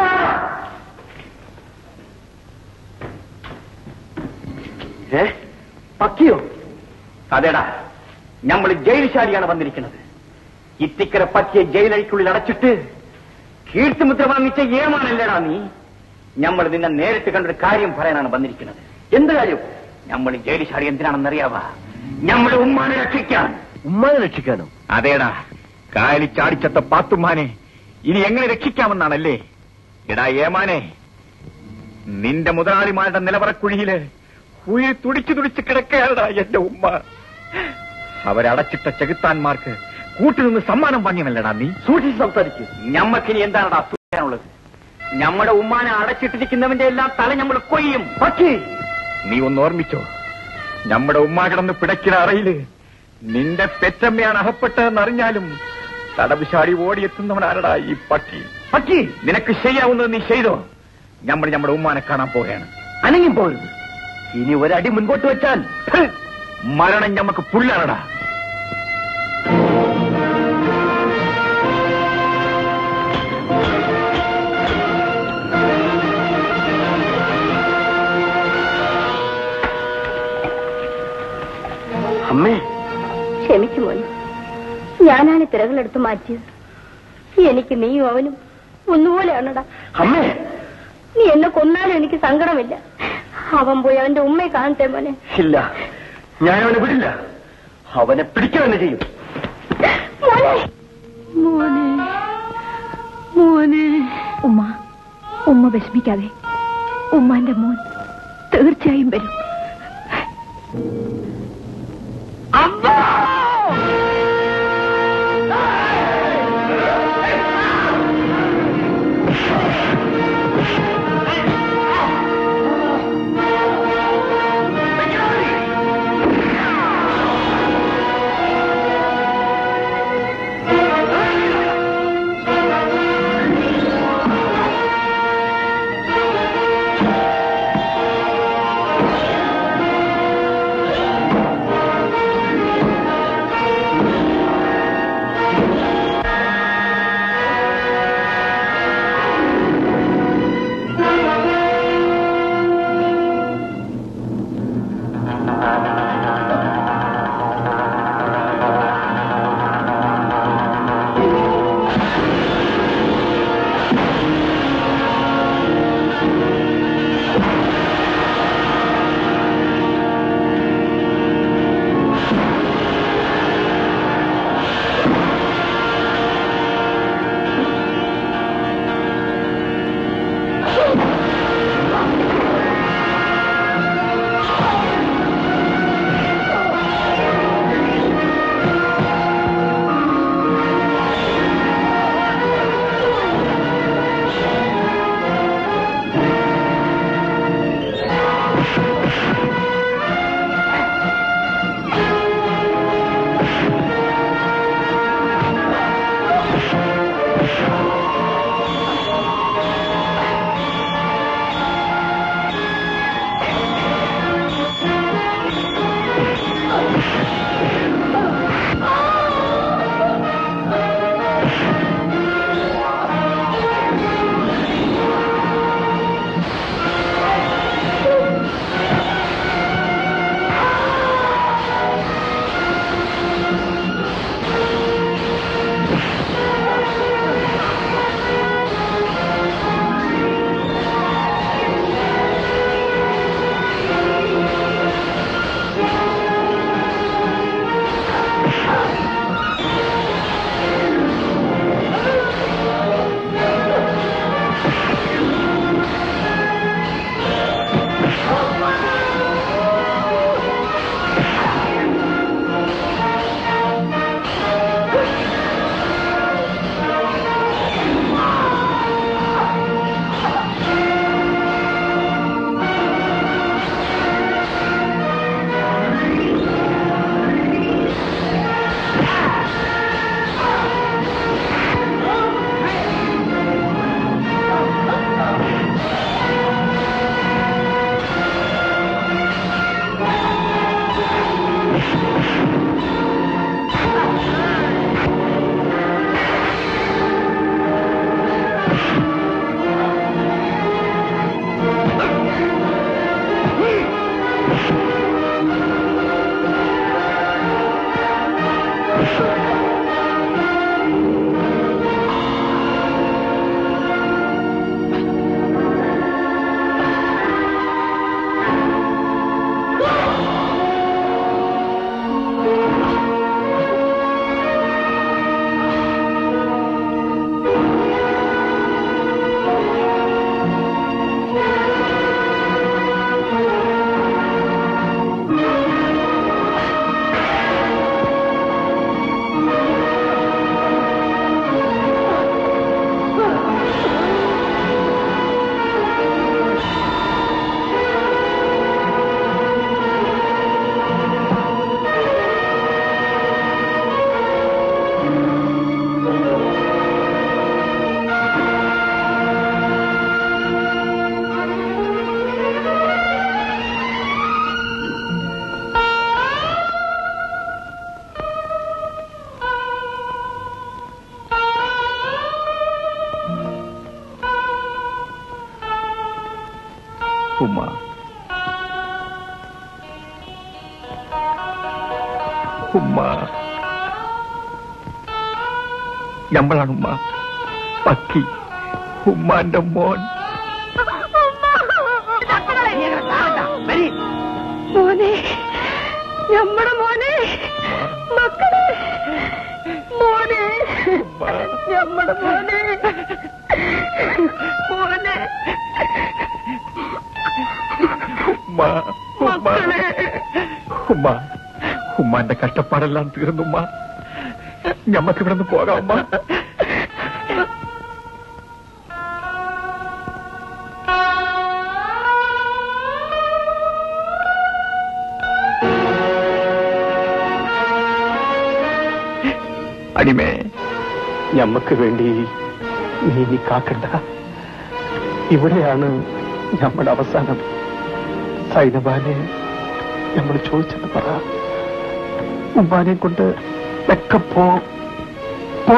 ഏ പക്കിയോ അതേടാ നമ്മൾ ജയിൽശാലിയാണ് വന്നിരിക്കുന്നത് ഇത്തിക്കര പക്കിയെ ജയിലഴിക്കുള്ളിൽ അടച്ചിട്ട് കീർത്തിമുദ്ര വാങ്ങിച്ച ഏമാനല്ലേടാ നീ നമ്മൾ നിന്നെ നേരിട്ട് കണ്ടൊരു കാര്യം പറയാനാണ് വന്നിരിക്കുന്നത് എന്ത് കാര്യം നമ്മൾ ജയിൽശാലി എന്തിനാണെന്നറിയാവാ നമ്മളെ ഉമ്മാനെ രക്ഷിക്കാൻ ഉമ്മാനെ രക്ഷിക്കാനോ അതേടാ കായലി ചാടിച്ചത്ത പാത്തുമ്മാനെ ഇനി എങ്ങനെ രക്ഷിക്കാമെന്നാണല്ലേ എടാ ഏമാനെ നിന്റെ മുതലാളിമാരുടെ നിലവറക്കുഴിയില് ഉയിർ തുടിച്ചു തുടിച്ച് കിടക്കുകയാടാ എന്റെ ഉമ്മ അവരടച്ചിട്ട ചെകുത്താന്മാർക്ക് കൂട്ടുനിന്ന് സമ്മാനം വാങ്ങിയനല്ലടാ നീ സൂക്ഷിച്ച് സംസാരിക്കും ഞമ്മക്കിനി എന്താണടാ സൂക്ഷിക്കാനുള്ളത് നമ്മുടെ ഉമ്മാനെ അടച്ചിട്ടിരിക്കുന്നവന്റെ എല്ലാം തല നമ്മൾ കൊയ്യും പക്ഷേ നീ ഒന്ന് ഓർമ്മിച്ചോ നമ്മുടെ ഉമ്മ കിടന്ന് പിടയ്ക്കുന്ന അറയില് നിന്റെ പെറ്റമ്മയാണ് അകപ്പെട്ടതെന്ന് അറിഞ്ഞാലും തടവുശാടി ഓടിയെത്തുന്നവനാരടാ ഈ പട്ടി പട്ടി നിനക്ക് ചെയ്യാവുന്നത് നീ ചെയ്തോ നമ്മൾ നമ്മുടെ ഉമ്മാനെ കാണാൻ പോവുകയാണ് അനങ്ങി പോരുത് ഇനി ഒരടി മുൻപോട്ട് വെച്ചാൽ ഹ്! മരണം ഞമ്മക്ക് പുല്ലാണടാ അമ്മേ ക്ഷമിച്ചു മോനെ ഞാനാണ് തിരകളെടുത്ത് മാറ്റിയത് എനിക്ക് നീയും അവനും ഒന്നുപോലെയാണടാ അമ്മേ നീ എന്നെ കൊന്നാലും എനിക്ക് സങ്കടമില്ല അവൻ പോയി അവന്റെ ഉമ്മയെ കാണട്ടെ മോനെ ഇല്ല ഞാൻ അവനെ വിടില്ല അവനെ പിടിക്കുക തന്നെ ചെയ്യും മോനെ മോനെ മോനെ ഉമ്മ ഉമ്മ വിഷമിക്കാതെ ഉമ്മാന്റെ മോൻ തീർച്ചയായും വരും ആ ഉമ്മ ഉമ്മ നമ്മളാണ് ഉമ്മ പക്കി ഉമ്മാന്റെ മോൻ മോനെ നമ്മുടെ മോനെ മക്കളെ മോനെ നമ്മുടെ മോനെ മോനെ ഉമ്മ ഉമ്മ ഉമ്മ ഉമ്മാന്റെ കഷ്ടപ്പാടെല്ലാം തീർന്നുമ്മ ഞമ്മക്ക് ഇവിടെ നിന്ന് പോകാം ഉമ്മ അടിമേ ഞമ്മക്ക് വേണ്ടി നീ ഇനി കാക്കണ്ട ഇവിടെയാണ് നമ്മുടെ അവസാനം സൈനബാനെ നമ്മൾ ചോദിച്ചത് പറ ഉമ്മാനെ കൊണ്ട് ഒക്കെ പോ പോ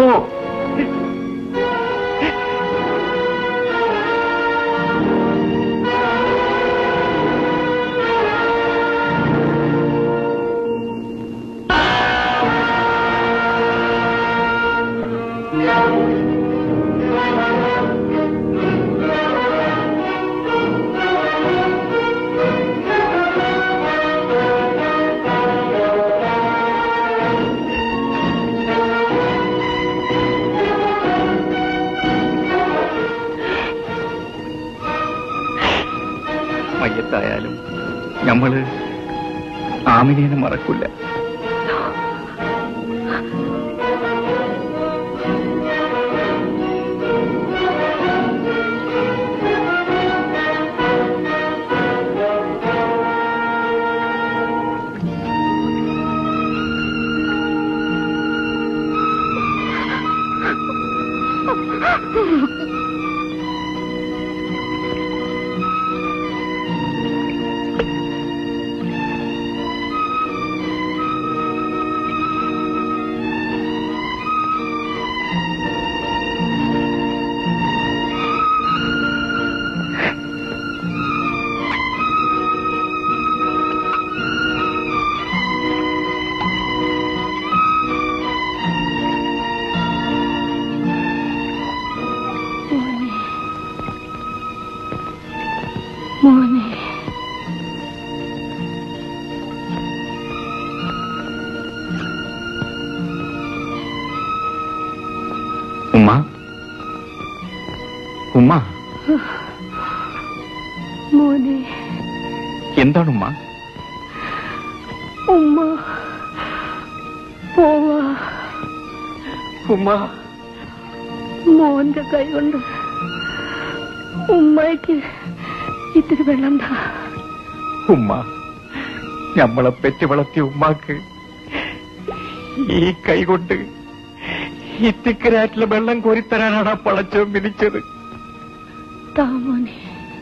മയ്യത്തായാലും ഞമ്മള് ആമിനെ മറക്കില്ല മോനെ ഉമ്മ ഉമ്മ മോനെ എന്താണ് ഉമ്മ ഉമ്മ പോവാ ഉമ്മ മോന്റെ കൈ കൊണ്ട് ഉമ്മയ്ക്ക് ഇത്തിരി വെള്ളം താ ഉമ്മ ഞമ്മളെ പെറ്റ് വളർത്തിയ ഉമ്മാക്ക് ഈ കൈ കൊണ്ട് ഇത്തിക്കരാറ്റിലെ വെള്ളം കോരിത്തരാനാണ് ആ പളച്ചവും വിധിച്ചത് താ മോനെ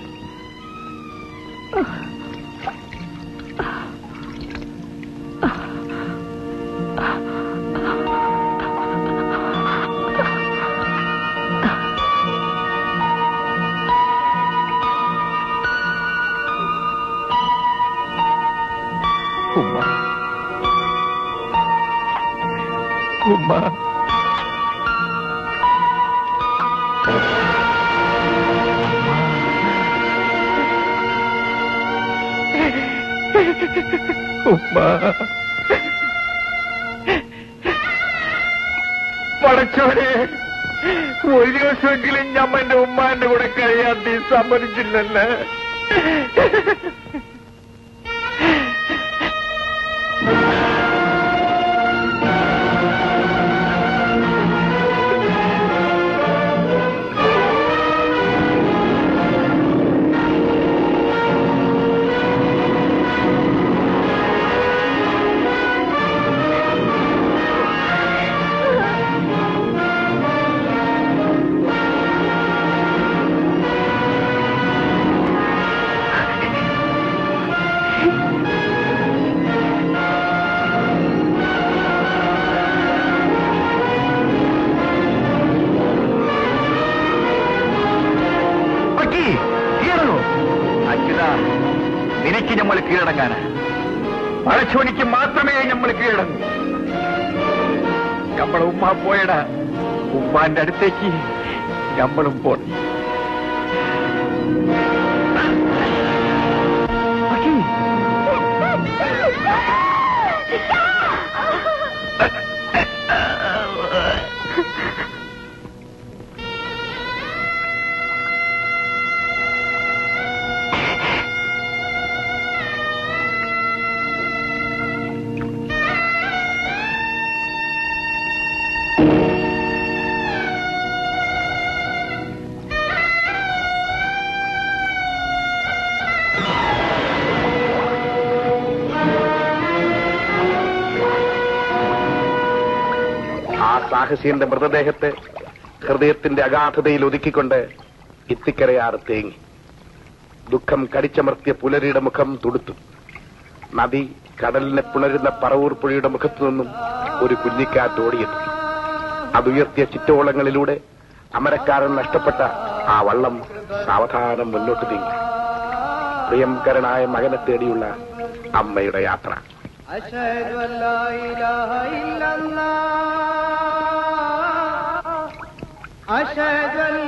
ഉമ്മ ഉമ്മ ഉമ്മ പടച്ചോനെ ഒരു ദിവസമെങ്കിലും ഞമ്മ എന്റെ ഉമ്മാന്റെ കൂടെ കഴിയാൻ നീ സമ്മതിച്ചില്ലല്ലേ നിനക്ക് നമ്മൾ കീഴടങ്ങാന് പഴച്ചോനിക്ക് മാത്രമേ നമ്മൾ കീഴടങ്ങൂ നമ്മളെ ഉമ്മ പോയടാ ഉമ്മാന്റെ അടുത്തേക്ക് നമ്മളും പോണം ആ സാഹസികന്റെ മൃതദേഹത്തെ ഹൃദയത്തിന്റെ അഗാധതയിൽ ഒതുക്കിക്കൊണ്ട് ഇത്തിക്കരയാറ് തേങ്ങി ദുഃഖം കടിച്ചമർത്തിയ പുലരിയുടെ മുഖം തുടുത്തു നദി കടലിനെ പുണരുന്ന പറവൂർ പുഴയുടെ മുഖത്തു നിന്നും ഒരു കുഞ്ഞിക്കാറ്റ് ഓടിയെത്തി അതുയർത്തിയ ചിറ്റോളങ്ങളിലൂടെ അമരക്കാരൻ നഷ്ടപ്പെട്ട ആ വള്ളം സാവധാനം മുന്നോട്ട് നീങ്ങി പ്രിയങ്കരനായ മകനെ തേടിയുള്ള അമ്മയുടെ യാത്ര أشهد أن لا إله إلا الله أشهد أن